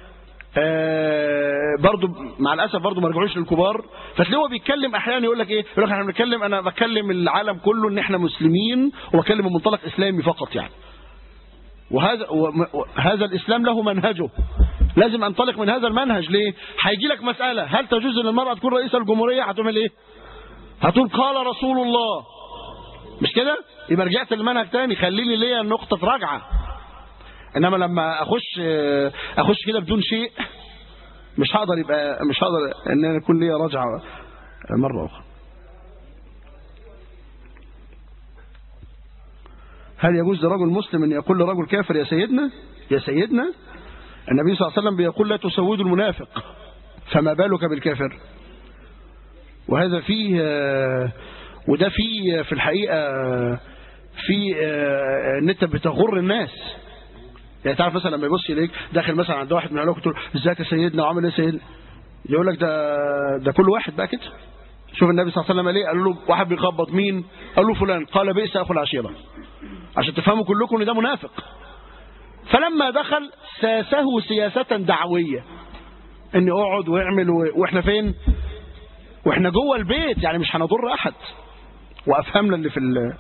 آه، برضو مع الاسف برضو ما رجعوش للكبار فتلاقيه هو بيتكلم احيانا يقول لك ايه يقول لك احنا بنتكلم انا بكلم العالم كله ان احنا مسلمين وبكلم من منطلق اسلامي فقط يعني وهذا وهذا الاسلام له منهجه لازم انطلق من هذا المنهج ليه هيجي لك مساله هل تجوز ان المراه تكون رئيسه الجمهوريه هتعمل ايه هتقول قال رسول الله مش كده يبقى رجعت للمنهج تاني خلي لي ليا نقطه راجعه انما لما اخش اخش كده بدون شيء مش هقدر يبقى مش هقدر ان انا يكون ليا رجعه مره اخرى هل يجوز لرجل مسلم أن يقول لرجل كافر يا سيدنا يا سيدنا النبي صلى الله عليه وسلم بيقول لا تسود المنافق فما بالك بالكافر وهذا فيه آه، وده فيه في الحقيقة آه، في آه، ان انت بتغر الناس يعني تعرف مثلا لما يبص اليك داخل مثلا عند واحد من اهلك تقول ازيك يا سيدنا وعامل ايه يا سيدنا يقول لك ده ده كل واحد بقى كده شوف النبي صلى الله عليه وسلم قال ايه قال له واحد بيخبط مين قال له فلان قال بئس اخو العشيره عشان تفهموا كلكم ان ده منافق فلما دخل ساسه سياسة دعوية ان اقعد واعمل و... واحنا فين واحنا جوه البيت يعني مش هنضر احد وافهمنا اللي في ال...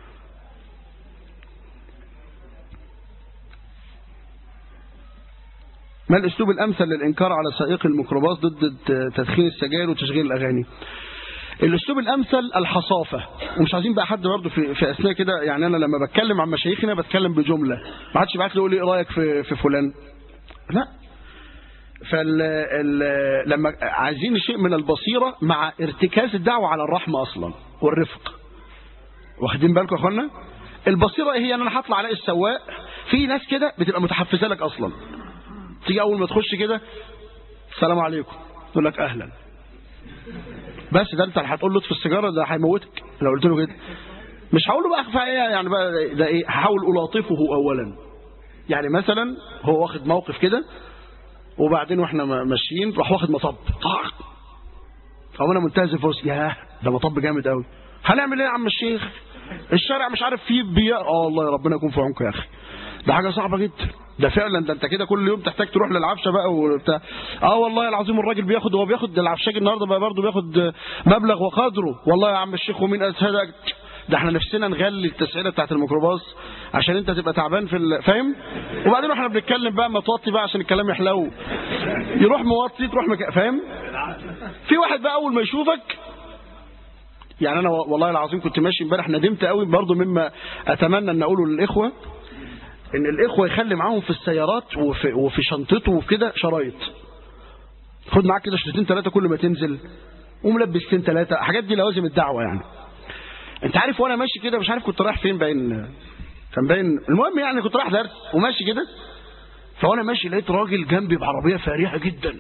ما الاسلوب الامثل للانكار على سائق الميكروباص ضد تدخين السجاير وتشغيل الاغاني الاسلوب الامثل الحصافه ومش عايزين بقى حد برضه في, في اثناء كده يعني انا لما بتكلم عن مشايخنا بتكلم بجمله ما حدش يبعت لي يقول لي ايه رايك في في فلان لا فال ال- لما عايزين شيء من البصيره مع ارتكاز الدعوه على الرحمه اصلا والرفق واخدين بالكم يا اخوانا البصيره إيه هي ان انا هطلع الاقي السواق في ناس كده بتبقى متحفزه لك اصلا تيجي اول ما تخش كده السلام عليكم تقول لك اهلا بس ده انت اللي هتقول له اطفي السيجاره ده هيموتك لو قلت له كده مش هقول له بقى اخفى ايه يعني بقى ده ايه هحاول الطفه اولا يعني مثلا هو واخد موقف كده وبعدين واحنا ما- ماشيين راح واخد مطب طاق او انا منتهز الفرصه ياه ده مطب جامد قوي هنعمل ايه يا عم الشيخ الشارع مش عارف فيه بيا اه والله ربنا يكون في عونك يا اخي ده حاجه صعبه جدا ده فعلا ده انت كده كل يوم تحتاج تروح للعفشه بقى وبتاع اه والله العظيم الراجل بياخد هو بياخد العفشاج النهارده بقى برضه بياخد مبلغ وقدره والله يا عم الشيخ ومين اسهدك ده احنا نفسنا نغلي التسعيره بتاعت الميكروباص عشان انت تبقى تعبان في ال- فاهم وبعدين احنا بنتكلم بقى ما توطي بقى عشان الكلام يحلو يروح موطي تروح مك... فاهم في واحد بقى اول ما يشوفك يعني انا والله العظيم كنت ماشي امبارح ندمت قوي برضه مما اتمنى ان اقوله للاخوه ان الاخوه يخلي معاهم في السيارات وفي, وفي شنطته وفي كده شرايط خد معاك كده شريطين ثلاثه كل ما تنزل وملبستين ثلاثه حاجات دي لوازم الدعوه يعني انت عارف وانا ماشي كده مش عارف كنت رايح فين باين كان باين المهم يعني كنت رايح درس وماشي كده فوانا ماشي لقيت راجل جنبي بعربيه فارهه جدا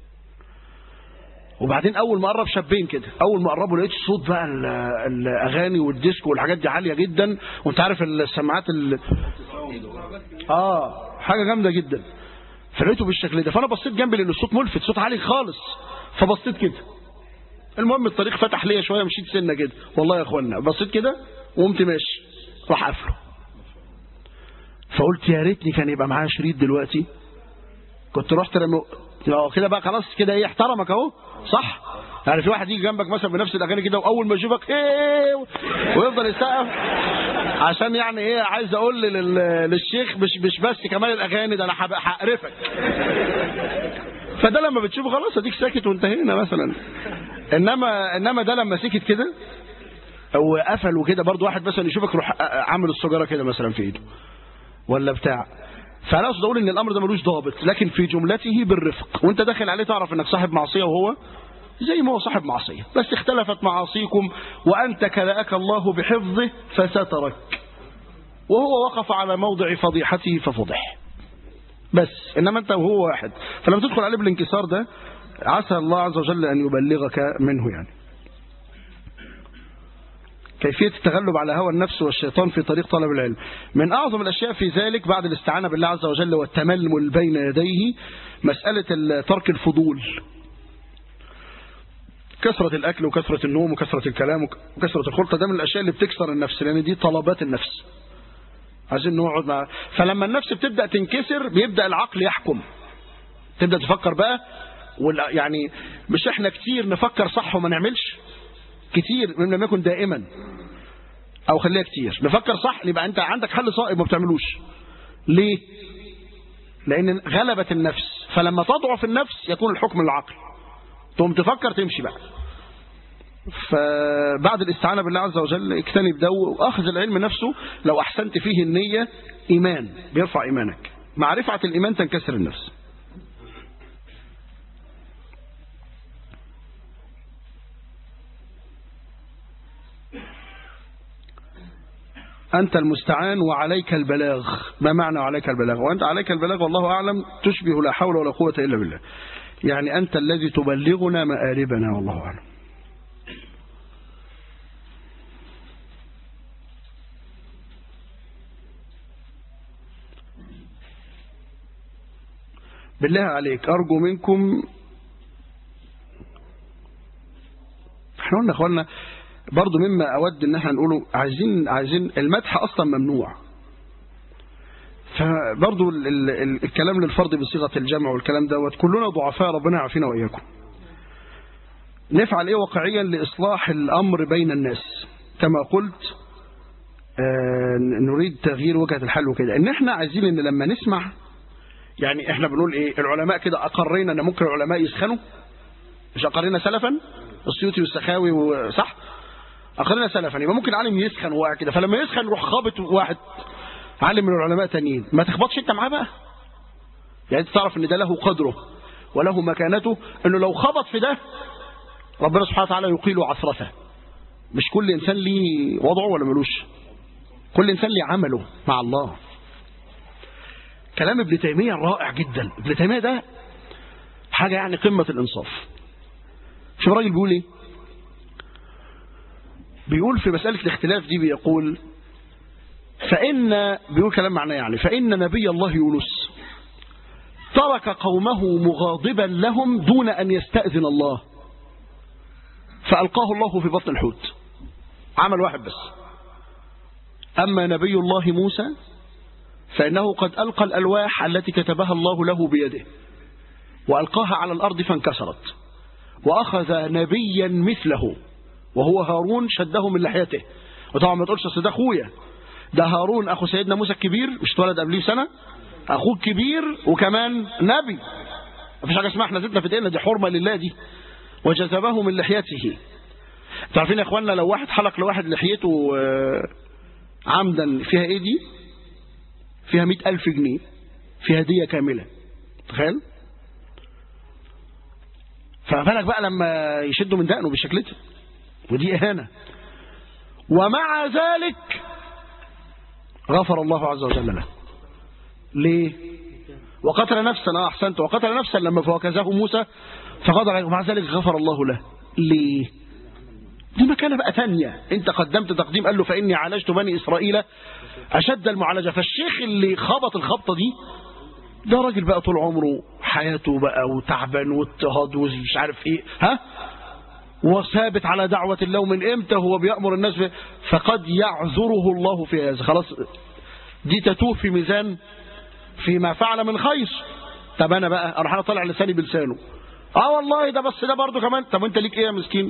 وبعدين اول ما قرب شابين كده اول ما قربوا لقيت صوت بقى ال- الاغاني والديسكو والحاجات دي عاليه جدا وانت عارف السماعات ال... اه حاجه جامده جدا فلقيته بالشكل ده فانا بصيت جنبي لان الصوت ملفت صوت عالي خالص فبصيت كده المهم الطريق فتح ليا شويه مشيت سنه كده والله يا اخوانا بصيت كده وقمت ماشي راح قافله فقلت يا ريتني كان يبقى معايا شريط دلوقتي كنت رحت رمي اه كده بقى خلاص كده ايه احترمك اهو صح يعني في واحد يجي جنبك مثلا بنفس الاغاني كده واول ما يشوفك ايه ويفضل يسقف عشان يعني ايه عايز اقول لل- للشيخ مش مش بس كمان الاغاني ده انا هبقى هقرفك فده لما بتشوفه خلاص اديك ساكت وانتهينا مثلا انما انما ده لما سكت كده وقفل وكده برضو واحد مثلا يشوفك يروح عامل السجاره كده مثلا في ايده ولا بتاع فانا اقصد اقول ان الامر ده ملوش ضابط لكن في جملته بالرفق وانت داخل عليه تعرف انك صاحب معصيه وهو زي ما هو صاحب معصيه بس اختلفت معاصيكم وانت كلاك الله بحفظه فسترك وهو وقف على موضع فضيحته ففضح بس انما انت وهو واحد فلما تدخل عليه بالانكسار ده عسى الله عز وجل ان يبلغك منه يعني كيفية التغلب على هوى النفس والشيطان في طريق طلب العلم من أعظم الأشياء في ذلك بعد الاستعانة بالله عز وجل والتململ بين يديه مسألة ال- ترك الفضول كثرة الأكل وكثرة النوم وكثرة الكلام وك- وكثرة الخلطة ده من الأشياء اللي بتكسر النفس لأن دي طلبات النفس عايزين نقعد مع فلما النفس بتبدأ تنكسر بيبدأ العقل يحكم تبدأ تفكر بقى وال- يعني مش احنا كتير نفكر صح وما نعملش كتير من لم يكن دائما او خليها كتير نفكر صح يبقى انت عندك حل صائب ما بتعملوش ليه لان غلبت النفس فلما تضعف النفس يكون الحكم للعقل تقوم تفكر تمشي بقى فبعد الاستعانة بالله عز وجل اجتنب ده واخذ العلم نفسه لو احسنت فيه النية ايمان بيرفع ايمانك مع رفعة الايمان تنكسر النفس أنت المستعان وعليك البلاغ ما معنى عليك البلاغ وأنت عليك البلاغ والله أعلم تشبه لا حول ولا قوة إلا بالله يعني أنت الذي تبلغنا مآربنا والله أعلم بالله عليك أرجو منكم احنا قلنا اخوانا برضو مما أود ان احنا نقوله عايزين عايزين المدح أصلا ممنوع فبرضو ال ال ال الكلام للفرد بصيغة الجمع والكلام دوت كلنا ضعفاء ربنا يعافينا وإياكم نفعل ايه واقعيا لإصلاح الأمر بين الناس كما قلت آه نريد تغيير وجهة الحل وكده ان احنا عايزين ان لما نسمع يعني احنا بنقول ايه العلماء كده اقرينا ان ممكن العلماء يسخنوا مش اقرينا سلفا السيوطي والسخاوي وصح اقرينا سلفا يبقى ممكن عالم يسخن وقع كده فلما يسخن يروح خابط واحد عالم من العلماء تانيين ما تخبطش انت معاه بقى يعني انت تعرف ان ده له قدره وله مكانته انه لو خبط في ده ربنا سبحانه وتعالى يقيل عثرته مش كل انسان ليه وضعه ولا ملوش كل انسان ليه عمله مع الله كلام ابن تيمية رائع جدا ابن تيمية ده حاجة يعني قمة الإنصاف شوف الراجل بيقول ايه بيقول في مسألة الاختلاف دي بيقول فإن بيقول كلام معناه يعني فإن نبي الله يونس ترك قومه مغاضبا لهم دون أن يستأذن الله فألقاه الله في بطن الحوت عمل واحد بس أما نبي الله موسى فإنه قد ألقى الألواح التي كتبها الله له بيده وألقاها على الأرض فانكسرت وأخذ نبيا مثله وهو هارون شده من لحيته وطبعا ما تقولش أصل ده أخويا ده هارون أخو سيدنا موسى الكبير مش اتولد قبليه سنة أخوه الكبير وكمان نبي مفيش حاجة اسمها احنا زدنا في دقيقنا دي حرمة لله دي وجذبه من لحيته تعرفين يا اخوانا لو واحد حلق لواحد لحيته عمدا فيها ايه دي فيها مئة ألف جنيه فيها هدية كاملة تخيل فبالك بقى لما يشدوا من دقنه بالشكل ده ودي إهانة ومع ذلك غفر الله عز وجل له ليه وقتل نفسا اه احسنت وقتل نفسا لما فوكزه موسى فقدر عليه ومع ذلك غفر الله له ليه دي مكانة بقى تانية انت قدمت تقديم قال له فإني عالجت بني إسرائيل أشد المعالجة فالشيخ اللي خبط الخبطة دي ده راجل بقى طول عمره حياته بقى وتعبان واضطهاد ومش عارف ايه ها وثابت على دعوة الله من امتى هو بيأمر الناس ب... فقد يعذره الله في هذا خلاص دي تتوه في ميزان فيما فعل من خير طب انا بقى اروح انا طالع لساني بلسانه اه والله ده بس ده برضه كمان طب انت ليك ايه يا مسكين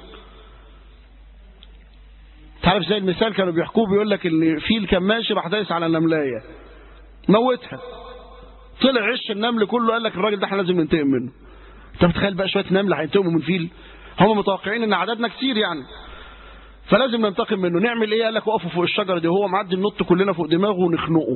تعرف زي المثال كانوا بيحكوه بيقول لك ان فيل كان ماشي راح دايس على النملايه موتها طلع عش النمل كله قال لك الراجل ده احنا لازم ننتقم منه انت متخيل بقى شويه نمل هينتقموا من فيل هم متوقعين ان عددنا كتير يعني فلازم ننتقم منه نعمل ايه قال لك وقفوا فوق الشجره دي وهو معدي النط كلنا فوق دماغه ونخنقه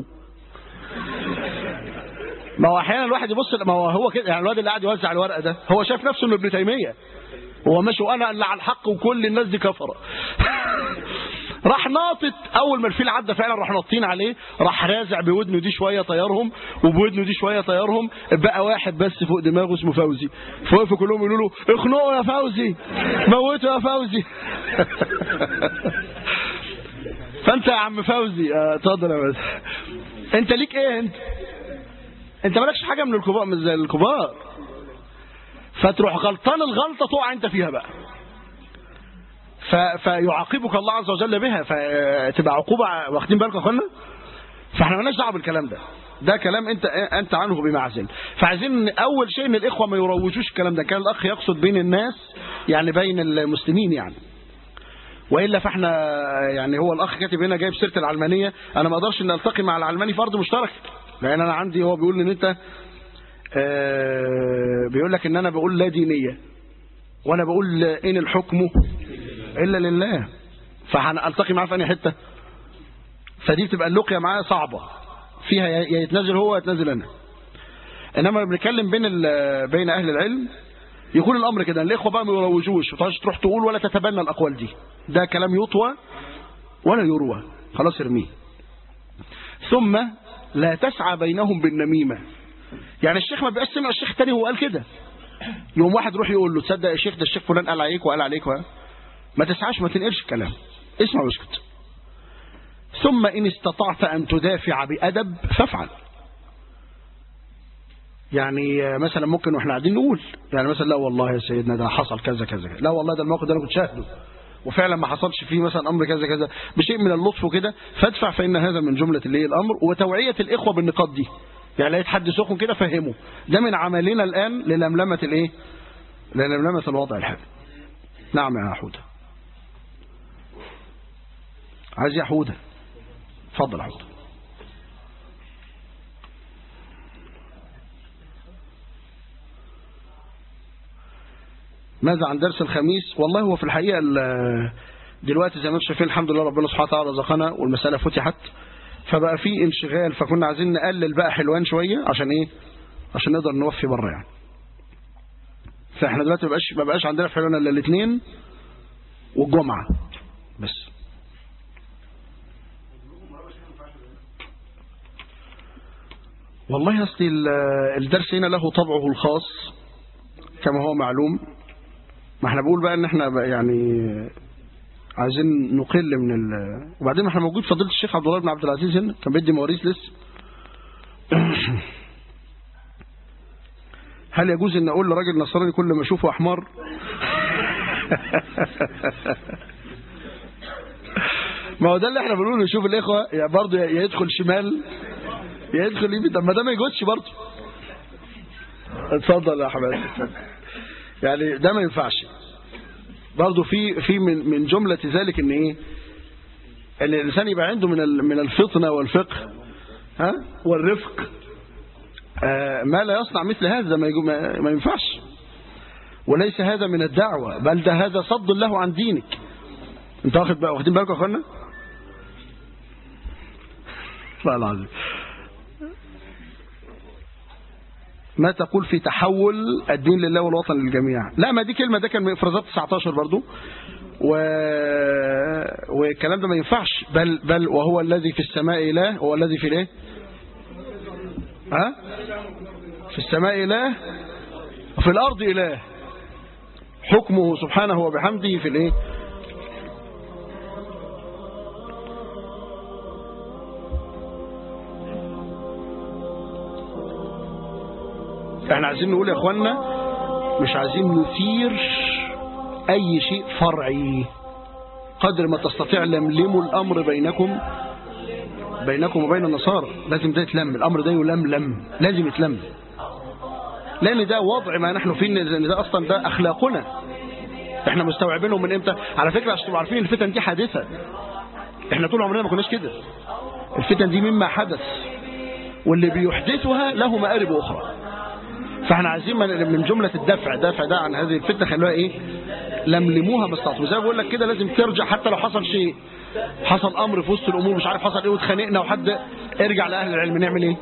ما هو احيانا الواحد يبص ما هو هو كده يعني الواد اللي قاعد يوزع الورقه ده هو شايف نفسه انه ابن تيميه هو ماشي وانا اللي على الحق وكل الناس دي كفره راح ناطط اول ما الفيل عدى فعلا راح ناطين عليه راح رازع بودنه دي شويه طيرهم وبودنه دي شويه طيرهم بقى واحد بس فوق دماغه اسمه فوزي فوقفوا كلهم يقولوا له اخنقوا يا فوزي موتوا يا فوزي فانت يا عم فوزي اتفضل يا بس انت ليك ايه انت انت مالكش حاجه من الكبار من زي الكبار فتروح غلطان الغلطه تقع انت فيها بقى ف... فيعاقبك الله عز وجل بها فتبقى عقوبة واخدين بالكم يا اخوانا فاحنا مالناش دعوه بالكلام ده ده كلام انت انت عنه بمعزل فعايزين اول شيء ان الاخوه ما يروجوش الكلام ده كان الاخ يقصد بين الناس يعني بين المسلمين يعني والا فاحنا يعني هو الاخ كاتب هنا جايب سيره العلمانيه انا ما اقدرش ان التقي مع العلماني في ارض مشترك لان انا عندي هو بيقول ان انت آه بيقول لك ان انا بقول لا دينيه وانا بقول ان الحكم الا لله فهنلتقي معاه في انهي حته فدي بتبقى اللقيه معاه صعبه فيها يا يتنازل هو يتنازل انا انما بنتكلم بين بين اهل العلم يكون الامر كده الاخوه بقى ما يروجوش ما تروح تقول ولا تتبنى الاقوال دي ده كلام يطوى ولا يروى خلاص ارميه ثم لا تسعى بينهم بالنميمة يعني الشيخ ما بيبقاش سمع الشيخ تاني هو قال كده يوم واحد يروح يقول له تصدق يا شيخ ده الشيخ فلان قال عليك وقال عليك وقال. ما تسعاش ما تنقلش الكلام اسمع واسكت ثم إن استطعت أن تدافع بأدب فافعل يعني مثلا ممكن واحنا قاعدين نقول يعني مثلا لا والله يا سيدنا ده حصل كذا كذا لا والله ده الموقف ده انا كنت شاهده وفعلا ما حصلش فيه مثلا امر كذا كذا بشيء من اللطف وكده فادفع فان هذا من جمله اللي هي الامر وتوعيه الاخوه بالنقاط دي يعني لقيت حد سخن كده فهمه ده من عملنا الان للملمه الايه للملمه الوضع الحالي نعم يا حوده عايز يا حوده اتفضل يا حوده ماذا عن درس الخميس والله هو في الحقيقة ال- دلوقتي زي ما انتم شايفين الحمد لله ربنا سبحانه وتعالى رزقنا والمسألة فتحت فبقى في انشغال فكنا عايزين نقلل بقى حلوان شوية عشان ايه عشان نقدر نوفي بره يعني فاحنا دلوقتي ما بقاش ما بقاش عندنا في حلوان الا الاثنين والجمعة بس والله اصل ال- الدرس هنا له طبعه الخاص كما هو معلوم ما احنا بقول بقى ان احنا بقى يعني عايزين نقل من ال وبعدين ما احنا موجود فضيله الشيخ عبد الله بن عبد العزيز هنا كان بيدي مواريث لسه هل يجوز ان اقول لراجل نصراني كل ما اشوفه احمر ما هو ده اللي احنا بنقوله نشوف الاخوه يا برضه يا يدخل شمال يا يدخل يمين طب ما ده ما يجوزش برضه اتفضل يا حماد اتفضل. يعني ده ما ينفعش برضه في في من من جمله ذلك ان ايه ان الانسان يبقى عنده من ال- من الفطنه والفقه ها والرفق آه، ما لا يصنع مثل هذا ما يجو- ما ما ينفعش وليس هذا من الدعوه بل ده هذا صد له عن دينك انت واخد بقى واخدين بالكم يا اخوانا والله العظيم ما تقول في تحول الدين لله والوطن للجميع لا ما دي كلمة ده كان من إفرازات 19 برضو و... والكلام ده ما ينفعش بل بل وهو الذي في السماء إله هو الذي في الايه ها في السماء إله وفي الأرض إله حكمه سبحانه وبحمده في الايه احنا عايزين نقول يا اخوانا مش عايزين نثير اي شيء فرعي قدر ما تستطيع لملموا الامر بينكم بينكم وبين النصارى لازم ده يتلم الامر ده يلملم لازم يتلم لان ده وضع ما نحن فيه ان ده اصلا ده اخلاقنا احنا مستوعبينهم من امتى على فكره عشان تبقوا عارفين الفتن دي حادثه احنا طول عمرنا ما كناش كده الفتن دي مما حدث واللي بيحدثها له مآرب اخرى فاحنا عايزين من من جمله الدفع دافع ده عن هذه الفتنه خلوها ايه لملموها باستطاعتكم زي ما بقول لك كده لازم ترجع حتى لو حصل شيء حصل امر في وسط الامور مش عارف حصل ايه واتخانقنا وحد ارجع لاهل العلم نعمل ايه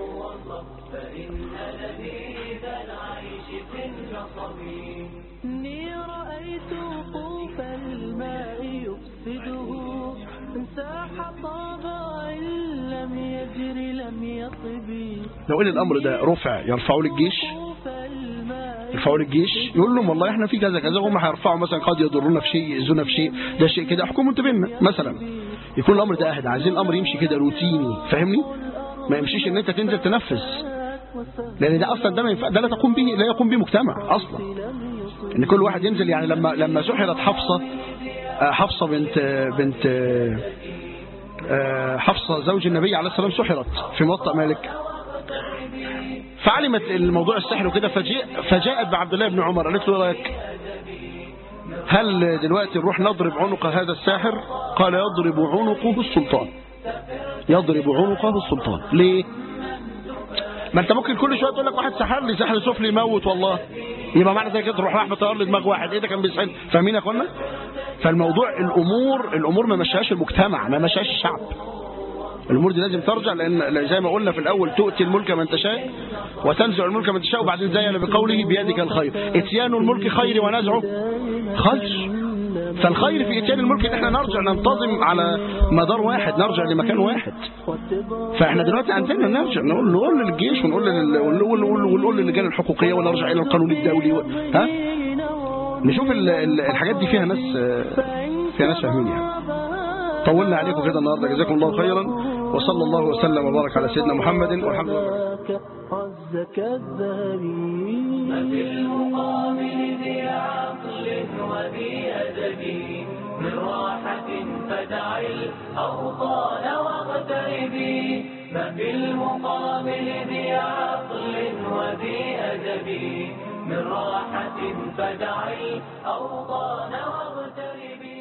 إني رأيت وقوف الماء يفسده ساح طابع لم يجر لم يطب لو ان الامر ده رفع يرفعوا للجيش وقوف الماء يرفعوا للجيش يقول لهم والله احنا في كذا كذا وهم هيرفعوا مثلا قد يضرونا في شيء يأذونا في شيء ده شيء كده احكموا انتوا بينا مثلا يكون الامر ده اهدى عايزين الامر يمشي كده روتيني فاهمني ما يمشيش ان انت تنزل تنفذ لان ده اصلا ده ما ينفع ده لا تقوم به لا يقوم به مجتمع اصلا ان كل واحد ينزل يعني لما لما سحرت حفصه آه، حفصه بنت بنت آه، حفصه زوج النبي عليه السلام سحرت في موطأ مالك فعلمت الموضوع السحر وكده فجاء فجاءت بعبد الله بن عمر قالت له إيه رايك هل دلوقتي نروح نضرب عنق هذا الساحر قال يضرب عنقه السلطان يضرب عنقه السلطان ليه ما انت ممكن كل شويه تقول لك واحد سحر لي سحر سفلي يموت والله يبقى معنى زي كده تروح راح مطير لي دماغ واحد ايه ده كان بيسحر فاهمين يا اخوانا فالموضوع الامور الامور ما مشاهاش المجتمع ما مشاهاش الشعب الامور دي لازم ترجع لان زي ما قلنا في الاول تؤتي الملك من تشاء وتنزع الملك من تشاء وبعدين زين بقوله بيدك الخير اتيان الملك خير ونزعه خير فالخير في اتيان الملك ان احنا نرجع ننتظم على مدار واحد نرجع لمكان واحد فاحنا دلوقتي عندنا نرجع نقول نقول للجيش ونقول لل- ونقول ونقول ونقول للجان الحقوقيه ونرجع الى القانون الدولي و... ها نشوف ال- ال- الحاجات دي فيها ناس آه، فيها ناس فاهمين يعني طولنا عليكم كده النهارده جزاكم الله خيرا وصلى الله وسلم وبارك على سيدنا محمد والحمد لله عزك الذهبي بالمقابل ذي عقل وذي أدب من راحة فدع الأوطان واغتربي ما في المقابل ذي عقل وذي أدب من راحة فدع الأوطان واغتربي